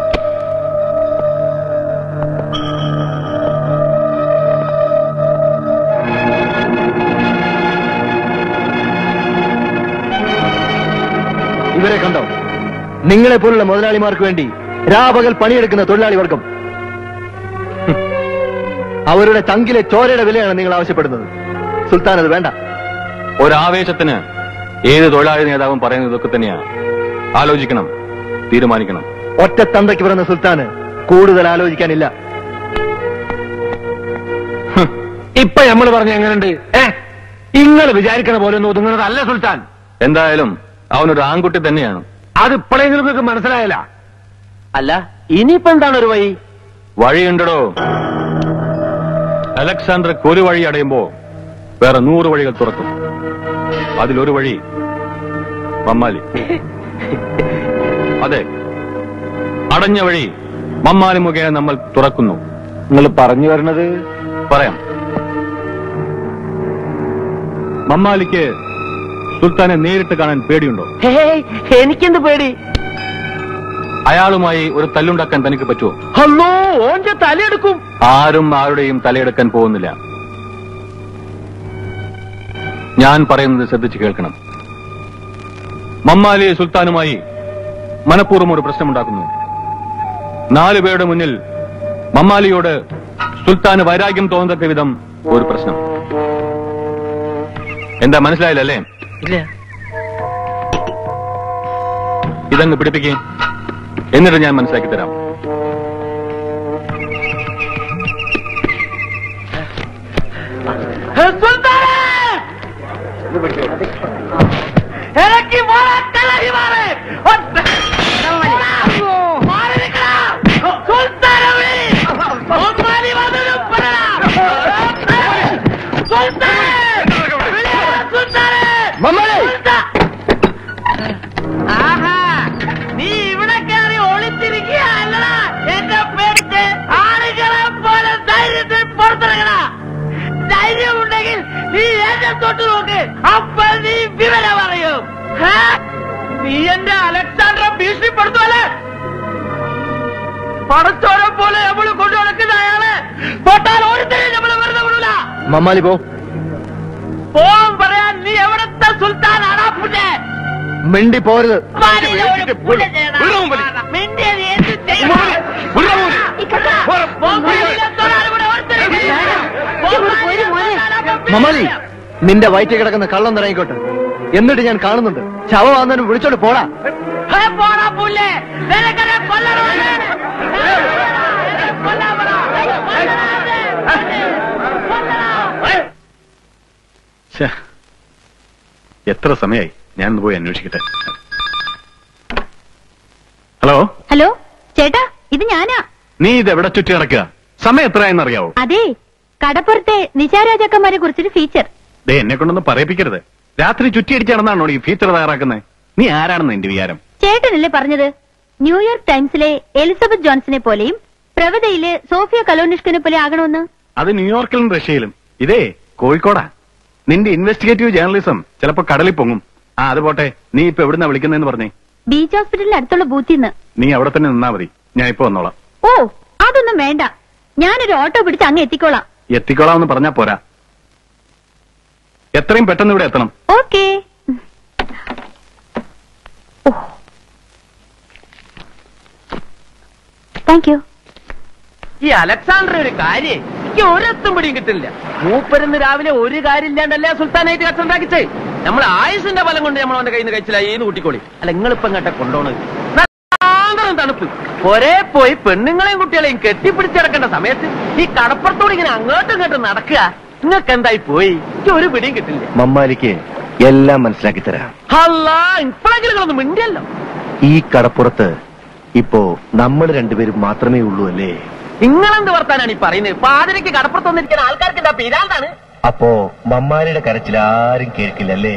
ഇവരെ കണ്ടോ നിങ്ങളെ പോലുള്ള മുതലാളിമാർക്ക് വേണ്ടി രാപകൽ പണിയെടുക്കുന്ന തൊഴിലാളി വർഗം ഹും. അവരുടെ ചങ്കിലെ ചോരയുടെ വിലയാണ് നിങ്ങൾ ആവശ്യപ്പെടുന്നത് സുൽത്താൻ അത് വേണ്ട ഒരാവേശത്തിന് ഏത് തൊഴിലാളി നേതാവും പറയുന്നത് ഇതൊക്കെ തന്നെയാ ആലോചിക്കണം തീരുമാനിക്കണം ഒറ്റ തന്തയ്ക്ക് പിറന്ന സുൽത്താന് കൂടുതൽ ആലോചിക്കാനില്ല ഇപ്പൊ നമ്മൾ പറഞ്ഞ എങ്ങനെയുണ്ട് ഏ നിങ്ങൾ വിചാരിക്കണ പോലെ ഒന്നും ഒതുങ്ങുന്നത് അല്ല സുൽത്താൻ എന്തായാലും അവനൊരു ആൺകുട്ടി തന്നെയാണ് അത് ഇപ്പോഴെങ്കിലും നിങ്ങൾക്ക് മനസ്സിലായല്ല അല്ല ഇനിയിപ്പോ എന്താണ് ഒരു വഴി വഴിയുണ്ടടോ അലക്സാണ്ടർ ഒരു വഴി അടയുമ്പോ വേറെ നൂറ് വഴികൾ തുറക്കും അതിലൊരു വഴി മമ്മാലി അതെ അടഞ്ഞ വഴി മമ്മാലി മുഖേന നമ്മൾ തുറക്കുന്നു നിങ്ങൾ പറഞ്ഞു വരുന്നത് പറയാം മമ്മാലിക്ക് സുൽത്താനെ നേരിട്ട് കാണാൻ പേടിയുണ്ടോ ഹേയ് എനിക്കെന്ത് പേടി അയാളുമായി ഒരു തല്ലുണ്ടാക്കാൻ തനിക്ക് പറ്റുമോ അല്ലോ ഓന്റെ തലയെടുക്കും ആരും ആരുടെയും തലയെടുക്കാൻ പോകുന്നില്ല ഞാൻ പറയുന്നത് ശ്രദ്ധിച്ച് കേൾക്കണം മമ്മാലി സുൽത്താനുമായി മനഃപൂർവ്വം ഒരു പ്രശ്നമുണ്ടാക്കുന്നു നാലു പേരുടെ മുന്നിൽ മമ്മാലിയോട് സുൽത്താന് വൈരാഗ്യം തോന്നത്തക്ക വിധം ഒരു പ്രശ്നം എന്താ മനസ്സിലായില്ലല്ലേ ഇല്ല ഇതങ്ങ് പിടിപ്പിക്കേ എന്നിട്ട് ഞാൻ മനസ്സിലാക്കി തരാം ഇറക്കി പോരാ കളരി മാറ് മാറി നിൽക്കടാ സുൽത്താനവി ഒന്നാലി വന്നതും പറടാ സുൽത്താനെ വിളിയാ സുൽത്താനെ സുൽത്താ- ആഹാ നീ ഇവിടെ കയറി ഒളിച്ചിരിക്കുക അല്ലടാ എന്നെ പേടിച്ച് ആളുകളെ പോലെ ധൈര്യത്തിൽ പുറത്തിറങ്ങടാ ധൈര്യമുണ്ടെങ്കിൽ നീ എന്നെ തൊട്ട് നോക്ക് അപ്പോൾ നീ വിവരം അറിയും ഹാ? നീ എന്റെ അലക്സാണ്ടറെ ഭീഷണിപ്പെടുത്തുവല്ലേ പടച്ചോരം പോലെ നമ്മൾ കൊണ്ടു നടക്കുന്ന അയാളെ തൊട്ടാൽ ഒരുത്തരെയും നമ്മൾ വെറുതെ വിടൂല മമ്മാലി പോ പോവാൻ പറയാൻ നീ എവിടത്തെ സുൽത്താനാടാ പുണ്യ മിണ്ടി പോരുത് മമ്മാലി നിന്റെ വയറ്റിൽ കിടക്കുന്ന കള്ളം തുടങ്ങിക്കോട്ടെ എന്നിട്ട് ഞാൻ കാണുന്നുണ്ട് ശവമാന്നതിന് വിളിച്ചോണ്ട് പോടാ പോടാ പുല്ലേ നിനക്കനെ കൊല്ലണോ കൊല്ലാൻ പറ. കൊല്ലണോ? ശ്ശേ. എത്ര സമയായി ഞാൻ ഒന്ന് പോയി അന്വേഷിക്കട്ടെ ഹലോ ഹലോ ചേട്ടാ ഇത് ഞാനാ നീ ഇത് എവിടെ ചുറ്റി നടക്കുക സമയം എത്രയായെന്ന് അറിയാവോ അതെ കടപ്പുറത്തെ നിശാരാജാക്കന്മാരെ കുറിച്ചൊരു ഫീച്ചർ ദേ എന്നെ കൊണ്ടൊന്നും പറയിപ്പിക്കരുത് രാത്രി ചുറ്റിയടിച്ച് നടന്നാണോ ഈ ഫീച്ചർ തയ്യാറാക്കുന്നത് നീ ആരാണെന്ന് എന്റെ വിചാരം ചേട്ടനല്ലേ പറഞ്ഞത് ന്യൂയോർക്ക് ടൈംസിലെ എലിസബത്ത് ജോൺസനെ പോലെയും പ്രവതയിലെ സോഫിയ കലോനിഷ്കനെ പോലെ ആകണമെന്ന് അത് ന്യൂയോർക്കിലും റഷ്യയിലും ഇതേ കോഴിക്കോടാ നിന്റെ ഇൻവെസ്റ്റിഗേറ്റീവ് ജേർണലിസം ചിലപ്പോ കടലിൽ പൊങ്ങും ആ അത് പോട്ടെ നീ ഇപ്പൊ എവിടുന്നാ വിളിക്കുന്നതെന്ന് പറഞ്ഞേ ബീച്ച് ഹോസ്പിറ്റലിന് അടുത്തുള്ള ബൂത്തിന്ന് നീ അവിടെ തന്നെ നിന്നാ മതി ഞാൻ ഇപ്പൊ വന്നോളാം ഓ അതൊന്നും വേണ്ട ഞാനൊരു ഓട്ടോ പിടിച്ച് അങ്ങ് എത്തിക്കോളാം എത്തിക്കോളാമെന്ന് പറഞ്ഞാ പോരാ എത്രയും പെട്ടെന്ന് ഇവിടെ എത്തണം ഓക്കേ താങ്ക് യു ഈ അലക്സാണ്ടർ ഒരു കാര്യം എനിക്ക് ഒരെത്തും പിടിയും കിട്ടില്ല മൂപ്പരുന്ന് രാവിലെ ഒരു കാര്യം ഇല്ലാണ്ടല്ലേ സുൽത്താനായിട്ട് കച്ചുണ്ടാക്കിച്ചേ നമ്മൾ ആയുസിന്റെ ബലം കൊണ്ട് നമ്മൾ അവന്റെ കയ്യിൽ നിന്ന് കഴിച്ചില്ല ഏന്ന് കൂട്ടിക്കോളി അല്ല നിങ്ങളിപ്പം കേട്ട കൊണ്ടോണത് ഭയങ്കരം തണുപ്പ് ഒരേ പോയി പെണ്ണുങ്ങളെയും കുട്ടികളെയും കെട്ടിപ്പിടിച്ചിടക്കേണ്ട സമയത്ത് ഈ കടപ്പുറത്തോട് ഇങ്ങനെ അങ്ങോട്ടും ഇങ്ങോട്ടും നടക്കുക നിങ്ങൾക്ക് എന്തായി പോയി എനിക്ക് ഒരു പിടിയും കിട്ടില്ല മമ്മാലിക്ക് എല്ലാം മനസ്സിലാക്കി തരാം അല്ല ഇപ്പോഴെങ്കിലും നിങ്ങളൊന്ന് മിണ്ടിയല്ലോ ഈ കടപ്പുറത്ത് ഇപ്പോ നമ്മൾ രണ്ടുപേരും മാത്രമേ ഉള്ളൂ അല്ലേ നിങ്ങളെന്ത് വർത്താനാണ് ഈ പറയുന്നത് പാതിരയ്ക്ക് കടപ്പുറത്ത് വന്നിരിക്കുന്ന ആൾക്കാർക്ക് എന്താ പിരാന്താണ് അപ്പോ മമ്മാരിയുടെ കരച്ചിൽ ആരും കേൾക്കില്ലല്ലേ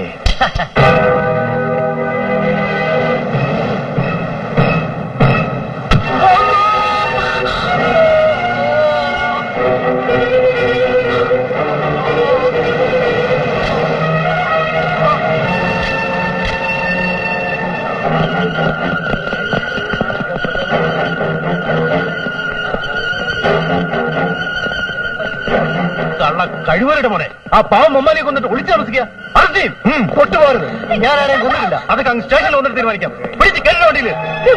കള്ള കഴിവരുടെ മോനെ ആ പാവം മമ്മാലിയെ കൊന്നിട്ട് ഒളിച്ചു താമസിക്കുക അറസ്റ്റ് ചെയ്യും പൊട്ടുപോകരുത് ഞാൻ ആരെയും കൊന്നിട്ടില്ല അതൊക്കെ അങ്ങ് സ്റ്റേഷനിൽ വന്നിട്ട് തീരുമാനിക്കാം പിടിച്ച് കയറി വണ്ടിയില്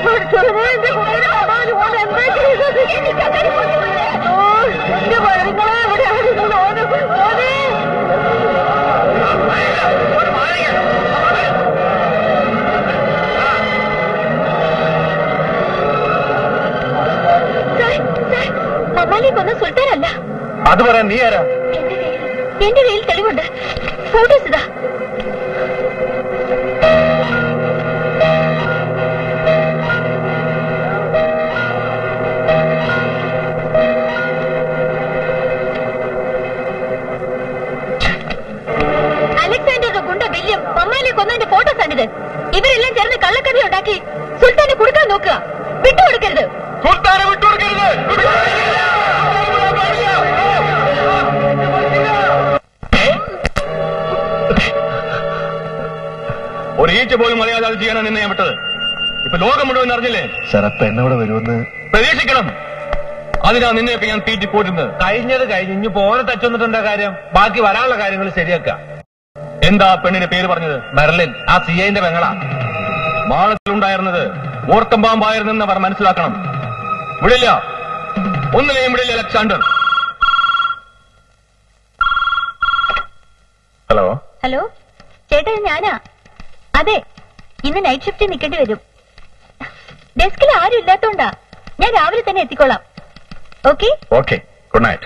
മമ്മാലിയെ കൊന്ന സുൽത്താനല്ല അത് പറയാൻ നീ ആരാ എന്റെ കയ്യിൽ തെളിവുണ്ട് ഫോട്ടോസ് ഇതാ അലക്സാണ്ടറുടെ ഗുണ്ട വില്യം മമ്മാലിയെ കൊന്നതിന്റെ ഫോട്ടോസ് ആണിത് ഇവരെല്ലാം ചേർന്ന് കള്ളക്കഥ ഉണ്ടാക്കി സുൽത്താനെ കൊടുക്കാൻ നോക്കുക വിട്ടുകൊടുക്കരുത് സുൽത്താനെ വിട്ടുകൊടുക്കരുത് ഒരു ഈച്ച പോലും അറിയാതെ അത് ചെയ്യാനാണ് നിന്നെ ഞാൻ വിട്ടത് ഇപ്പൊ ലോകം മുഴുവൻ അറിഞ്ഞില്ലേ സാർ അപ്പൊ എന്നോട് വരുമെന്ന് പ്രതീക്ഷിക്കണം അതിനാ നിന്നെയൊക്കെ ഞാൻ തീറ്റി പോരുന്നത് കഴിഞ്ഞത് കഴിഞ്ഞ് ഇനി പോനെ തച്ചൊന്നിട്ടെന്താ കാര്യം ബാക്കി വരാനുള്ള കാര്യങ്ങൾ ശരിയാക്കാം എന്താ ആ പെണ്ണിന്റെ പേര് പറഞ്ഞത് മെർലിൻ ആ സി ഐന്റെ പെങ്ങളാ മാളത്തിലുണ്ടായിരുന്നത് മൂർക്കം പാമ്പായിരുന്നെന്ന് അവർ മനസ്സിലാക്കണം വിടില്ല ഒന്നിനെയും വിടില്ല അലക്സാണ്ടർ ഹലോ ഹലോ ചേട്ടാ ഇത് ഞാനാ അതെ ഇന്ന് നൈറ്റ് ഷിഫ്റ്റ് നിൽക്കേണ്ടി വരും ഡെസ്കിൽ ആരും ഇല്ലാത്തോണ്ടാ ഞാൻ രാവിലെ തന്നെ എത്തിക്കോളാം ഓക്കെ ഓക്കെ ഗുഡ് നൈറ്റ്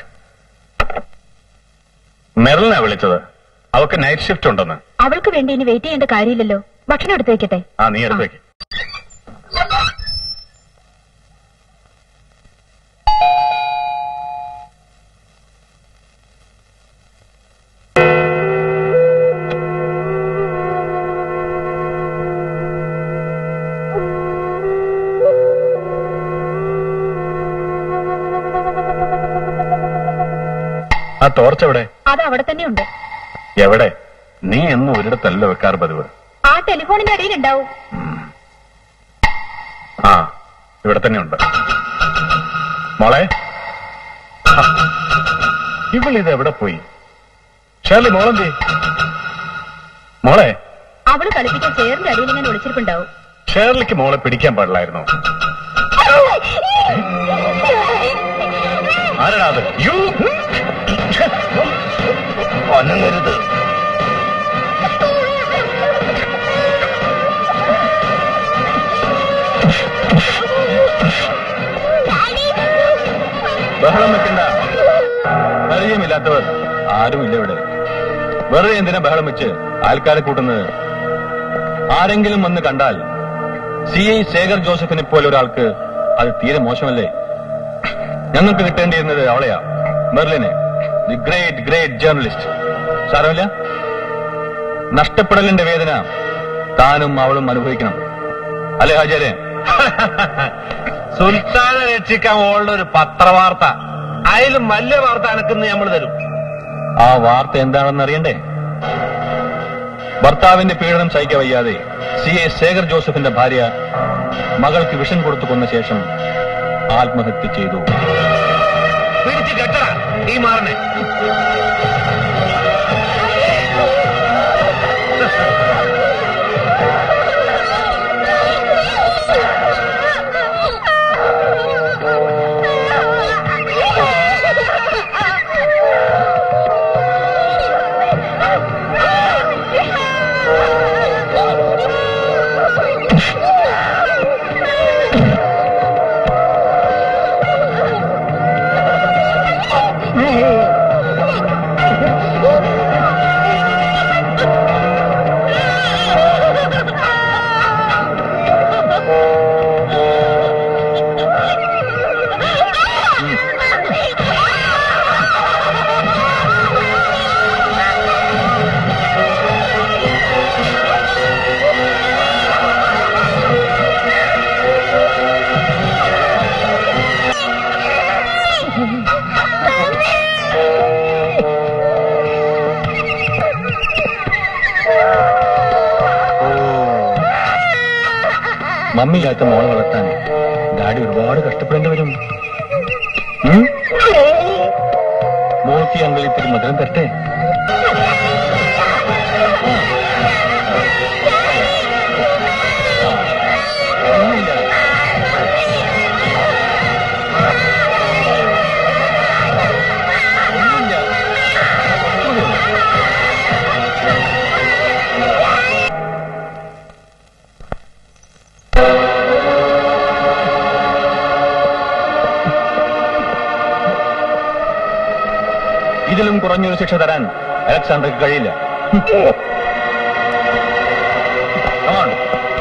മെറലിനാ വിളിച്ചത് അവൾക്ക് നൈറ്റ് ഷിഫ്റ്റ് ഉണ്ടെന്ന് അവൾക്ക് വേണ്ടി ഇനി വെയിറ്റ് ചെയ്യേണ്ട കാര്യമില്ലല്ലോ ഭക്ഷണം എടുത്തു വെക്കട്ടെ ആ നീ എടുത്തേക്ക് ആ ടോർച്ച് എവിടെ അത് അവിടെ തന്നെ ഉണ്ട് എവിടെ നീ എന്നും ഒരിടത്തല്ല വെക്കാറ് പതിവ് ആ ടെലിഫോണിന്റെ അടിയിൽ ഉണ്ടാവും ആ ഇവിടെ തന്നെ ഉണ്ട് മോളെ ഹ, ഇവളിത് എവിടെ പോയി ഷേർലി മോളെന്തേ മോളെ അവള് കളിപ്പിക്കാൻ ചേറിന്റെ അടിയിൽ ഇങ്ങനെ വിളിച്ചിട്ടുണ്ടാവും ഷേർലിക്ക് മോളെ പിടിക്കാൻ പാടില്ലായിരുന്നോ ആരാടാ അത് യു അനങ്ങരുത് ബഹളം വെക്കണ്ട പരിചയമില്ലാത്തവർ ആരുമില്ല ഇവിടെ വെറുതെ എന്തിനാ ബഹളം വെച്ച് ആൾക്കാരെ കൂട്ടുന്നത് ആരെങ്കിലും വന്ന് കണ്ടാൽ സി ഐ ശേഖർ ജോസഫിനെ പോലെ ഒരാൾക്ക് അത് തീരെ മോശമല്ലേ ഞങ്ങൾക്ക് കിട്ടേണ്ടിയിരുന്നത് അവളെയാ മെർലിനെ ദി ഗ്രേറ്റ് ഗ്രേറ്റ് ജേർണലിസ്റ്റ് സാരമില്ല നഷ്ടപ്പെടലിന്റെ വേദന താനും അവളും അനുഭവിക്കണം അല്ലേ ഹാജരെ സുൽത്താനെ രക്ഷിക്കാൻ ഓളുടെ ഒരു പത്രവാർത്ത അതിലും വലിയ വാർത്ത അനക്കുന്ന നമ്മൾ തരും ആ വാർത്ത എന്താണെന്ന് അറിയണ്ടേ ഭർത്താവിന്റെ പീഡനം സഹിക്കാൻ വയ്യാതെ സി എ ശേഖർ ജോസഫിന്റെ ഭാര്യ മകൾക്ക് വിഷം കൊടുത്തു കൊന്ന ശേഷം ആത്മഹത്യ ചെയ്തു പിടിച്ച് കെട്ടടാ ഈ മാറണേ മമ്മിയില്ലാത്ത മോളെ വളർത്താൻ ഡാഡി ഒരുപാട് കഷ്ടപ്പെടേണ്ടി വരും ഉം? മോൾക്ക് ഈ അങ്കിൾ ഇത്തിരി മധുരം തരട്ടെ ഇതിലും കുറഞ്ഞൊരു ശിക്ഷ തരാൻ അലക്സാണ്ടർക്ക് കഴിയില്ല Come on.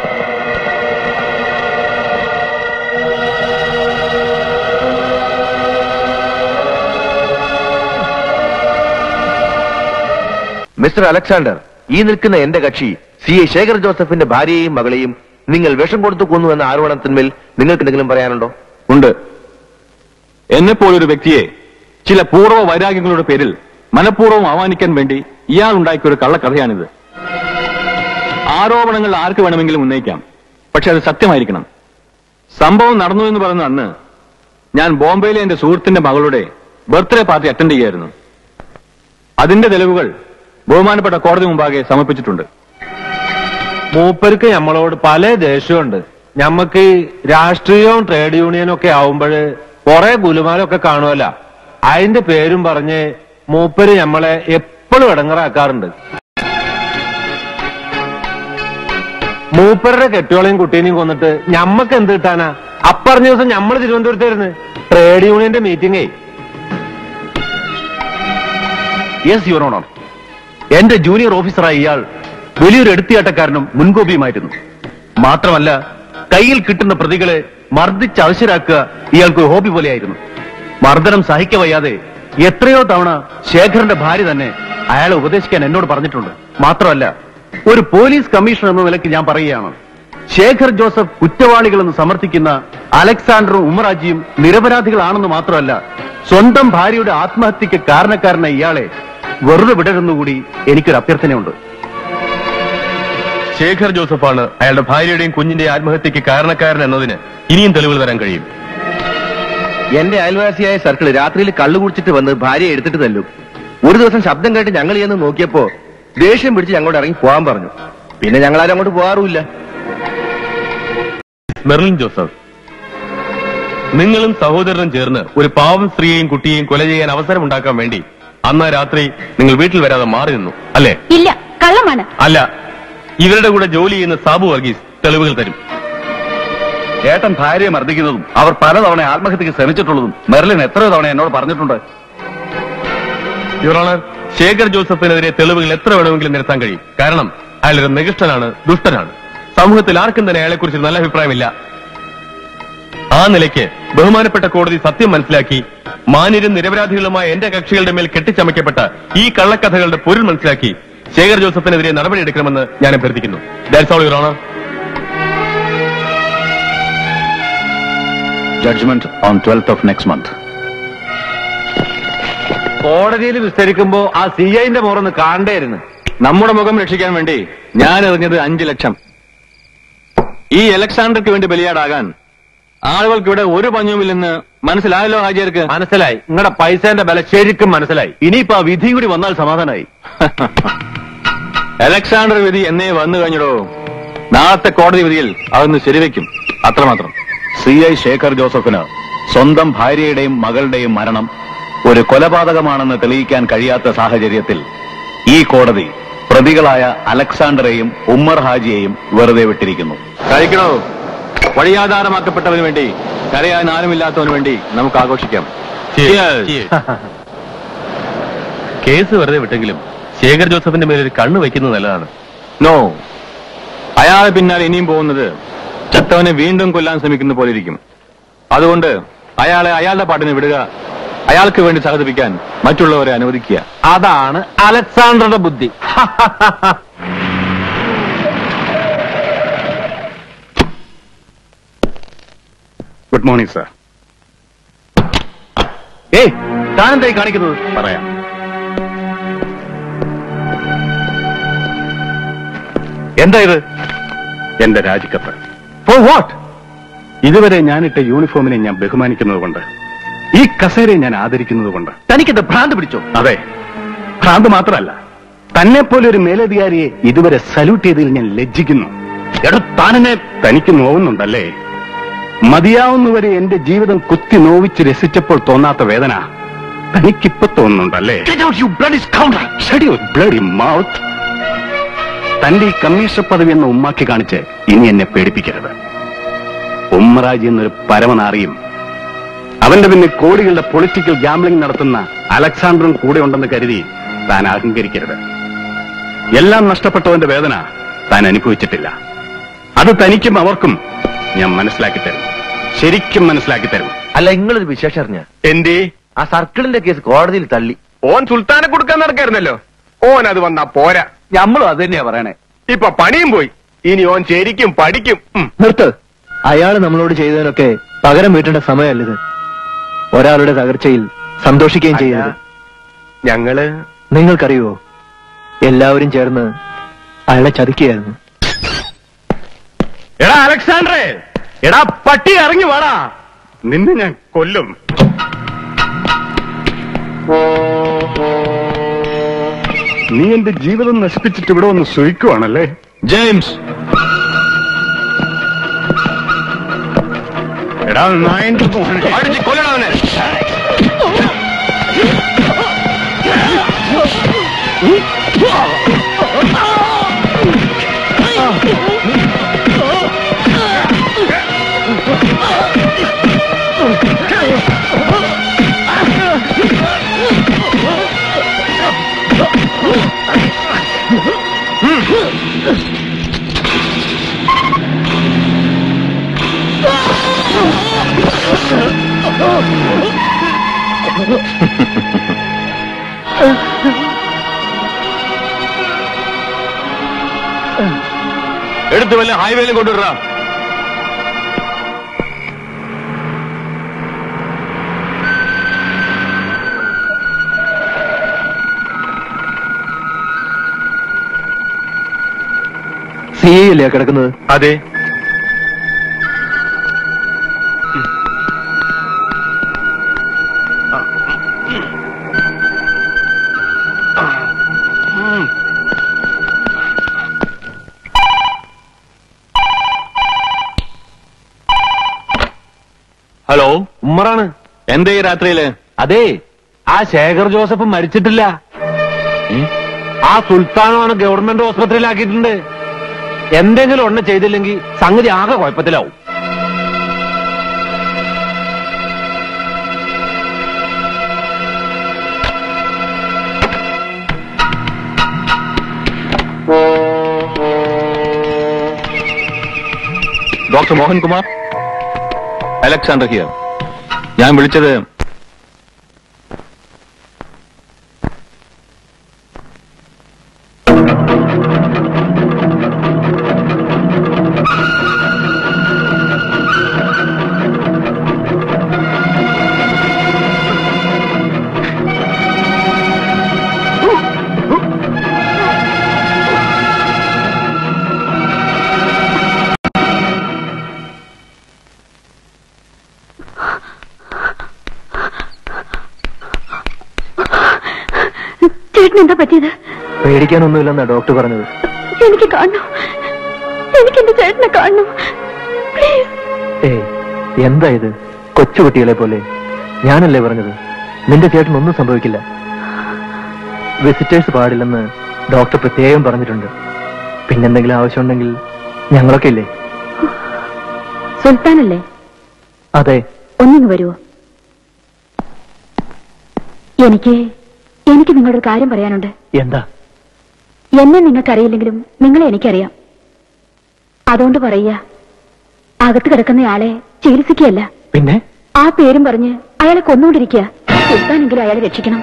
മിസ്റ്റർ അലക്സാണ്ടർ ഈ നിൽക്കുന്ന എന്റെ കക്ഷി സി എ ശേഖർ ജോസഫിന്റെ ഭാര്യയെയും മകളെയും നിങ്ങൾ വിഷം കൊടുത്തു കൊന്നു എന്ന ആരോപണത്തിന്മേൽ നിങ്ങൾക്ക് എന്തെങ്കിലും പറയാനുണ്ടോ ഉണ്ട് എന്നെ പോലൊരു വ്യക്തിയെ ചില പൂർവ്വ വൈരാഗ്യങ്ങളുടെ പേരിൽ മനഃപൂർവ്വം അവമാനിക്കാൻ വേണ്ടി ഇയാൾ ഉണ്ടാക്കിയ ഒരു കള്ളക്കഥയാണിത് ആരോപണങ്ങൾ ആർക്ക് വേണമെങ്കിലും ഉന്നയിക്കാം പക്ഷെ അത് സത്യമായിരിക്കണം സംഭവം നടന്നു എന്ന് പറയുന്ന അന്ന് ഞാൻ ബോംബെയിലെ എന്റെ സുഹൃത്തിന്റെ മകളുടെ ബർത്ത്ഡേ പാർട്ടി അറ്റൻഡ് ചെയ്യായിരുന്നു അതിന്റെ തെളിവുകൾ ബഹുമാനപ്പെട്ട കോടതി മുമ്പാകെ സമർപ്പിച്ചിട്ടുണ്ട് മൂപ്പർക്ക് നമ്മളോട് പല ദേഷ്യമുണ്ട് ഞമ്മക്ക് ഈ രാഷ്ട്രീയവും ട്രേഡ് യൂണിയനും ഒക്കെ ആവുമ്പോൾ കുറെ ഗുലുമാലൊക്കെ കാണുമല്ല അതിന്റെ പേരും പറഞ്ഞ് മൂപ്പര് നമ്മളെ എപ്പോഴും ഇടങ്ങറാക്കാറുണ്ട് മൂപ്പരുടെ കെട്ടിയോളെയും കുട്ടീനെയും കൊന്നിട്ട് ഞമ്മക്ക് എന്ത് കിട്ടാനാ അപ്പറഞ്ഞ ദിവസം നമ്മൾ തിരുവനന്തപുരത്തായിരുന്നു ട്രേഡ് യൂണിയന്റെ മീറ്റിംഗേ യെസ് യുവർ ഓണർ എന്റെ ജൂനിയർ ഓഫീസറായ ഇയാൾ വലിയൊരു എടുത്തിയാട്ടക്കാരനും മുൻകോപിയുമായിരുന്നു മാത്രമല്ല കയ്യിൽ കിട്ടുന്ന പ്രതികളെ മർദ്ദിച്ച് അവശരാക്കുക ഇയാൾക്ക് ഒരു ഹോബി പോലെയായിരുന്നു മർദ്ദനം സഹിക്കവയ്യാതെ എത്രയോ തവണ ശേഖരന്റെ ഭാര്യ തന്നെ അയാളെ ഉപദേശിക്കാൻ എന്നോട് പറഞ്ഞിട്ടുണ്ട് മാത്രമല്ല ഒരു പോലീസ് കമ്മീഷണർ എന്ന നിലയ്ക്ക് ഞാൻ പറയുകയാണ് ശേഖർ ജോസഫ് കുറ്റവാളികളെന്ന് സമർത്ഥിക്കുന്ന അലക്സാണ്ടറും ഉമ്മറാജിയും നിരപരാധികളാണെന്ന് മാത്രമല്ല സ്വന്തം ഭാര്യയുടെ ആത്മഹത്യക്ക് കാരണക്കാരനായ ഇയാളെ വെറുതെ വിടരുന്നുകൂടി എനിക്കൊരു അഭ്യർത്ഥനയുണ്ട് ശേഖർ ജോസഫാണ് അയാളുടെ ഭാര്യയുടെയും കുഞ്ഞിന്റെയും ആത്മഹത്യക്ക് കാരണക്കാരൻ എന്നതിന് ഇനിയും തെളിവുകൾ തരാൻ കഴിയും എന്റെ അയൽവാസിയായ സർക്കിൾ രാത്രിയിൽ കള്ളു കുടിച്ചിട്ട് വന്ന് ഭാര്യയെ എടുത്തിട്ട് തല്ലും ഒരു ദിവസം ശബ്ദം കേട്ട് ഞങ്ങൾ ചെന്ന് നോക്കിയപ്പോ ദേഷ്യം പിടിച്ച് ഞങ്ങളോട് ഇറങ്ങി പോകാൻ പറഞ്ഞു പിന്നെ ഞങ്ങൾ ആരും അങ്ങോട്ട് പോകാറുമില്ല മെർലിൻ ജോസഫ് നിങ്ങളും സഹോദരനും ചേർന്ന് ഒരു പാവം സ്ത്രീയെയും കുട്ടിയെയും കൊല ചെയ്യാൻ അവസരം ഉണ്ടാക്കാൻ വേണ്ടി അന്ന് ആ രാത്രി നിങ്ങൾ വീട്ടിൽ വരാതെ മാറി നിന്നു അല്ലേ ഇല്ല കള്ളമാണ് അല്ല ഇവരുടെ കൂടെ ജോലി ചെയ്യുന്ന സാബു വർഗീസ് തെളിവുകൾ തരും ഏട്ടൻ ഭാര്യയെ മർദ്ദിക്കുന്നതും അവർ പലതവണ ആത്മഹത്യക്ക് ശ്രമിച്ചിട്ടുള്ളതും മെർലിൻ എത്രയോ തവണ എന്നോട് പറഞ്ഞിട്ടുണ്ട് യുറോണർ ശേഖർ ജോസഫിനെതിരെ തെളിവുകൾ എത്ര വേണമെങ്കിലും നിരത്താൻ കഴിയും കാരണം അയാളൊരു നികഷ്ടനാണ് ദുഷ്ടനാണ് സമൂഹത്തിൽ ആർക്കും തന്നെ അയാളെക്കുറിച്ച് നല്ല അഭിപ്രായമില്ല ആ നിലയ്ക്ക് ബഹുമാനപ്പെട്ട കോടതി സത്യം മനസ്സിലാക്കി മാന്യരും നിരപരാധികളുമായ എന്റെ കക്ഷികളുടെ മേൽ കെട്ടിച്ചമയ്ക്കപ്പെട്ട ഈ കള്ളക്കഥകളുടെ പൊരുൾ മനസ്സിലാക്കി ശേഖർ ജോസഫിനെതിരെ നടപടിയെടുക്കണമെന്ന് ഞാൻ അഭ്യർത്ഥിക്കുന്നു that's all your honour judgement on twelfth of next month കോടതിയിൽ വിസ്തരിക്കുമ്പോ ആ സി ഐന്റെ മുറന്ന് കാണണ്ടായിരുന്നു നമ്മുടെ മുഖം രക്ഷിക്കാൻ വേണ്ടി ഞാൻ എറിഞ്ഞത് അഞ്ചു ലക്ഷം ഈ അലക്സാണ്ടർക്ക് വേണ്ടി ബലിയാടാകാൻ ആളുകൾക്ക് ഇവിടെ ഒരു പഞ്ഞവുമില്ലെന്ന് മനസ്സിലായല്ലോ ഹാജിയർക്ക് മനസ്സിലായി നിങ്ങളുടെ പൈസേന്റെ വില ശരിക്കും മനസ്സിലായി ഇനിയിപ്പോ ആ വിധി കൂടി വന്നാൽ സമാധാനമായി അലക്സാണ്ടർ വിധി എന്നേ വന്നു കഴിഞ്ഞടോ നാളത്തെ കോടതി വിധിയിൽ അതൊന്ന് ശരിവെക്കും അത്രമാത്രം സി ഐ ശേഖർ ജോസഫിന് സ്വന്തം ഭാര്യയുടെയും മകളുടെയും മരണം ഒരു കൊലപാതകമാണെന്ന് തെളിയിക്കാൻ കഴിയാത്ത സാഹചര്യത്തിൽ ഈ കോടതി പ്രതികളായ അലക്സാണ്ടറെയും ഉമ്മർ ഹാജിയെയും വെറുതെ വിട്ടിരിക്കുന്നു കഴിക്കണോ വഴിയാധാരമാക്കപ്പെട്ടവന് വേണ്ടി കരയാൻ ആരുമില്ലാത്തവന് വേണ്ടി നമുക്ക് ആഘോഷിക്കാം കേസ് വെറുതെ വിട്ടെങ്കിലും ശേഖർ ജോസഫിന്റെ മേലൊരു കണ്ണ് വയ്ക്കുന്നത് നല്ലതാണ് നോ അയാളെ പിന്നാലെ ഇനിയും പോകുന്നത് ചത്തവനെ വീണ്ടും കൊല്ലാൻ ശ്രമിക്കുന്ന പോലെ ഇരിക്കും അതുകൊണ്ട് അയാളെ അയാളുടെ പാട്ടിന് വിടുക അയാൾക്ക് വേണ്ടി സഹതപിക്കാൻ മറ്റുള്ളവരെ അനുവദിക്കുക അതാണ് അലക്സാണ്ടറുടെ ബുദ്ധി ഗുഡ് മോർണിംഗ് സർ ഏയ് താനെന്തായി കാണിക്കുന്നത് പറയാം എന്താ ഇത് എന്റെ രാജിക്കത്ത് ഫോർ വാട്ട് ഇതുവരെ ഞാനിട്ട യൂണിഫോമിനെ ഞാൻ ബഹുമാനിക്കുന്നത് കൊണ്ട് ഈ കസേരയെ ഞാൻ ആദരിക്കുന്നത് കൊണ്ട് തനിക്കെന്താ ഭ്രാന്ത് പിടിച്ചോ അതെ ഭ്രാന്ത് മാത്രമല്ല തന്നെ പോലെ ഒരു മേലധികാരിയെ ഇതുവരെ സല്യൂട്ട് ചെയ്തതിൽ ഞാൻ ലജ്ജിക്കുന്നു എടോ താനെന്നെ തനിക്ക് നോവുന്നുണ്ടല്ലേ മതിയാവുന്നവരെ എന്റെ ജീവിതം കുത്തി നോവിച്ച് രസിച്ചപ്പോൾ തോന്നാത്ത വേദന തനിക്കിപ്പോ തോന്നുന്നുണ്ടല്ലേ Get out, you bloody scoundrel! Shut your bloody mouth. തന്റെ ഈ കമ്മീഷണർ പദവി എന്ന ഉമ്മാക്കി കാണിച്ച് ഇനി എന്നെ പേടിപ്പിക്കരുത് ഉമ്മറാജി എന്നൊരു പരമനാറിയും അവന്റെ പിന്നെ കോടികളുടെ പൊളിറ്റിക്കൽ ഗാംബ്ലിംഗ് നടത്തുന്ന അലക്സാണ്ടറും കൂടെ ഉണ്ടെന്ന് കരുതി താൻ അഹങ്കരിക്കരുത് എല്ലാം നഷ്ടപ്പെട്ടവന്റെ വേദന താൻ അനുഭവിച്ചിട്ടില്ല അത് തനിക്കും അവർക്കും ഞാൻ മനസ്സിലാക്കി തരും ശരിക്കും മനസ്സിലാക്കി തരും അല്ല നിങ്ങളൊരു വിശേഷം അറിഞ്ഞ എന്തേ ആ സർക്കിളിന്റെ കേസ് കോടതിയിൽ തള്ളി ഓൻ സുൽത്താനെ കൊടുക്കാൻ നടക്കായിരുന്നല്ലോ ഓൻ അത് വന്നാ പോരാ നമ്മളും അത് തന്നെയാ പറയണേ ഇപ്പൊ പണിയും പോയി ഇനി ഓൻ ശരിക്കും പഠിക്കും ഉം. നിർത്ത് അയാൾ നമ്മളോട് ചെയ്തതിനൊക്കെ പകരം വീട്ടേണ്ട സമയമല്ലിത് ഒരാളുടെ തകർച്ചയിൽ സന്തോഷിക്കുകയും ചെയ്യരുത് ഞങ്ങള് നിങ്ങൾക്കറിയുവോ എല്ലാവരും ചേർന്ന് അയാളെ ചതിക്കുകയായിരുന്നു എടാ അലക്സാണ്ടറെ എടാ പട്ടി ഇറങ്ങി വാടാ നിന്നെ ഞാൻ കൊല്ലും നീ എന്റെ ജീവിതം നശിപ്പിച്ചിട്ട് ഇവിടെ ഒന്ന് സുഖിക്കുവാണല്ലേ ജെയിംസ് എടാ നായന്റെ മോനെ. അടിച്ച് കൊല്ലണം അവനെ എടുത്ത് വല്ല ഹൈവേയിലും കൊണ്ടുവിടാ സി ഐ അല്ലേ കിടക്കുന്നത് അതെ ഹലോ ഉമ്മറാണ് എന്തേ ഈ രാത്രിയില് അതെ ആ ശേഖർ ജോസഫ് മരിച്ചിട്ടില്ല ആ സുൽത്താനുമാണ് ഗവൺമെന്റ് ആശുപത്രിയിലാക്കിയിട്ടുണ്ട് എന്തെങ്കിലും ഒന്ന് ചെയ്തില്ലെങ്കിൽ സംഗതി ആകെ കുഴപ്പത്തിലാവും ഡോക്ടർ മോഹൻകുമാർ അലക്സാണ്ടർ ഹിയർ ഞാൻ വിളിച്ചത് ചേട്ടന് എന്താ പറ്റിയത് പേടിക്കാനൊന്നുമില്ലെന്നാ ഡോക്ടർ പറഞ്ഞത് എനിക്ക് കാണണം എനിക്ക് എന്റെ ചേട്ടനെ കാണണം പ്ലീസ് ഏയ് എന്താ ഇത് കൊച്ചുകുട്ടികളെ പോലെ ഞാനല്ലേ പറഞ്ഞത് നിന്റെ ചേട്ടൻ ഒന്നും സംഭവിക്കില്ല വിസിറ്റേഴ്സ് പാടില്ലെന്ന് ഡോക്ടർ പ്രത്യേകം പറഞ്ഞിട്ടുണ്ട് പിന്നെന്തെങ്കിലും ആവശ്യമുണ്ടെങ്കിൽ ഞങ്ങളൊക്കെ ഇല്ലേ സുൽത്താനല്ലേ അതെ ഒന്നിങ്ങ് വരുവോ എനിക്ക് എനിക്ക് നിങ്ങളോട് ഒരു കാര്യം പറയാനുണ്ട് എന്താ എന്നെ നിങ്ങൾക്കറിയില്ലെങ്കിലും നിങ്ങളെ എനിക്കറിയാം അതുകൊണ്ട് പറയുക അകത്ത് കിടക്കുന്നയാളെ ചികിത്സിക്കുകയല്ല പിന്നെ ആ പേരും പറഞ്ഞ് അയാളെ കൊന്നുകൊണ്ടിരിക്കുക സുൽത്താനെങ്കിലും അയാളെ രക്ഷിക്കണം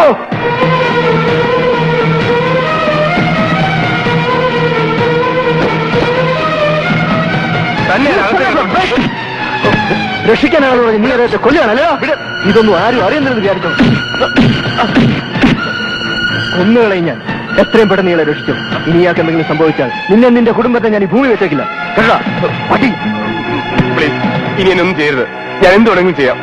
രക്ഷിക്കാനാണല്ലോ പറഞ്ഞത്. നീ അറിയാത്ത കൊല്ലുകയാണല്ലോ ഇതൊന്നും ആരും അറിയുന്നില്ലെന്ന് വിചാരിച്ചു കൊന്നുകളയും ഞാൻ എത്രയും പെട്ടെന്ന് നീളെ രക്ഷിക്കും ഇനി ഇയാൾക്ക് എന്തെങ്കിലും സംഭവിച്ചാൽ നിന്നെ നിന്റെ കുടുംബത്തെ ഞാൻ ഈ ഭൂമി വെച്ചേക്കില്ല കേട്ടോ പട്ടി പ്ലീസ് ഇനി എന്നൊന്നും ചെയ്യരുത് ഞാൻ എന്ത് വേണമെങ്കിലും ചെയ്യാം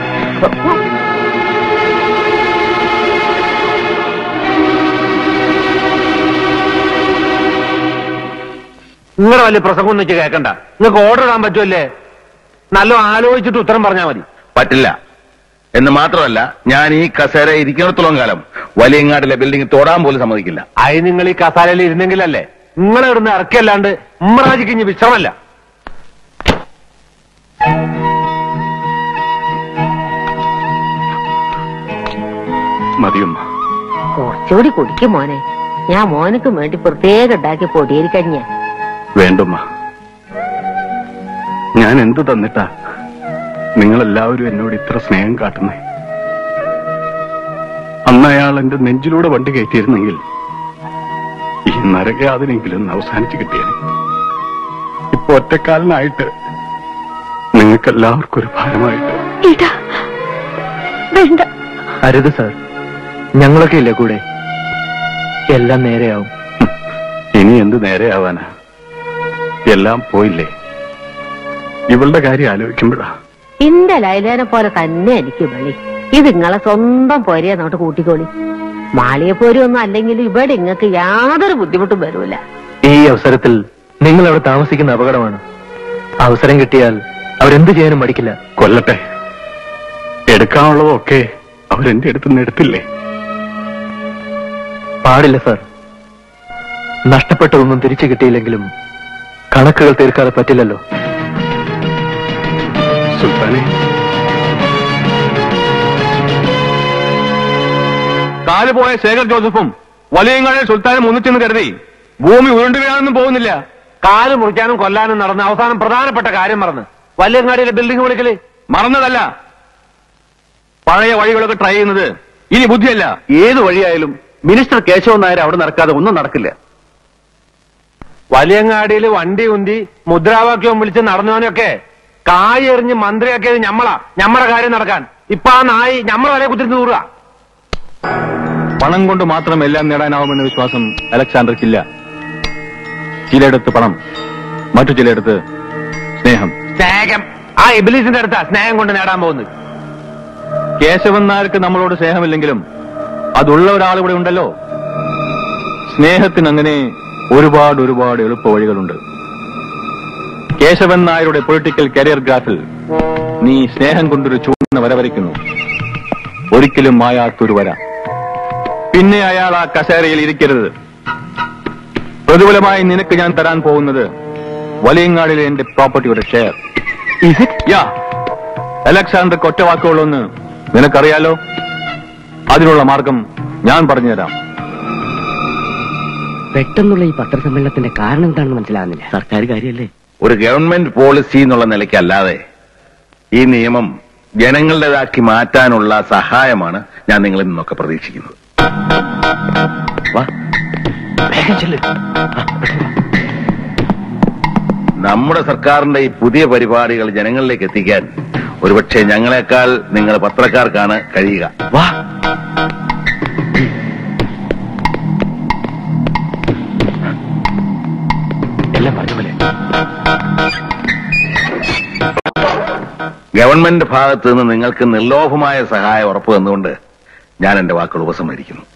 നിങ്ങളുടെ വലിയ പ്രസംഗം ഒന്നും വെച്ച് കേൾക്കണ്ട നിങ്ങൾക്ക് ഓർഡർ ഇടാൻ പറ്റുമല്ലേ നല്ല ആലോചിച്ചിട്ട് ഉത്തരം പറഞ്ഞാൽ മതി പറ്റില്ല എന്ന് മാത്രമല്ല ഞാൻ ഈ കസേര ഇരിക്കുന്നിടത്തോളം കാലം വലിയങ്ങാടിലെ ബിൽഡിംഗ് തൊടാൻ പോലും സമ്മതിക്കില്ല അത് നിങ്ങൾ ഈ കസാലയിൽ ഇരുന്നെങ്കിലല്ലേ നിങ്ങളെ ഇവിടുന്ന് ഇറക്കിയല്ലാണ്ട് ഉമ്മറാജിക്ക് ഇനി വിശ്രമല്ല മതിയമ്മ കുറച്ചുകൂടി കുടിക്കും മോനെ ഞാൻ മോനക്ക് വേണ്ടി പ്രത്യേകം ഉണ്ടാക്കി പൊടിയേരിക്കഞ്ഞ വേണ്ടമ്മ ഞാൻ എന്തു തന്നിട്ടാ നിങ്ങളെല്ലാവരും എന്നോട് ഇത്ര സ്നേഹം കാട്ടുന്നേ അന്ന് അയാൾ എന്റെ നെഞ്ചിലൂടെ വണ്ടി കയറ്റിയിരുന്നെങ്കിൽ ഈ നരകയാതനെങ്കിലും ഒന്ന് അവസാനിച്ചു കിട്ടിയേനെ ഇപ്പൊ ഒറ്റക്കാലനായിട്ട് നിങ്ങൾക്കെല്ലാവർക്കും ഒരു ഭാരമായിട്ട് ഏട്ടാ വേണ്ട അരുത് സാർ ഞങ്ങളൊക്കെ ഇല്ലേ കൂടെ എല്ലാം നേരെയാവും ഇനി എന്ത് നേരെയാവാനാ എല്ലാം പോയില്ലേ ഇവളുടെ കാര്യം ആലോചിക്കുമ്പോഴാ ഇന്റെ ലൈലേനെ പോലെ തന്നെ എനിക്ക് വിളി ഇത് നിങ്ങളെ സ്വന്തം പോരെയാ നോട്ട് കൂട്ടിക്കോളി മാളിയെ പോരൊന്നും അല്ലെങ്കിൽ ഇവിടെ ഇങ്ങക്ക് യാതൊരു ബുദ്ധിമുട്ടും വരൂല ഈ അവസരത്തിൽ നിങ്ങൾ അവിടെ താമസിക്കുന്ന അപകടമാണ് അവസരം കിട്ടിയാൽ അവരെന്ത് ചെയ്യാനും മടിക്കില്ല കൊല്ലട്ടെ എടുക്കാനുള്ളതൊക്കെ അവരെന്റെ അടുത്തുനിന്ന് എടുത്തില്ലേ പാടില്ല സാർ നഷ്ടപ്പെട്ടതൊന്നും തിരിച്ചു കിട്ടിയില്ലെങ്കിലും കണക്കുകൾ തീർക്കാതെ പറ്റില്ലല്ലോ സുൽത്താനെ കാല് പോയ ശേഖർ ജോസഫും വലിയങ്ങാടിലെ സുൽത്താനും ഒന്നിച്ചെന്ന് കരുതി ഭൂമി ഉരുണ്ടു വീഴാനൊന്നും പോകുന്നില്ല കാല് മുറിക്കാനും കൊല്ലാനും നടന്ന അവസാനം പ്രധാനപ്പെട്ട കാര്യം മറന്ന് വല്യങ്ങാടിയിലെ ബിൽഡിംഗ് വിളിക്കല് മറന്നതല്ല പഴയ വഴികളൊക്കെ ട്രൈ ചെയ്യുന്നത് ഇനി ബുദ്ധിയല്ല ഏത് വഴിയായാലും മിനിസ്റ്റർ കേശവൻ നായർ അവിടെ നടക്കാതെ ഒന്നും നടക്കില്ല വലിയങ്ങാടിയിൽ വണ്ടി ഉന്തി മുദ്രാവാക്യവും വിളിച്ച് നടന്നവനൊക്കെ കായ് എറിഞ്ഞ് മന്ത്രിയാക്കിയത് ഞമ്മളാ ഞമ്മടെ കാര്യം നടക്കാൻ ഇപ്പൊ ആ നായി ഞമ്മളെ വരെ കുത്തിരിച്ച് തൂറുക പണം കൊണ്ട് മാത്രം എല്ലാം നേടാനാവുമെന്ന വിശ്വാസം അലക്സാണ്ടർക്കില്ല ചിലയിടത്ത് പണം മറ്റു ചിലയിടത്ത് സ്നേഹം സ്നേഹം ആ ഇബിലീസിന്റെ അടുത്താ സ്നേഹം കൊണ്ട് നേടാൻ പോകുന്നത് കേശവൻ നായർക്ക് നമ്മളോട് സ്നേഹമില്ലെങ്കിലും അതുള്ള ഒരാൾ ഇവിടെ ഉണ്ടല്ലോ സ്നേഹത്തിന് അങ്ങനെ ഒരുപാട് ഒരുപാട് എളുപ്പ വഴികളുണ്ട് കേശവൻ നായരുടെ പൊളിറ്റിക്കൽ കരിയർ ഗ്രാഫിൽ നീ സ്നേഹം കൊണ്ടൊരു ചൂടുന്ന വര വരയ്ക്കുന്നു ഒരിക്കലും മായാത്തൊരു വര പിന്നെ അയാൾ ആ കസേരയിൽ ഇരിക്കരുത് പ്രതിഫലമായി നിനക്ക് ഞാൻ തരാൻ പോകുന്നത് വലിയങ്ങാടിലെ എന്റെ പ്രോപ്പർട്ടിയുടെ ഷെയർ യാ അലക്സാണ്ടർ ഒറ്റവാക്കുകളൊന്ന് നിനക്കറിയാലോ അതിനുള്ള മാർഗം ഞാൻ പറഞ്ഞുതരാം പെട്ടെന്നുള്ള ഈ പത്രസമ്മേളനത്തിന്റെ കാരണം എന്താണെന്ന് മനസ്സിലാകുന്നില്ല സർക്കാർ കാര്യമല്ലേ ഒരു ഗവൺമെന്റ് പോളിസി എന്നുള്ള നിലയ്ക്കല്ലാതെ ഈ നിയമം ജനങ്ങളുടേതാക്കി മാറ്റാനുള്ള സഹായമാണ് ഞാൻ നിങ്ങളിൽ നിന്നൊക്കെ പ്രതീക്ഷിക്കുന്നത് വാ വേഗം ചെല്ല് നമ്മുടെ സർക്കാരിന്റെ ഈ പുതിയ പരിപാടികൾ ജനങ്ങളിലേക്ക് എത്തിക്കാൻ ഒരുപക്ഷെ ഞങ്ങളെക്കാൾ നിങ്ങൾ പത്രക്കാർക്കാണ് കഴിയുക വാ എല്ലാം പറഞ്ഞ പോലെ ഗവൺമെന്റ് ഭാഗത്ത് നിന്ന് നിങ്ങൾക്ക് നിർലോഭമായ സഹായം ഉറപ്പു തന്നുകൊണ്ട് ഞാൻ എന്റെ വാക്കുകൾ ഉപസംഹരിക്കുന്നു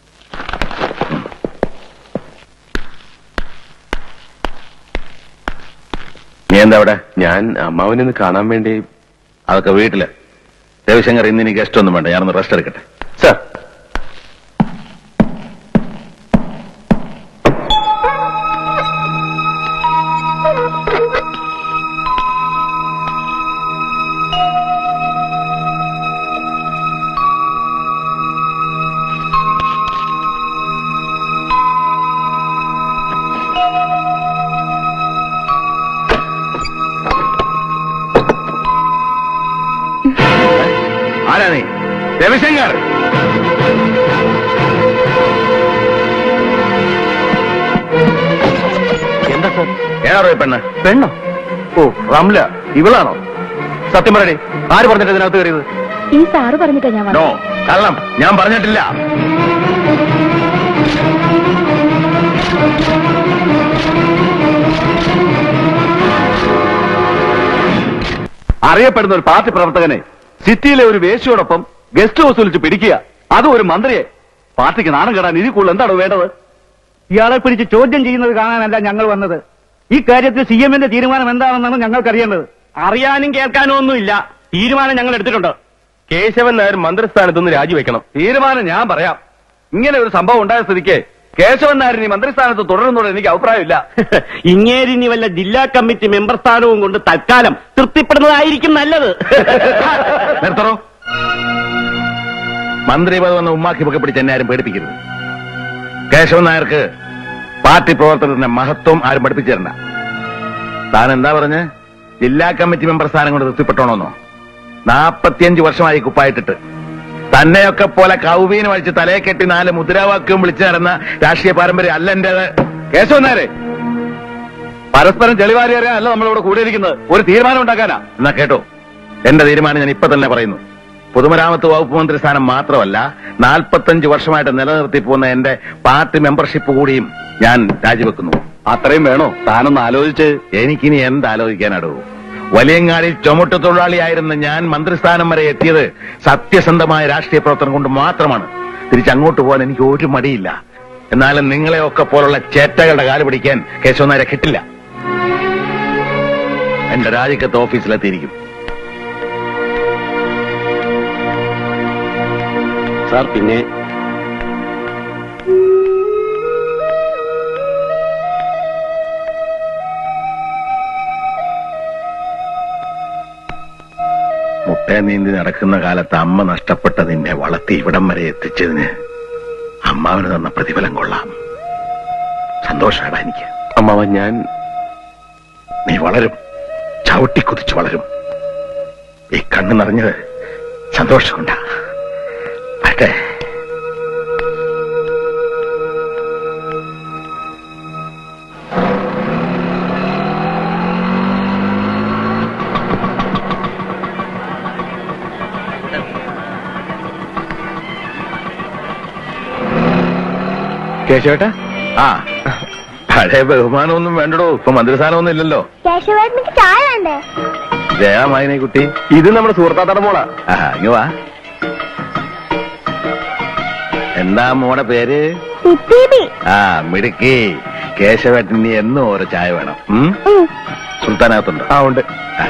നീ എന്താ അവിടെ ഞാൻ അമ്മാവനെ ഒന്ന് കാണാൻ വേണ്ടി അതൊക്കെ വീട്ടില് രവിശങ്കർ ഇന്ന് എനിക്ക് ഗസ്റ്റ് ഒന്നും വേണ്ട ഞാനൊന്ന് റെസ്റ്റ് എടുക്കട്ടെ സർ ആരാ നീ രവിശങ്കർ എന്താ സർ ഏതാറോ ഈ പെണ്ണ് പെണ്ണോ ഓ റംല ഇവളാണോ സത്യം പറയണേ ആര് പറഞ്ഞിട്ട് ഇതിനകത്ത് കയറിയത് ഈ സാറ് പറഞ്ഞിട്ടാ ഞാൻ നോ വന്നത് കള്ളം ഞാൻ പറഞ്ഞിട്ടില്ല അറിയപ്പെടുന്ന ഒരു പാർട്ടി പ്രവർത്തകനെ സിറ്റിയിലെ ഒരു വേശ്യയോടൊപ്പം ഗസ്റ്റ് ഹൗസ് വിളിച്ച് പിടിക്കുക അതും ഒരു മന്ത്രിയെ പാർട്ടിക്ക് നാണം കെടാൻ ഇതിൽ കൂടുതൽ എന്താണ് വേണ്ടത് ഇയാളെ പിടിച്ച് ചോദ്യം ചെയ്യുന്നത് കാണാനല്ല ഞങ്ങൾ വന്നത് ഈ കാര്യത്തിൽ സി എമ്മിന്റെ തീരുമാനം എന്താണെന്നാണ് ഞങ്ങൾക്ക് അറിയേണ്ടത് അറിയാനും കേൾക്കാനും ഒന്നുമില്ല തീരുമാനം ഞങ്ങൾ എടുത്തിട്ടുണ്ട് കേശവൻ നായർ മന്ത്രിസ്ഥാനത്തുനിന്ന് രാജിവെക്കണം തീരുമാനം ഞാൻ പറയാം ഇങ്ങനെ ഒരു സംഭവം ഉണ്ടായ സ്ഥിതിക്ക് കേശവൻ നായർ ഈ മന്ത്രിസ്ഥാനത്ത് തുടരുന്നുള്ള എനിക്ക് അഭിപ്രായമില്ല ഇങ്ങേരിനി വല്ല ജില്ലാ കമ്മിറ്റി മെമ്പർ സ്ഥാനവും കൊണ്ട് തൽക്കാലം തൃപ്തിപ്പെടുന്നതായിരിക്കും നല്ലത് നിർത്തണോ മന്ത്രി പദം വന്ന് ഉമ്മാക്കി പൊക്കെ പിടിച്ച് എന്നെ ആരും പേടിപ്പിക്കരുത് കേശവൻ നായർക്ക് പാർട്ടി പ്രവർത്തനത്തിന്റെ മഹത്വം ആരും പഠിപ്പിച്ചു തരണ്ട താൻ എന്താ പറഞ്ഞ് ജില്ലാ കമ്മിറ്റി മെമ്പർ സ്ഥാനം കൊണ്ട് തൃപ്തിപ്പെട്ടോണോന്നോ നാപ്പത്തിയഞ്ച് വർഷമായി കുപ്പായിട്ടിട്ട് തന്നെയൊക്കെ പോലെ കൗവീന് വലിച്ച് തലയെ കെട്ടി നാല് മുദ്രാവാക്യവും വിളിച്ചു നടന്ന രാഷ്ട്രീയ പാരമ്പര്യം അല്ല എന്റേത് കേശവൻ നായരെ പരസ്പരം ചെളിവാരി അറിയാൻ അല്ല നമ്മളിവിടെ കൂടിയിരിക്കുന്നത് ഒരു തീരുമാനം ഉണ്ടാക്കാനാ എന്നാ കേട്ടോ എന്റെ തീരുമാനം ഞാൻ ഇപ്പൊ തന്നെ പറയുന്നു പൊതുമരാമത്ത് വകുപ്പ് മന്ത്രി സ്ഥാനം മാത്രമല്ല നാൽപ്പത്തഞ്ച് വർഷമായിട്ട് നിലനിർത്തി പോകുന്ന എന്റെ പാർട്ടി മെമ്പർഷിപ്പ് കൂടിയും ഞാൻ രാജിവെക്കുന്നു അത്രയും വേണോ താനൊന്ന് ആലോചിച്ച് എനിക്കിനി എന്താലോചിക്കാനാടോ വലിയങ്ങാടിൽ ചുമട്ടു തൊഴിലാളിയായിരുന്ന ഞാൻ മന്ത്രിസ്ഥാനം വരെ എത്തിയത് സത്യസന്ധമായ രാഷ്ട്രീയ പ്രവർത്തനം കൊണ്ട് മാത്രമാണ് തിരിച്ചങ്ങോട്ട് പോകാൻ എനിക്ക് ഒരു മടിയില്ല എന്നാലും നിങ്ങളെയൊക്കെ പോലുള്ള ചേറ്റകളുടെ കാല് പിടിക്കാൻ കേശവനാരെ കിട്ടില്ല എന്റെ രാജിക്കത്ത് ഓഫീസിലെത്തിയിരിക്കും സാർ പിന്നെ മുട്ട നീന്തി നടക്കുന്ന കാലത്ത് അമ്മ നഷ്ടപ്പെട്ട നിന്നെ വളർത്തി ഇവിടം വരെ എത്തിച്ചതിന് അമ്മാവന് തന്ന പ്രതിഫലം കൊള്ളാം സന്തോഷമാണ് എനിക്ക് അമ്മാവ ഞാൻ നീ വളരും ചവിട്ടി കുതിച്ചു വളരും ഈ കണ്ണ് നിറഞ്ഞത് സന്തോഷം കൊണ്ടാ അതെ കേശവേട്ട ആ പഴയ ബഹുമാനമൊന്നും വേണ്ടടോ ഇപ്പൊ മന്ത്രിസ്ഥാനമൊന്നും ഇല്ലല്ലോ കേശവേട്ടനിക്ക് ചായ വേണ്ടേ ജയമായനെ കുട്ടി ഇത് നമ്മുടെ സുഹൃത്താത്തയുടെ മോളാ ആ ഇങ്ങ് വാ എന്താ മോടെ പേര് സിത്തിബി ആ മിടുക്കി കേശവേട്ടൻ ഇനി എന്നും ഓരോ ചായ വേണം ഉം? സുൽത്താനകത്തുണ്ട് ആ ഉണ്ട് ആ.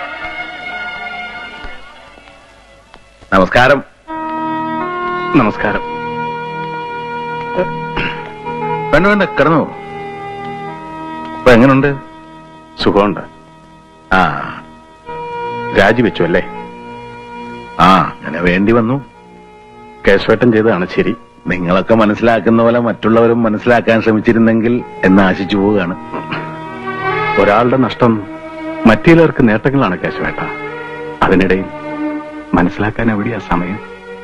നമസ്കാരം നമസ്കാരം വേണ്ട വേണ്ട കിടന്നു ഇപ്പൊ എങ്ങനുണ്ട് സുഖമുണ്ട് ആ രാജിവെച്ചു അല്ലേ ആ അങ്ങനെ വേണ്ടി വന്നു കേശവേട്ടൻ ചെയ്തതാണ് ശരി നിങ്ങളൊക്കെ മനസ്സിലാക്കുന്ന പോലെ മറ്റുള്ളവരും മനസ്സിലാക്കാൻ ശ്രമിച്ചിരുന്നെങ്കിൽ എന്ന് ആശിച്ചു പോവുകയാണ് ഒരാളുടെ നഷ്ടം മറ്റേലർക്ക് നേട്ടങ്ങളാണ് കേശവേട്ട അതിനിടയിൽ മനസ്സിലാക്കാൻ എവിടെയാ സമയം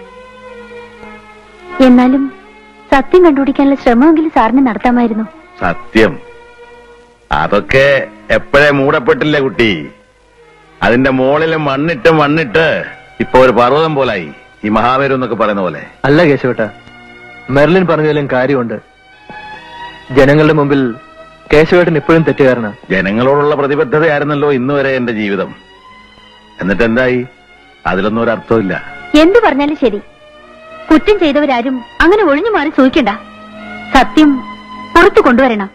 എന്നാലും സത്യം കണ്ടുപിടിക്കാനുള്ള ശ്രമമെങ്കിലും സാറിന് നടത്താമായിരുന്നു സത്യം അതൊക്കെ എപ്പോഴേ മൂടപ്പെട്ടില്ലേ കുട്ടി അതിന്റെ മുകളിൽ മണ്ണിട്ട് മണ്ണിട്ട് ഇപ്പൊ ഒരു പർവ്വതം പോലായി ഈ മഹാവീരം എന്നൊക്കെ പറയുന്ന പോലെ അല്ല കേശവട്ട മെർലിൻ പറഞ്ഞതിലും കാര്യമുണ്ട് ജനങ്ങളുടെ മുമ്പിൽ കേശവേട്ടൻ ഇപ്പോഴും തെറ്റുകാരനാ ജനങ്ങളോടുള്ള പ്രതിബദ്ധതയായിരുന്നല്ലോ ഇന്ന് വരെ എന്റെ ജീവിതം എന്നിട്ട് എന്തായി അതിലൊന്നും ഒരു അർത്ഥമില്ല എന്തു പറഞ്ഞാലും ശരി കുറ്റം ചെയ്തവരാരും അങ്ങനെ ഒഴിഞ്ഞു മാറി സൂഹിക്കണ്ട സത്യം പുറത്തു കൊണ്ടുവരണം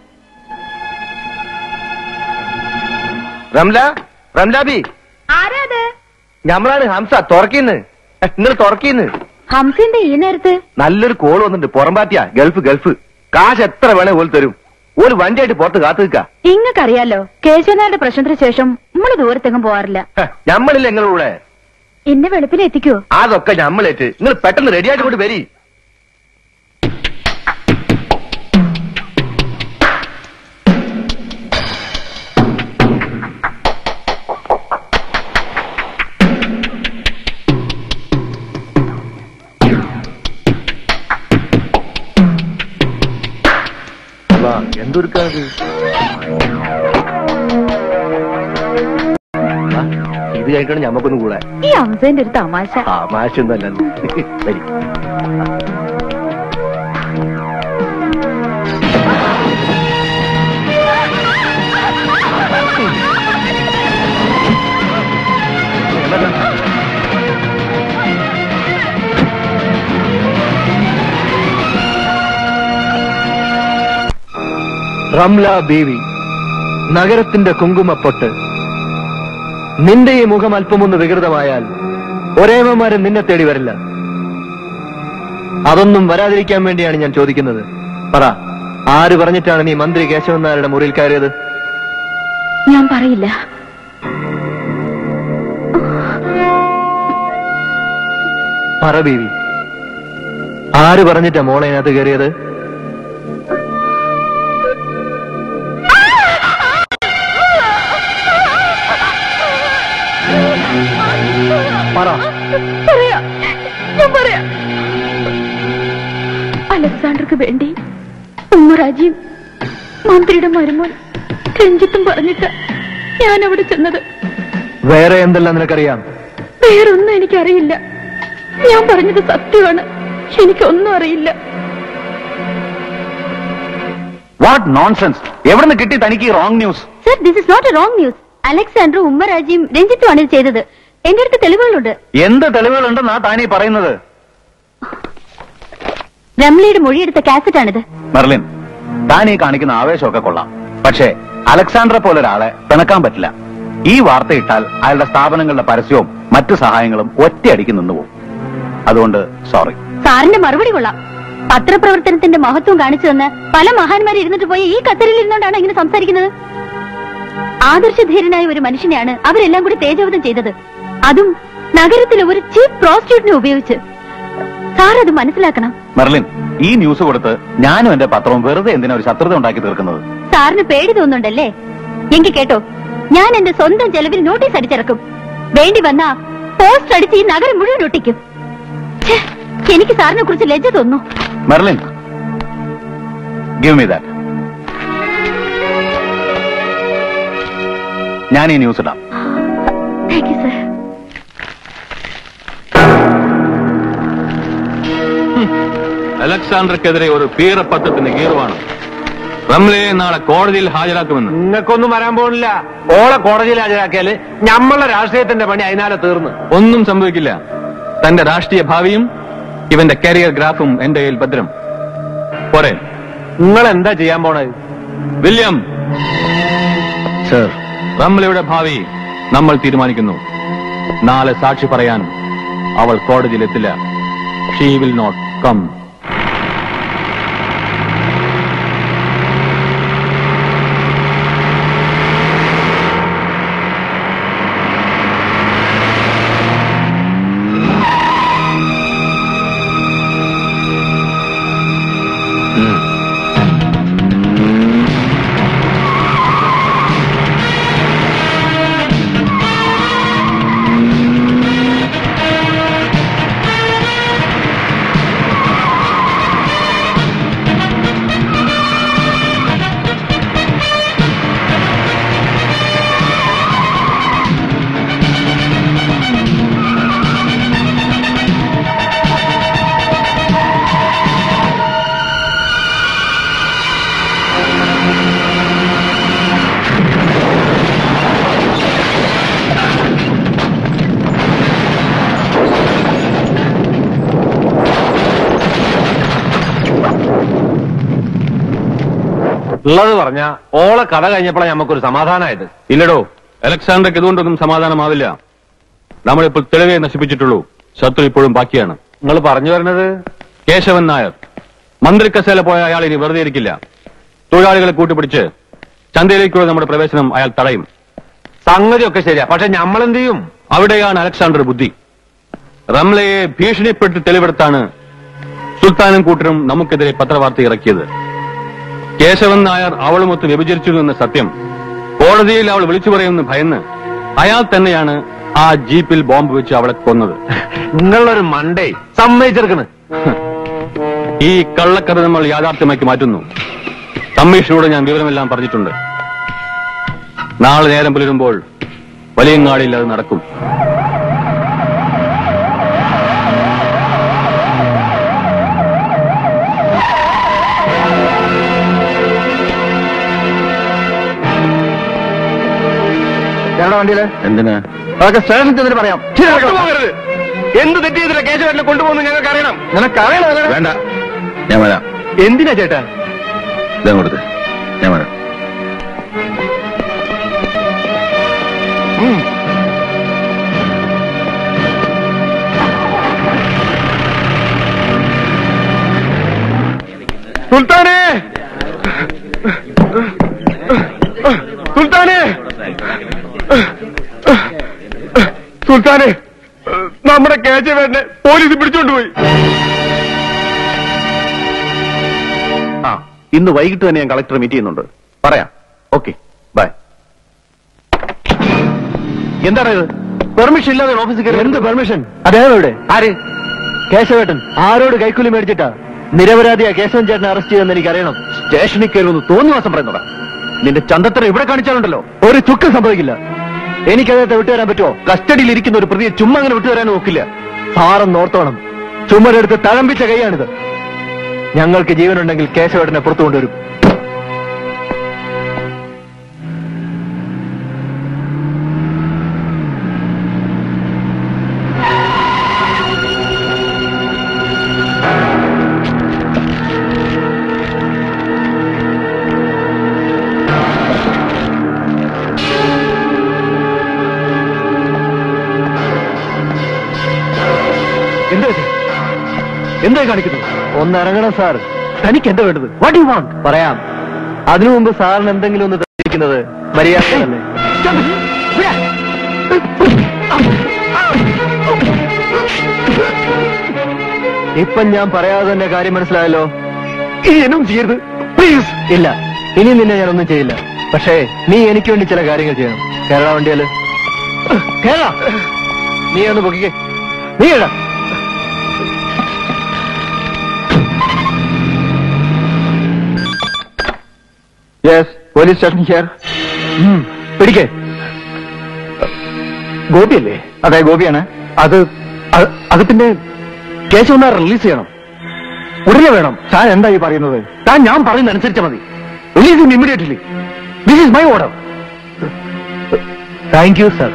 റംല റംലാബി ആരാത് ഞമ്മളാണ് ഹംസ തുറക്കിന്ന് നിങ്ങൾ തുറക്കിന്ന് ഹംസിന്റെ ഈ നേരത്ത് നല്ലൊരു കോൾ വന്നിട്ടുണ്ട് പുറംപാറ്റിയാ ഗൾഫ് ഗൾഫ് കാശ് എത്ര വേണേ ഓല് തരും ഓല് വണ്ടിയായിട്ട് പുറത്ത് കാത്തു നിൽക്ക ഇങ്ങക്കറിയാലോ കേശവനാരുടെ പ്രശ്നത്തിന് ശേഷം നമ്മള് ദൂരത്തെങ്ങും പോവാറില്ല ഞമ്മളില്ല നിങ്ങളുടെ കൂടെ എന്നെ വെളുപ്പിന് എത്തിക്കോ അതൊക്കെ ഞമ്മളേറ്റ് നിങ്ങൾ പെട്ടെന്ന് റെഡിയായിട്ട് കൊണ്ട് വരി എന്തൊരുക്കാത് ഇത് കഴിഞ്ഞിട്ടാണ് ഞമ്മക്കൊന്നും കൂടെ ഈ ഹംസന്റെ ഒരു തമാശ ആ മാഷൊന്നല്ല വരി റംല ബീവി നഗരത്തിന്റെ കുങ്കുമപ്പൊട്ട് നിന്റെ ഈ മുഖം അല്പമൊന്ന് വികൃതമായാൽ ഒരേമന്മാരെ നിന്നെ തേടി വരില്ല അതൊന്നും വരാതിരിക്കാൻ വേണ്ടിയാണ് ഞാൻ ചോദിക്കുന്നത് പറ ആര് പറഞ്ഞിട്ടാണ് നീ മന്ത്രി കേശവൻ നായരുടെ മുറിയിൽ കയറിയത് ഞാൻ പറയില്ല പറ ബീവി ആര് പറഞ്ഞിട്ടാ മോളെ അതിനകത്ത് കയറിയത് പറ പറയാം ഞാൻ പറയാം അലക്സാണ്ടർക്ക് വേണ്ടി ഉമ്മറാജിയും മന്ത്രിയുടെ മരുമോൻ രഞ്ജിത്തും പറഞ്ഞിട്ട് ഞാൻ അവിടെ ചെന്നത് വേറെ എന്തെല്ലാം നിനക്കറിയാം വേറൊന്നും എനിക്കറിയില്ല ഞാൻ പറഞ്ഞത് സത്യമാണ് എനിക്കൊന്നും അറിയില്ല വാട്ട് നോൺസെൻസ് എവിടെ നിന്ന് കിട്ടി തനിക്ക് wrong news sir this is not a wrong news അലക്സാണ്ടറും ഉമ്മറാജിയും രഞ്ജിത്തുമാണ് ഇത് ചെയ്തത് എന്റെ അടുത്ത് തെളിവുകളുണ്ട് എന്ത് തെളിവുകളുണ്ടെന്നാ താനീ പറയുന്നത് രംലയുടെ മൊഴിയെടുത്ത കാസറ്റാണിത് മെർലിൻ താൻ ഈ കാണിക്കുന്ന ആവേശമൊക്കെ കൊള്ളാം പക്ഷേ അലക്സാണ്ടറെ പോലെ ഒരാളെ പിണക്കാൻ പറ്റില്ല ഈ വാർത്ത ഇട്ടാൽ അയാളുടെ സ്ഥാപനങ്ങളുടെ പരസ്യവും മറ്റു സഹായങ്ങളും ഒറ്റയടിക്ക് നിന്നുപോകും അതുകൊണ്ട് സോറി സാറിന്റെ മറുപടി കൊള്ളാം പത്രപ്രവർത്തനത്തിന്റെ മഹത്വം കാണിച്ചു തന്ന് പല മഹാന്മാർ ഇരുന്നിട്ട് പോയി ഈ കത്തറിൽ ഇരുന്നോണ്ടാണ് ഇങ്ങനെ സംസാരിക്കുന്നത് ആദർശധീരനായ ഒരു മനുഷ്യനെയാണ് അവരെല്ലാം കൂടി തേജോവധം ചെയ്തത് അതും നഗരത്തിലെ ഒരു ചീപ്പ് പ്രോസ്റ്റിറ്റ്യൂട്ടിനെ ഉപയോഗിച്ച് സാർ അത് മനസ്സിലാക്കണം മെർലിൻ ഈ ന്യൂസ് കൊടുത്ത് ഞാനും എന്റെ പത്രവും വെറുതെ എന്തിനാ ഒരു ശത്രുത ഉണ്ടാക്കി തീർക്കുന്നത് സാറിന് പേടി തോന്നുന്നുണ്ടല്ലേ എങ്കിൽ കേട്ടോ ഞാൻ എന്റെ സ്വന്തം ചെലവിൽ നോട്ടീസ് അടിച്ചിറക്കും വേണ്ടി വന്നാ പോസ്റ്റ് അടിച്ച് ഈ നഗരം മുഴുവൻ ഒട്ടിക്കും ഛേ, എനിക്ക് സാറിനെ കുറിച്ച് ലജ്ജ തോന്നുന്നു മെർലിൻ ഗിവ് മീ ദാറ്റ് ഞാൻ ഈ ന്യൂസ് ഇടാം താങ്ക് യു സർ അലക്സാണ്ടർക്കെതിരെ ഒരു പീറപ്പത്തത്തിന് കീറുവാണ് റംലയെ നാളെ കോടതിയിൽ ഹാജരാക്കുമെന്ന് നിങ്ങൾക്കൊന്നും വരാൻ പോകുന്നില്ല ഓളെ കോടതിയിൽ ഹാജരാക്കിയാല് ഞമ്മളുടെ രാഷ്ട്രീയത്തിന്റെ പണി അതിനാലെ തീർന്ന് ഒന്നും സംഭവിക്കില്ല തന്റെ രാഷ്ട്രീയ ഭാവിയും ഇവന്റെ കരിയർ ഗ്രാഫും എന്റെ കയ്യിൽ ഭദ്രം പോരെ നിങ്ങൾ എന്താ ചെയ്യാൻ പോണത് വില്യം സർ റംലയുടെ ഭാവി നമ്മൾ തീരുമാനിക്കുന്നു നാളെ സാക്ഷി പറയാൻ അവൾ കോടതിയിലെത്തില്ല ഷീ വിൽ നോട്ട് കം ഉള്ളത് പറഞ്ഞ ഓളെ കഥ കഴിഞ്ഞപ്പോഴാണ് നമുക്കൊരു സമാധാനമായത് ഇല്ലടോ അലക്സാണ്ടർക്ക് ഇതുകൊണ്ടൊന്നും സമാധാനമാവില്ല നമ്മളിപ്പോൾ തെളിവെ നശിപ്പിച്ചിട്ടുള്ളൂ ശത്രു ഇപ്പോഴും ബാക്കിയാണ് നിങ്ങൾ പറഞ്ഞു വരുന്നത് കേശവൻ നായർ മന്ത്രി കസേല പോയ അയാൾ ഇനി വെറുതെ ഇരിക്കില്ല തൊഴിലാളികളെ കൂട്ടിപ്പിടിച്ച് ചന്തയിലേക്കുള്ള നമ്മുടെ പ്രവേശനം അയാൾ തടയും സംഗതിയൊക്കെ ശരിയാ പക്ഷെ നമ്മൾ എന്ത് ചെയ്യും അവിടെയാണ് അലക്സാണ്ടർ ബുദ്ധി റംലയെ ഭീഷണിപ്പെട്ട് തെളിവെടുത്താണ് സുൽത്താനും കൂട്ടരും നമുക്കെതിരെ പത്രവാർത്ത ഇറക്കിയത് കേശവൻ നായർ അവളുമൊത്ത് വ്യഭിചരിച്ചു എന്ന സത്യം കോടതിയിൽ അവൾ വിളിച്ചു പറയുമെന്ന് ഭയന്ന് അയാൾ തന്നെയാണ് ആ ജീപ്പിൽ ബോംബ് വെച്ച് അവളെ കൊന്നത് നിങ്ങളൊരു മണ്ടേ സമ്മതിച്ചെടുക്കണ് ഈ കള്ളക്കഥ നമ്മൾ യാഥാർത്ഥ്യമാക്കി മാറ്റുന്നു കമ്മീഷനോട് ഞാൻ വിവരമെല്ലാം പറഞ്ഞിട്ടുണ്ട് നാളെ നേരം പുലരുമ്പോൾ വലിയങ്ങാടിയിൽ അത് നടക്കും ഞങ്ങളുടെ വണ്ടിയില് എന്തിനാ അതൊക്കെ സ്റ്റേഷനിൽ ചെന്നിട്ട് പറയാം ശരി, നടക്കണം. കൊണ്ടുപോകരുത് എന്ത് തെറ്റ് ചെയ്തില്ല കേശവനെ കൊണ്ടുപോകുന്നു ഞങ്ങൾക്ക് അറിയണം നിനക്ക് അറിയണോ അങ്ങനെ? വേണ്ട ഞാൻ വരാം എന്തിനാ ചേട്ടാ ഇതാ കൊടുത്ത് ഞാൻ വരാം സുൽത്താനെ സുൽത്താനെ സുൽത്താനെ നമ്മുടെ കേശവേട്ടനെ പോലീസ് പിടിച്ചോണ്ടുപോയി ആ ഇന്ന് വൈകിട്ട് തന്നെ ഞാൻ കളക്ടർ മീറ്റ് ചെയ്യുന്നുണ്ട് പറയാം ഓക്കെ ബൈ എന്താണ് ഇത് പെർമിഷൻ ഇല്ലാതെ ഓഫീസിൽ കയറി എന്ത് പെർമിഷൻ അദ്ദേഹം എവിടെ ആര് കേശവേട്ടൻ ആരോട് കൈക്കൂലി മേടിച്ചിട്ടാ നിരപരാധിയാ കേശവൻ ചേട്ടനെ അറസ്റ്റ് ചെയ്തെന്ന് എനിക്ക് അറിയണം സ്റ്റേഷനിൽ കയറി ഒന്ന് തോന്നിവാസം പറയുന്നതാ നിന്റെ ചന്തത്തരം ഇവിടെ കാണിച്ചാലുണ്ടല്ലോ ഒരു ചുക്കം സംഭവിക്കില്ല എനിക്ക് അദ്ദേഹത്തെ വിട്ടുവരാൻ പറ്റുമോ കസ്റ്റഡിയിൽ ഇരിക്കുന്ന ഒരു പ്രതിയെ ചുമ്മാ അങ്ങനെ വിട്ടുവരാൻ നോക്കില്ല സാറെന്ന് ഓർത്തോണം ചുമരെടുത്ത് തഴമ്പിച്ച കൈയാണിത് ഞങ്ങൾക്ക് ജീവനുണ്ടെങ്കിൽ കേശവേട്ടനെ പുറത്തു കൊണ്ടുവരും എന്താ ഇത്? എന്തായി കാണിക്കുന്നത് ഒന്ന് ഇറങ്ങണം സാർ തനിക്ക് എന്താ വേണ്ടത് വാട്ട് യു വാണ്ട് പറയാം അതിനു മുമ്പ് സാറിന് എന്തെങ്കിലും ഒന്ന് തന്നിരിക്കുന്നത് മര്യാദയല്ലേ ഇപ്പം ഞാൻ പറയാതെ തന്നെ കാര്യം മനസ്സിലായല്ലോ ഇനി എന്നും ചെയ്യരുത് പ്ലീസ് ഇല്ല ഇനി നിന്നെ ഞാൻ ഒന്നും ചെയ്യില്ല പക്ഷേ നീ എനിക്ക് വേണ്ടി ചില കാര്യങ്ങൾ ചെയ്യണം കേരള വണ്ടിയാല് കേരള നീ ഒന്ന് പൊക്കിക്കേ നീ കേടാ യെസ് പോലീസ് സ്റ്റേഷൻ ഹിയർ പിടിക്കേ ഗോപിയല്ലേ അതെ ഗോപിയാണ് അത് അത് അത് പിന്നെ കേസ് ഒന്ന് റിലീസ് ചെയ്യണം ഉടനെ വേണം താൻ എന്താ ഈ പറയുന്നത് താൻ ഞാൻ പറയുന്ന അനുസരിച്ചാൽ മതി release him immediately this is my order thank you sir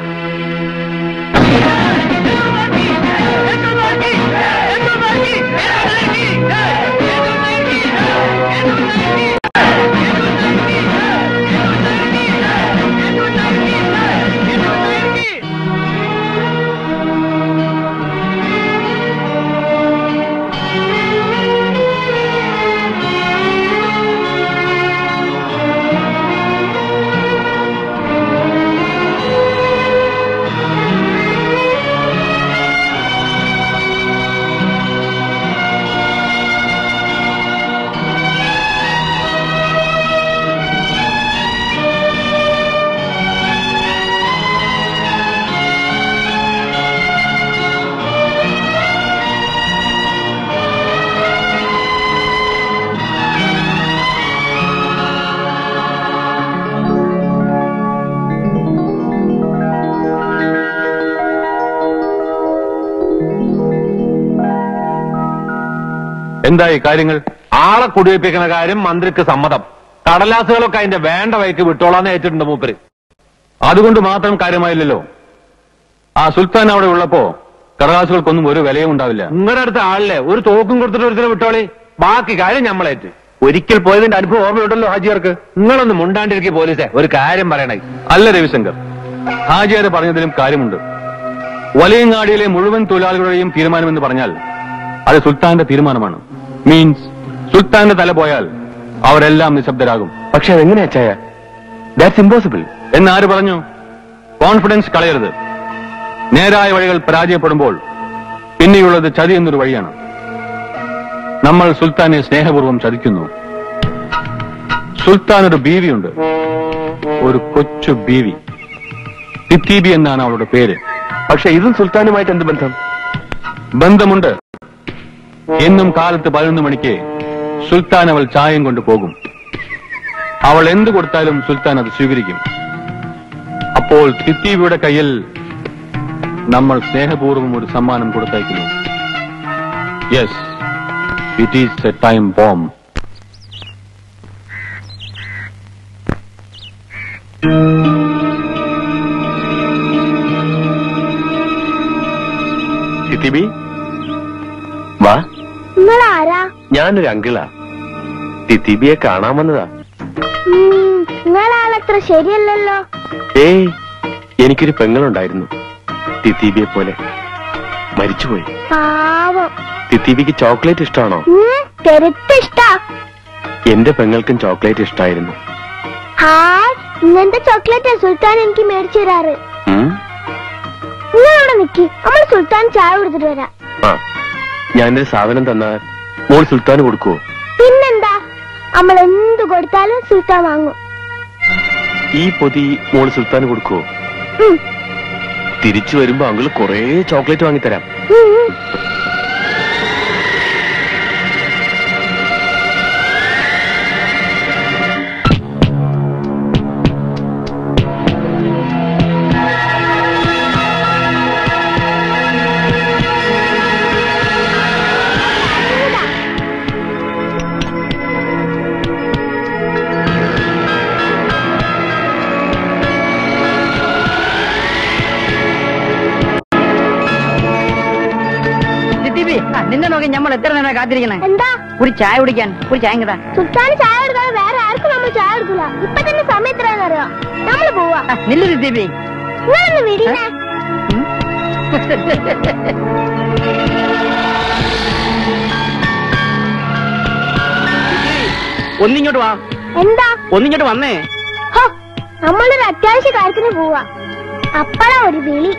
എന്തായി കാര്യങ്ങൾ ആളെ കുടിവെപ്പിക്കുന്ന കാര്യം മന്ത്രിക്ക് സമ്മതം കടലാസുകളൊക്കെ അതിന്റെ വേണ്ട വഴിക്ക് വിട്ടോളാന്ന് ഏറ്റിട്ടുണ്ട് മൂപ്പര് അതുകൊണ്ട് മാത്രം കാര്യമായില്ലല്ലോ ആ സുൽത്താൻ അവിടെ ഉള്ളപ്പോ കടലാസുകൾക്കൊന്നും ഒരു വിലയും ഉണ്ടാവില്ല നിങ്ങളുടെ അടുത്ത ആളിലെ ഒരു തോക്കും കൊടുത്തിട്ട് ഒരുത്തരെ വിട്ടോളി ബാക്കി കാര്യം ഞമ്മളേറ്റ് ഒരിക്കൽ പോയതിന്റെ അനുഭവം ഓർമ്മയുണ്ടല്ലോ ഹാജിയാർക്ക് നിങ്ങളൊന്ന് മുണ്ടാണ്ടിരിക്കെ പോലീസെ ഒരു കാര്യം പറയണേ അല്ല രവിശങ്കർ ഹാജിയാര് പറഞ്ഞതിലും കാര്യമുണ്ട് വലിയങ്ങാടിയിലെ മുഴുവൻ തൊഴിലാളികളുടെയും തീരുമാനമെന്ന് പറഞ്ഞാൽ അത് സുൽത്താന്റെ തീരുമാനമാണ് മീൻസ് സുൽത്താന്റെ തല പോയാൽ അവരെല്ലാം നിശബ്ദരാകും പക്ഷെ അതെങ്ങനെയാ ചായ ദാറ്റ്സ് ഇമ്പോസിബിൾ എന്നാര് പറഞ്ഞു കോൺഫിഡൻസ് കളയരുത് നേരായ വഴികൾ പരാജയപ്പെടുമ്പോൾ പിന്നെയുള്ളത് ചതി എന്നൊരു വഴിയാണ് നമ്മൾ സുൽത്താനെ സ്നേഹപൂർവ്വം ചതിക്കുന്നു സുൽത്താൻ ഒരു ബീവിയുണ്ട് ഒരു കൊച്ചു ബീവി തിത്തീബി എന്നാണ് അവളുടെ പേര് പക്ഷെ ഇതും സുൽത്താനുമായിട്ട് എന്ത് ബന്ധം ബന്ധമുണ്ട് എന്നും കാലത്ത് പതിനൊന്ന് മണിക്ക് സുൽത്താൻ അവൾ ചായം കൊണ്ട് പോകും അവൾ എന്ത് കൊടുത്താലും സുൽത്താൻ അത് സ്വീകരിക്കും അപ്പോൾ തിത്തീബിയുടെ കയ്യിൽ നമ്മൾ സ്നേഹപൂർവ്വം ഒരു സമ്മാനം കൊടുത്തയക്കുന്നു yes it is a time bomb സിത്തിബി വാ നിങ്ങൾ ആരാ ഞാനൊരു അങ്കിളാ തിത്തിബിയെ കാണാൻ വന്നതാ നിങ്ങളാളത്ര ശരിയല്ലല്ലോ ഏയ് എനിക്കൊരു പെങ്ങളുണ്ടായിരുന്നു തിത്തിബിയെ പോലെ മരിച്ചുപോയി പാവം തിത്തിബിക്ക് ചോക്ലേറ്റ് ഇഷ്ടമാണോ ഉം, പെരുത്തിഷ്ടാ എന്റെ പെങ്ങൾക്കും ചോക്ലേറ്റ് ഇഷ്ടമായിരുന്നു ഹായ് ഇങ്ങനത്തെ ചോക്ലേറ്റ് സുൽത്താൻ എനിക്ക് മേടിച്ചു തരാറ് ഉം? നിങ്ങളവിടെ നിക്കി നമ്മൾ സുൽത്താൻ ചായ കൊടുത്തിട്ട് വരാം ആ ഞാനൊരു സാധനം തന്നാൽ മോൾ സുൽത്താന് കൊടുക്കുവോ പിന്നെന്താ നമ്മൾ എന്ത് കൊടുത്താലും സുൽത്താൻ വാങ്ങും ഈ പൊതി മോൾ സുൽത്താന് കൊടുക്കുവോ ഉം, തിരിച്ചു വരുമ്പോ അങ്കിള് കൊറേ ചോക്ലേറ്റ് വാങ്ങിത്തരാം ഉം, ഉം. നിന്നെ നോക്കി നമ്മൾ എത്ര നേരം കാത്തിരിക്കണേ എന്താ ഒരു ചായ കുടിക്കാൻ ഒരു ചായ ഇങ്ങതാ സുൽത്താൻ ചായ എടുക്കാതെ വേറെ ആർക്കും നമ്മൾ ചായ എടുക്കൂല ഇപ്പൊ തന്നെ സമയം എത്രയാണെന്നറിയോ നമ്മൾ പോവാ നില്ലു ദീപി നിങ്ങളൊന്ന് വിടീനെ ഒന്നിങ്ങോട്ട് വാ എന്താ ഒന്നിങ്ങോട്ട് വന്നേ ഹോ, നമ്മളൊരു അത്യാവശ്യ കാര്യത്തിന് പോവാ അപ്പഴാ ഒരു വിളി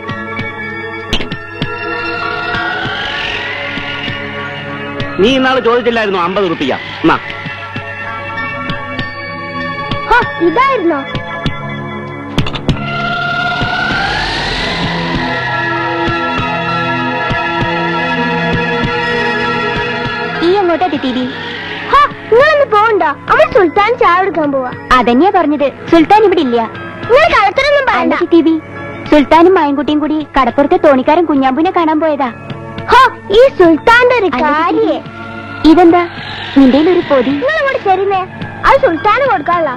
നീ ഇന്നാള് ചോദിച്ചില്ലായിരുന്നോ അമ്പത് റുപ്പിയ എന്നാ ഹോ, ഇതായിരുന്നോ ഈ എങ്ങോട്ടാ തിത്തീബി ഹോ, നിങ്ങളൊന്ന് പോകണ്ടോ നമ്മൾ സുൽത്താൻ ചായ എടുക്കാൻ പോവാ അതന്നെയാ പറഞ്ഞത് സുൽത്താൻ ഇവിടെ ഇല്ല നിങ്ങൾ കളത്തിലൊന്നും അല്ല പറയണ്ട തിത്തീബി സുൽത്താനും മായൻകുട്ടിയും കൂടി കടപ്പുറത്തെ തോണിക്കാരൻ കുഞ്ഞാമ്പുവിനെ കാണാൻ പോയതാ ഹോ, ഈ സുൽത്താന്റെ ഒരു അല്ല, കാര്യേ ഇതെന്താ നിന്റെ ഒരു പൊതി നിങ്ങൾ ഇങ്ങോട്ട് തരുന്നേ അത് സുൽത്താന് കൊടുക്കാനുള്ള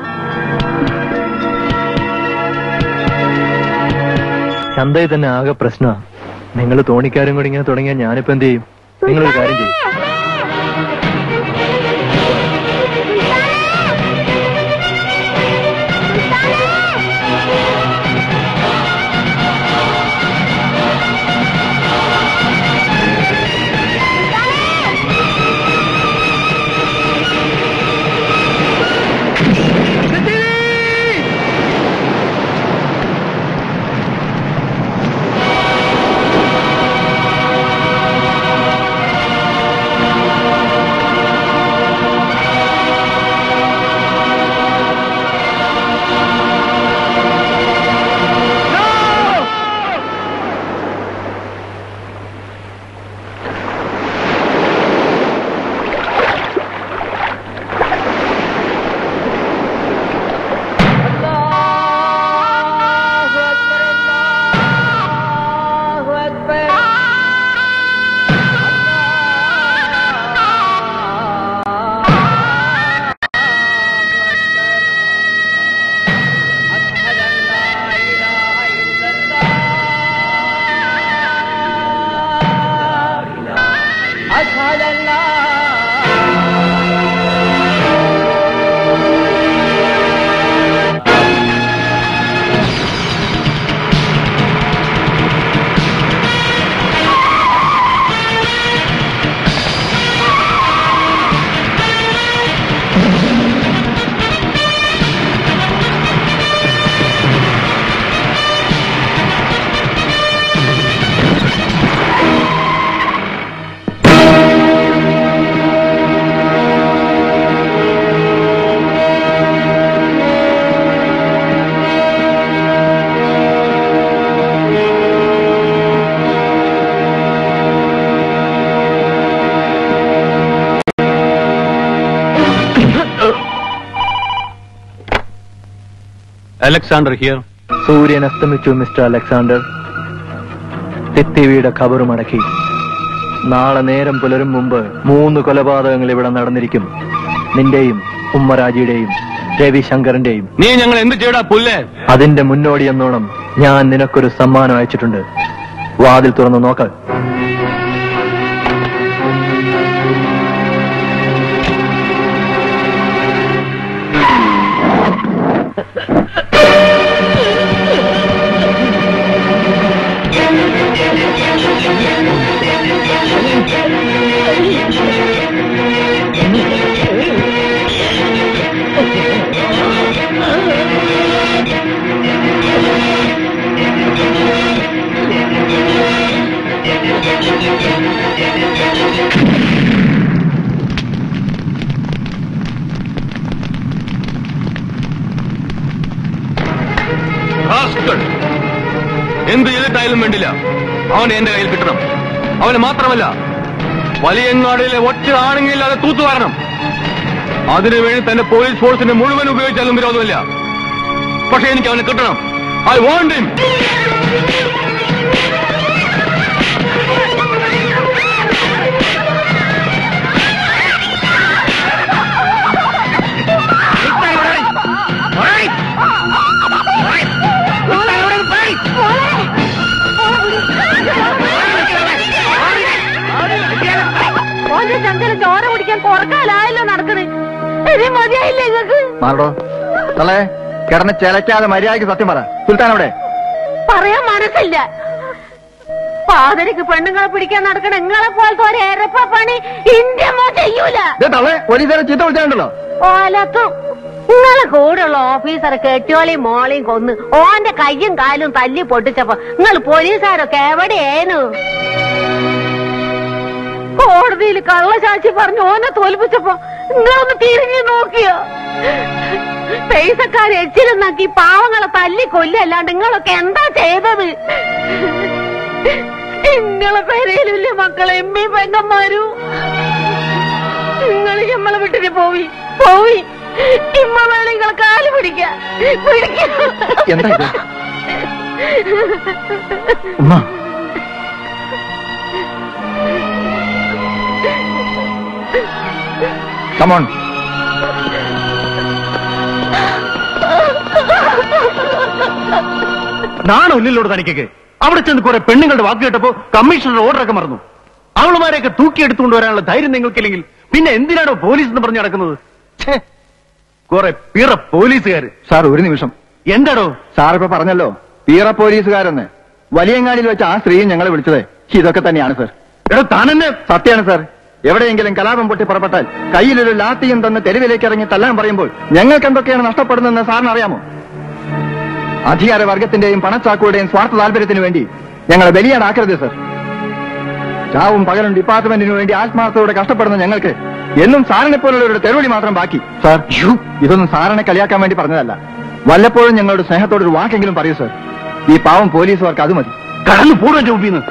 ചന്തയിൽ തന്നെ ആകെ പ്രശ്നമാ നിങ്ങൾ തോണിക്കാരും കൂടി ഇങ്ങനെ തുടങ്ങിയാൽ ഞാനിപ്പോ എന്ത് ചെയ്യും നിങ്ങളൊരു കാര്യം ചെയ്യും أشهد أن لا അലക്സാണ്ടർ ഹിയർ സൂര്യൻ അസ്തമിച്ചു മിസ്റ്റർ അലക്സാണ്ടർ തിത്തിവിയുടെ ഖബറ് മടക്കി നാളെ നേരം പുലരും മുമ്പ് മൂന്ന് കൊലപാതകങ്ങൾ ഇവിടെ നടന്നിരിക്കും നിന്റെയും ഉമ്മരാജിയുടെയും രവിശങ്കറിന്റെയും നീ ഞങ്ങൾ എന്ത് ചെയ്യടാ പുല്ലേ അതിന്റെ മുന്നോടി എന്നോണം ഞാൻ നിനക്കൊരു സമ്മാനം അയച്ചിട്ടുണ്ട് വാതിൽ തുറന്ന് നോക്ക റാസ്കൽ. എന്ത് ചെയ്തിട്ടായാലും വേണ്ടില്ല അവനെ എന്റെ കയ്യിൽ കിട്ടണം അവന് മാത്രമല്ല വലിയങ്ങാടിയിലെ ഒറ്റ ആണെങ്കില്ലാതെ തൂത്തുവാരണം അതിനുവേണ്ടി തന്റെ പോലീസ് ഫോഴ്സിനെ മുഴുവൻ ഉപയോഗിച്ചാലും വിരോധമില്ല പക്ഷെ എനിക്ക് അവനെ കിട്ടണം ഐ വാണ്ട് ഹിം ഓന്റെ ശങ്കര ചോര കുടിക്കാൻ കുറക്കാലായല്ലോ നടക്കണേ ഇനി മതിയായില്ലേ നിങ്ങക്ക് മാറോ തളേ കിടന്ന് ചിലക്കാതെ മര്യാദയ്ക്ക് സത്യം പറ സുൽത്താൻ അവിടെ പറയാൻ മനസ്സില്ല പാതിരിക്ക് പെണ്ണുങ്ങളെ പിടിക്കാൻ നടക്കണ നിങ്ങളെ പോലത്തെ ഒരു എരപ്പ പണി ഇന്ത്യ മോ ചെയ്യൂല തളേ പോലീസുകാരെ ചീത്ത വിളിച്ചിട്ടുണ്ടല്ലോ ഓലത്തും നിങ്ങളെ കൂടെയുള്ള ഓഫീസറെ കെട്ടിയോളിയും മോളെയും കൊന്ന് ഓന്റെ കയ്യും കാലും തല്ലി പൊട്ടിച്ചപ്പോ നിങ്ങൾ പോലീസുകാരൊക്കെ എവിടെയേനു കോടതിയിൽ കള്ളസാക്ഷി പറഞ്ഞു ഓനെ തോൽപ്പിച്ചപ്പോ നിങ്ങളൊന്ന് തിരിഞ്ഞു നോക്കിയോ പൈസക്കാരെ എച്ചിലും നക്കി പാവങ്ങളെ തല്ലി കൊല്ലല്ലാണ്ട് നിങ്ങളൊക്കെ എന്താ ചെയ്തത് നിങ്ങളെ പേരയിലില്ല മക്കളെ എമ്മയും പെങ്ങന്മാരും നിങ്ങൾ നമ്മളെ വിട്ടിട്ട് പോയി പോയി ഇമ്മ വേണം നിങ്ങളെ കാല് പിടിക്കാം എന്താ ഇത്? ഉമ്മ കമോൺ നാണോ ഇല്ലല്ലോ തനിക്കൊക്കെ അവിടെ ചെന്ന് കുറെ പെണ്ണുങ്ങളുടെ വാക്ക് കേട്ടപ്പോ കമ്മീഷണറുടെ ഓർഡറൊക്കെ മറന്നു അവളുമാരെയൊക്കെ തൂക്കിയെടുത്തുകൊണ്ട് വരാനുള്ള ധൈര്യം നിങ്ങൾക്കില്ലെങ്കിൽ പിന്നെ എന്തിനാണോ പോലീസ് എന്ന് പറഞ്ഞു നടക്കുന്നത് ഛേ, കുറെ പിറ പോലീസുകാര് സാർ ഒരു നിമിഷം എന്താടോ സാർ ഇപ്പൊ പറഞ്ഞല്ലോ പീറ പോലീസുകാരെന്ന് വലിയങ്ങാടിയിൽ വെച്ച് ആ സ്ത്രീയും ഞങ്ങളെ വിളിച്ചത് ഇതൊക്കെ തന്നെയാണ് സർ എടോ താനെന്നെ സത്യമാണ് സാർ എവിടെയെങ്കിലും കലാപം പൊട്ടി പുറപ്പെട്ടാൽ കയ്യിലൊരു ലാത്തിയും തന്ന് തെരുവിലേക്ക് ഇറങ്ങി തല്ലാൻ പറയുമ്പോൾ ഞങ്ങൾക്ക് എന്തൊക്കെയാണ് നഷ്ടപ്പെടുന്നതെന്ന് സാറിന് അറിയാമോ അധികാര വർഗത്തിന്റെയും പണച്ചാക്കുകളുടെയും സ്വാർത്ഥ താല്പര്യത്തിന് വേണ്ടി ഞങ്ങളെ ബലിയാടാക്കരുത് സർ ചാവും പകലും ഡിപ്പാർട്ട്മെന്റിനു വേണ്ടി ആത്മാർത്ഥത്തോടെ കഷ്ടപ്പെടുന്ന ഞങ്ങൾക്ക് എന്നും സാറിനെ പോലുള്ളവരുടെ തെരുവിളി മാത്രം ബാക്കി സാർ ഇതൊന്നും സാറിനെ കളിയാക്കാൻ വേണ്ടി പറഞ്ഞതല്ല വല്ലപ്പോഴും ഞങ്ങളുടെ സ്നേഹത്തോട് ഒരു വാക്കെങ്കിലും പറയൂ സർ ഈ പാവം പോലീസുകാർക്ക് അത് മതി കടന്നു പൂർണ്ണ ചൂപ്പിന്ന്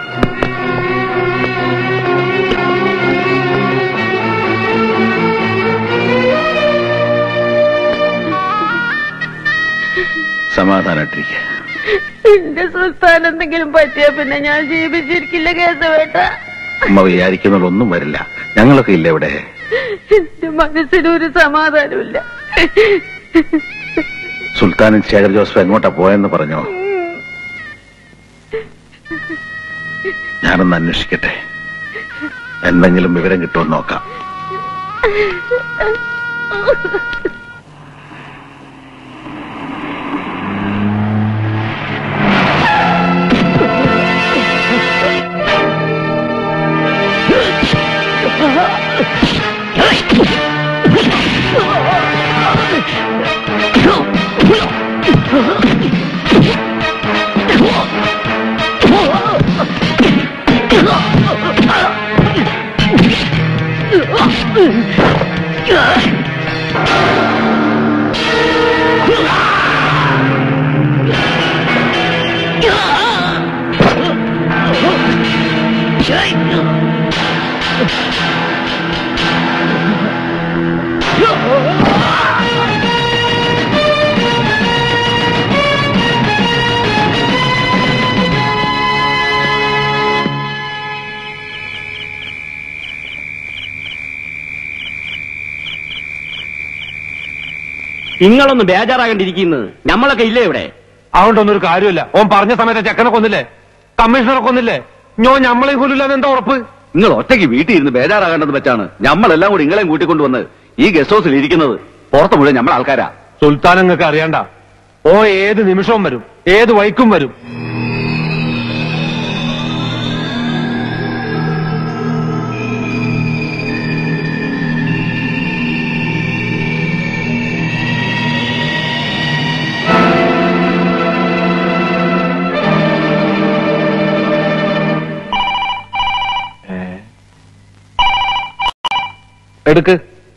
സമാധാനായിട്ടിരിക്കുക എന്റെ സുൽത്താൻ എന്തെങ്കിലും പറ്റിയ പിന്നെ ഞാൻ ജീവിച്ചിരിക്കില്ല കേസ് വേട്ട അമ്മ വിചാരിക്കുന്നതൊന്നും വരില്ല ഞങ്ങളൊക്കെ ഇല്ല ഇവിടെ എന്റെ മനസ്സിനൊരു സമാധാനമില്ല സുൽത്താനും ശേഖർ ജോസഫ് എങ്ങോട്ടാ പോയെന്ന് പറഞ്ഞോ ഞാനൊന്ന് അന്വേഷിക്കട്ടെ എന്തെങ്കിലും വിവരം കിട്ടുമെന്ന് നോക്കാം നിങ്ങളൊന്ന് ബേജാറാകണ്ടിരിക്കുന്നത് നമ്മളൊക്കെ ഇല്ലേ ഇവിടെ അതുകൊണ്ടൊന്നും ഒരു കാര്യമില്ല ഓൻ പറഞ്ഞ സമയത്ത് ചെക്കനെ കൊന്നില്ലേ കമ്മീഷണറെ കൊന്നില്ലേ ഞോ ഞമ്മളെയും കൊല്ലില്ലാന്ന് എന്താ ഉറപ്പ് നിങ്ങൾ ഒറ്റയ്ക്ക് വീട്ടിൽ ഇരുന്ന് ബേജാറാകേണ്ടെന്ന് വെച്ചാണ് നമ്മളെല്ലാം കൂടി നിങ്ങളെയും കൂട്ടിക്കൊണ്ടുവന്ന് ഈ ഗസ്റ്റ് ഹൗസിൽ ഇരിക്കുന്നത് പുറത്ത് മുഴുവൻ നമ്മൾ ആൾക്കാരാ സുൽത്താൻ നിങ്ങൾക്ക് അറിയണ്ട ഓ ഏത് നിമിഷവും വരും ഏത് വൈക്കും വരും എടുക്ക്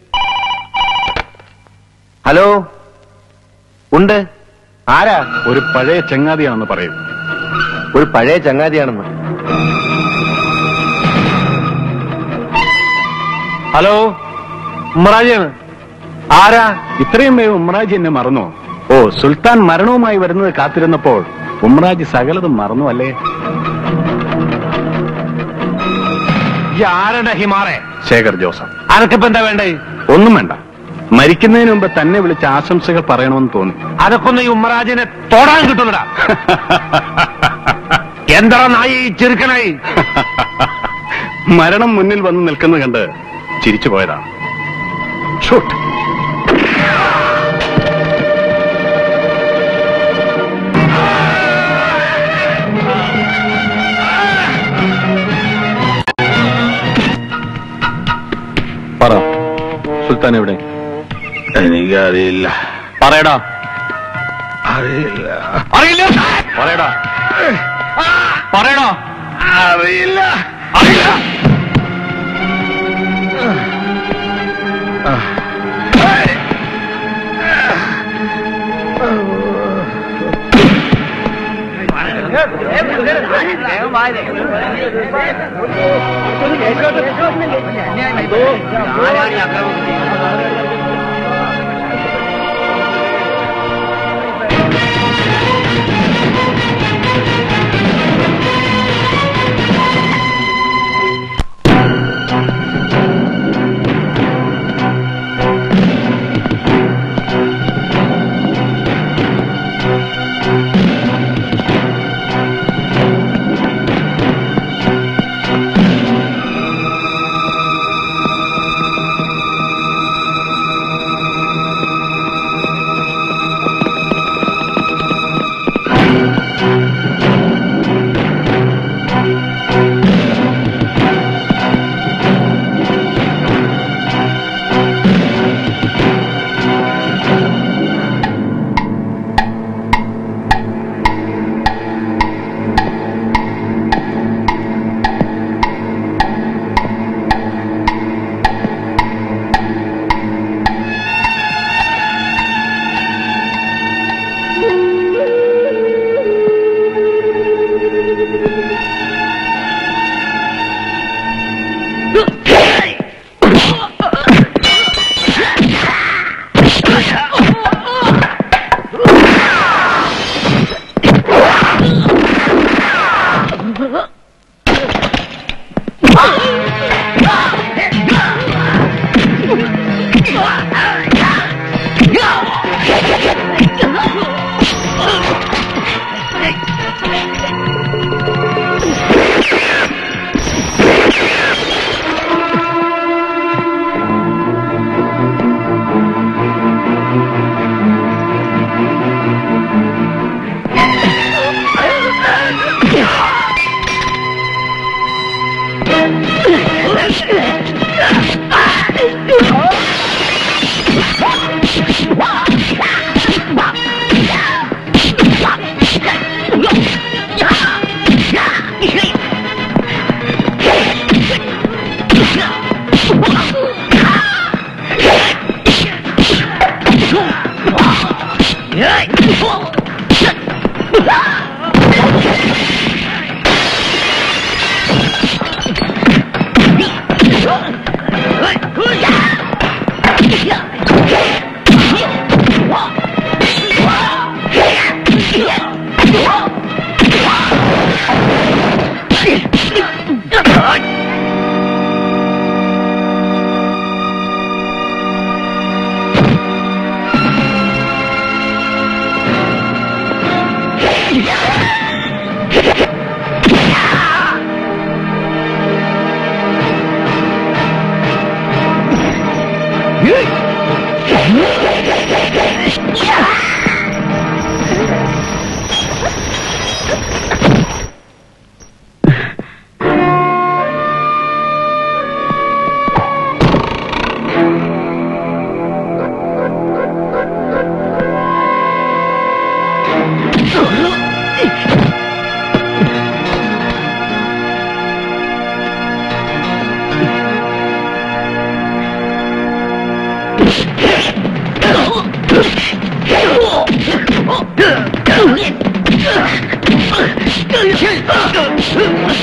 ഹലോ ഉണ്ട് ആരാ ഒരു പഴയ ചങ്ങാതിയാണെന്ന് പറയും ഒരു പഴയ ചങ്ങാതിയാണെന്ന് ഹലോ ഉമ്മറാജിയാണ് ആരാ ഇത്രയും വേഗം ഉമ്രാജി എന്നെ മറന്നോ ഓ സുൽത്താൻ മരണവുമായി വരുന്നത് കാത്തിരുന്നപ്പോൾ ഉമ്രാജി സകലതും മറന്നു അല്ലേ ഈ ആരുടെ ഹിമാറെ ശേഖർ ജോസഫ് അനക്കിപ്പോ എന്താ വേണ്ടേ ഒന്നും വേണ്ട മരിക്കുന്നതിന് മുമ്പ് തന്നെ വിളിച്ച് ആശംസകൾ പറയണമെന്ന് തോന്നി അനക്കൊന്ന് ഈ ഉമ്മറാജിനെ തൊടാൻ കിട്ടുന്നടാ എന്താ നായി ഈ ചെറുക്കനായി മരണം മുന്നിൽ വന്ന് നിൽക്കുന്നത് കണ്ട് ചിരിച്ചു പോയതാണ് ഷൂട്ട് പറ സുൽത്താൻ എവിടെ എനിക്കറിയില്ല പറയടാ അറിയില്ല അറിയില്ല പറയടാ പറയടാ അറിയില്ല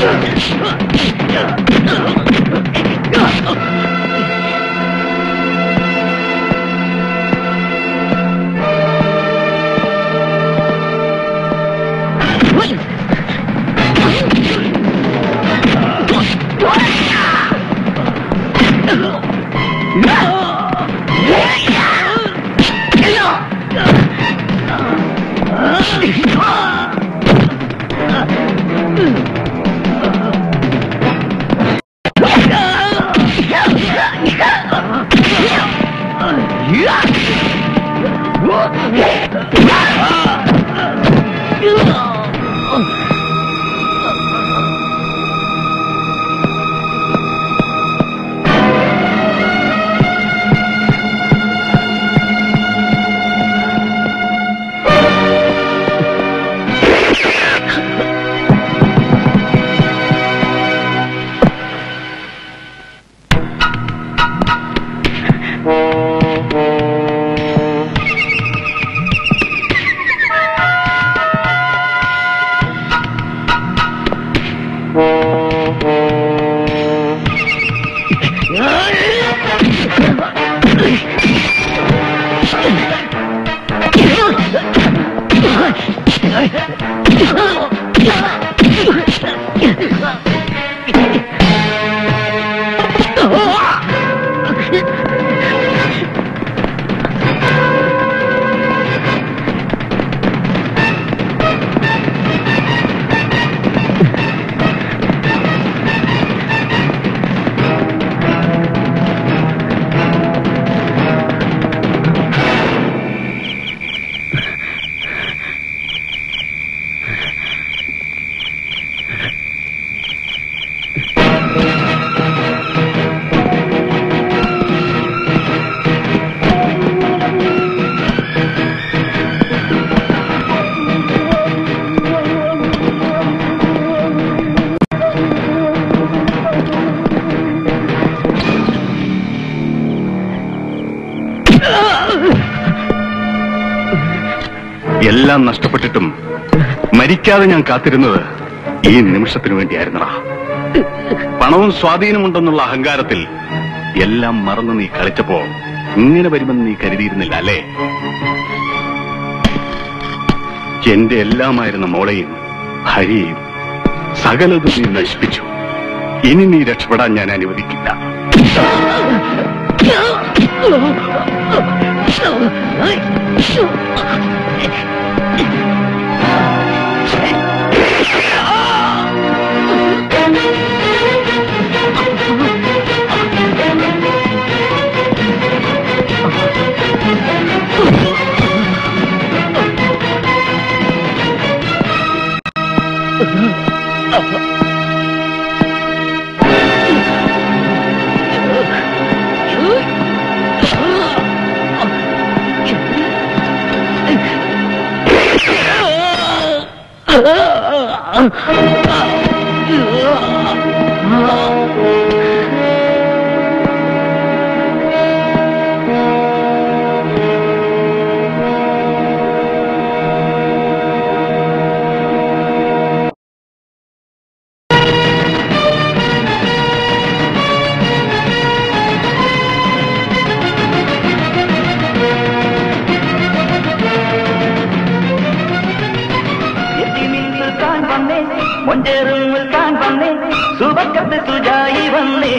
എല്ലാം നഷ്ടപ്പെട്ടിട്ടും മരിക്കാതെ ഞാൻ കാത്തിരുന്നത് ഈ നിമിഷത്തിനു വേണ്ടിയായിരുന്നടാ പണവും സ്വാധീനമുണ്ടെന്നുള്ള അഹങ്കാരത്തിൽ എല്ലാം മറന്ന് നീ കളിച്ചപ്പോ ഇങ്ങനെ വരുമെന്ന് നീ കരുതിയിരുന്നില്ല അല്ലേ എന്റെ എല്ലാമായിരുന്ന മോളെയും ഹരിയെയും സകലതും നീ നശിപ്പിച്ചു ഇനി നീ രക്ഷപ്പെടാൻ ഞാൻ അനുവദിക്കില്ല എത്തിമിൻ സുൽത്താൻ വന്നേ മൊഞ്ചേറും മുൽക്കാൻ വന്നേ സുബക്കത്ത് സുജായി വന്നേ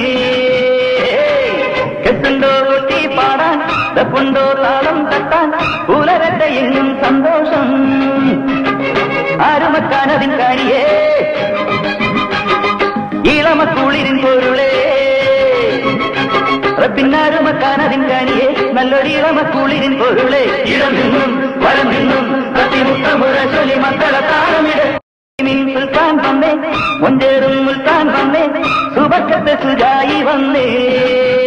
കെട്ടുണ്ടോ ഒട്ടി പാടാൻ ദപ്പുണ്ടോ താളം തട്ടാൻ പുലരട്ടെ എങ്ങും സന്തോഷം ആരുമക്കാനതിൻ കാണിയേ ഇളമക്കുളിരിൻ പൊരുളേ റബ്ബിന്നാരുമക്കാനതിൻ കാണിയേ നല്ലൊരു ഇളമക്കുളിരിൻ പൊരുളേ ഇടം നിന്നും വരം നിന്നും കത്തിമുത്തമുറ ചൊല്ലി മക്കളെ താളമിട് മിൻ സുൽത്താൻ വന്നേ മൊഞ്ചേറും മുൽത്താൻ വന്നേ സുബക്കത്തെ സുജായി വന്നേ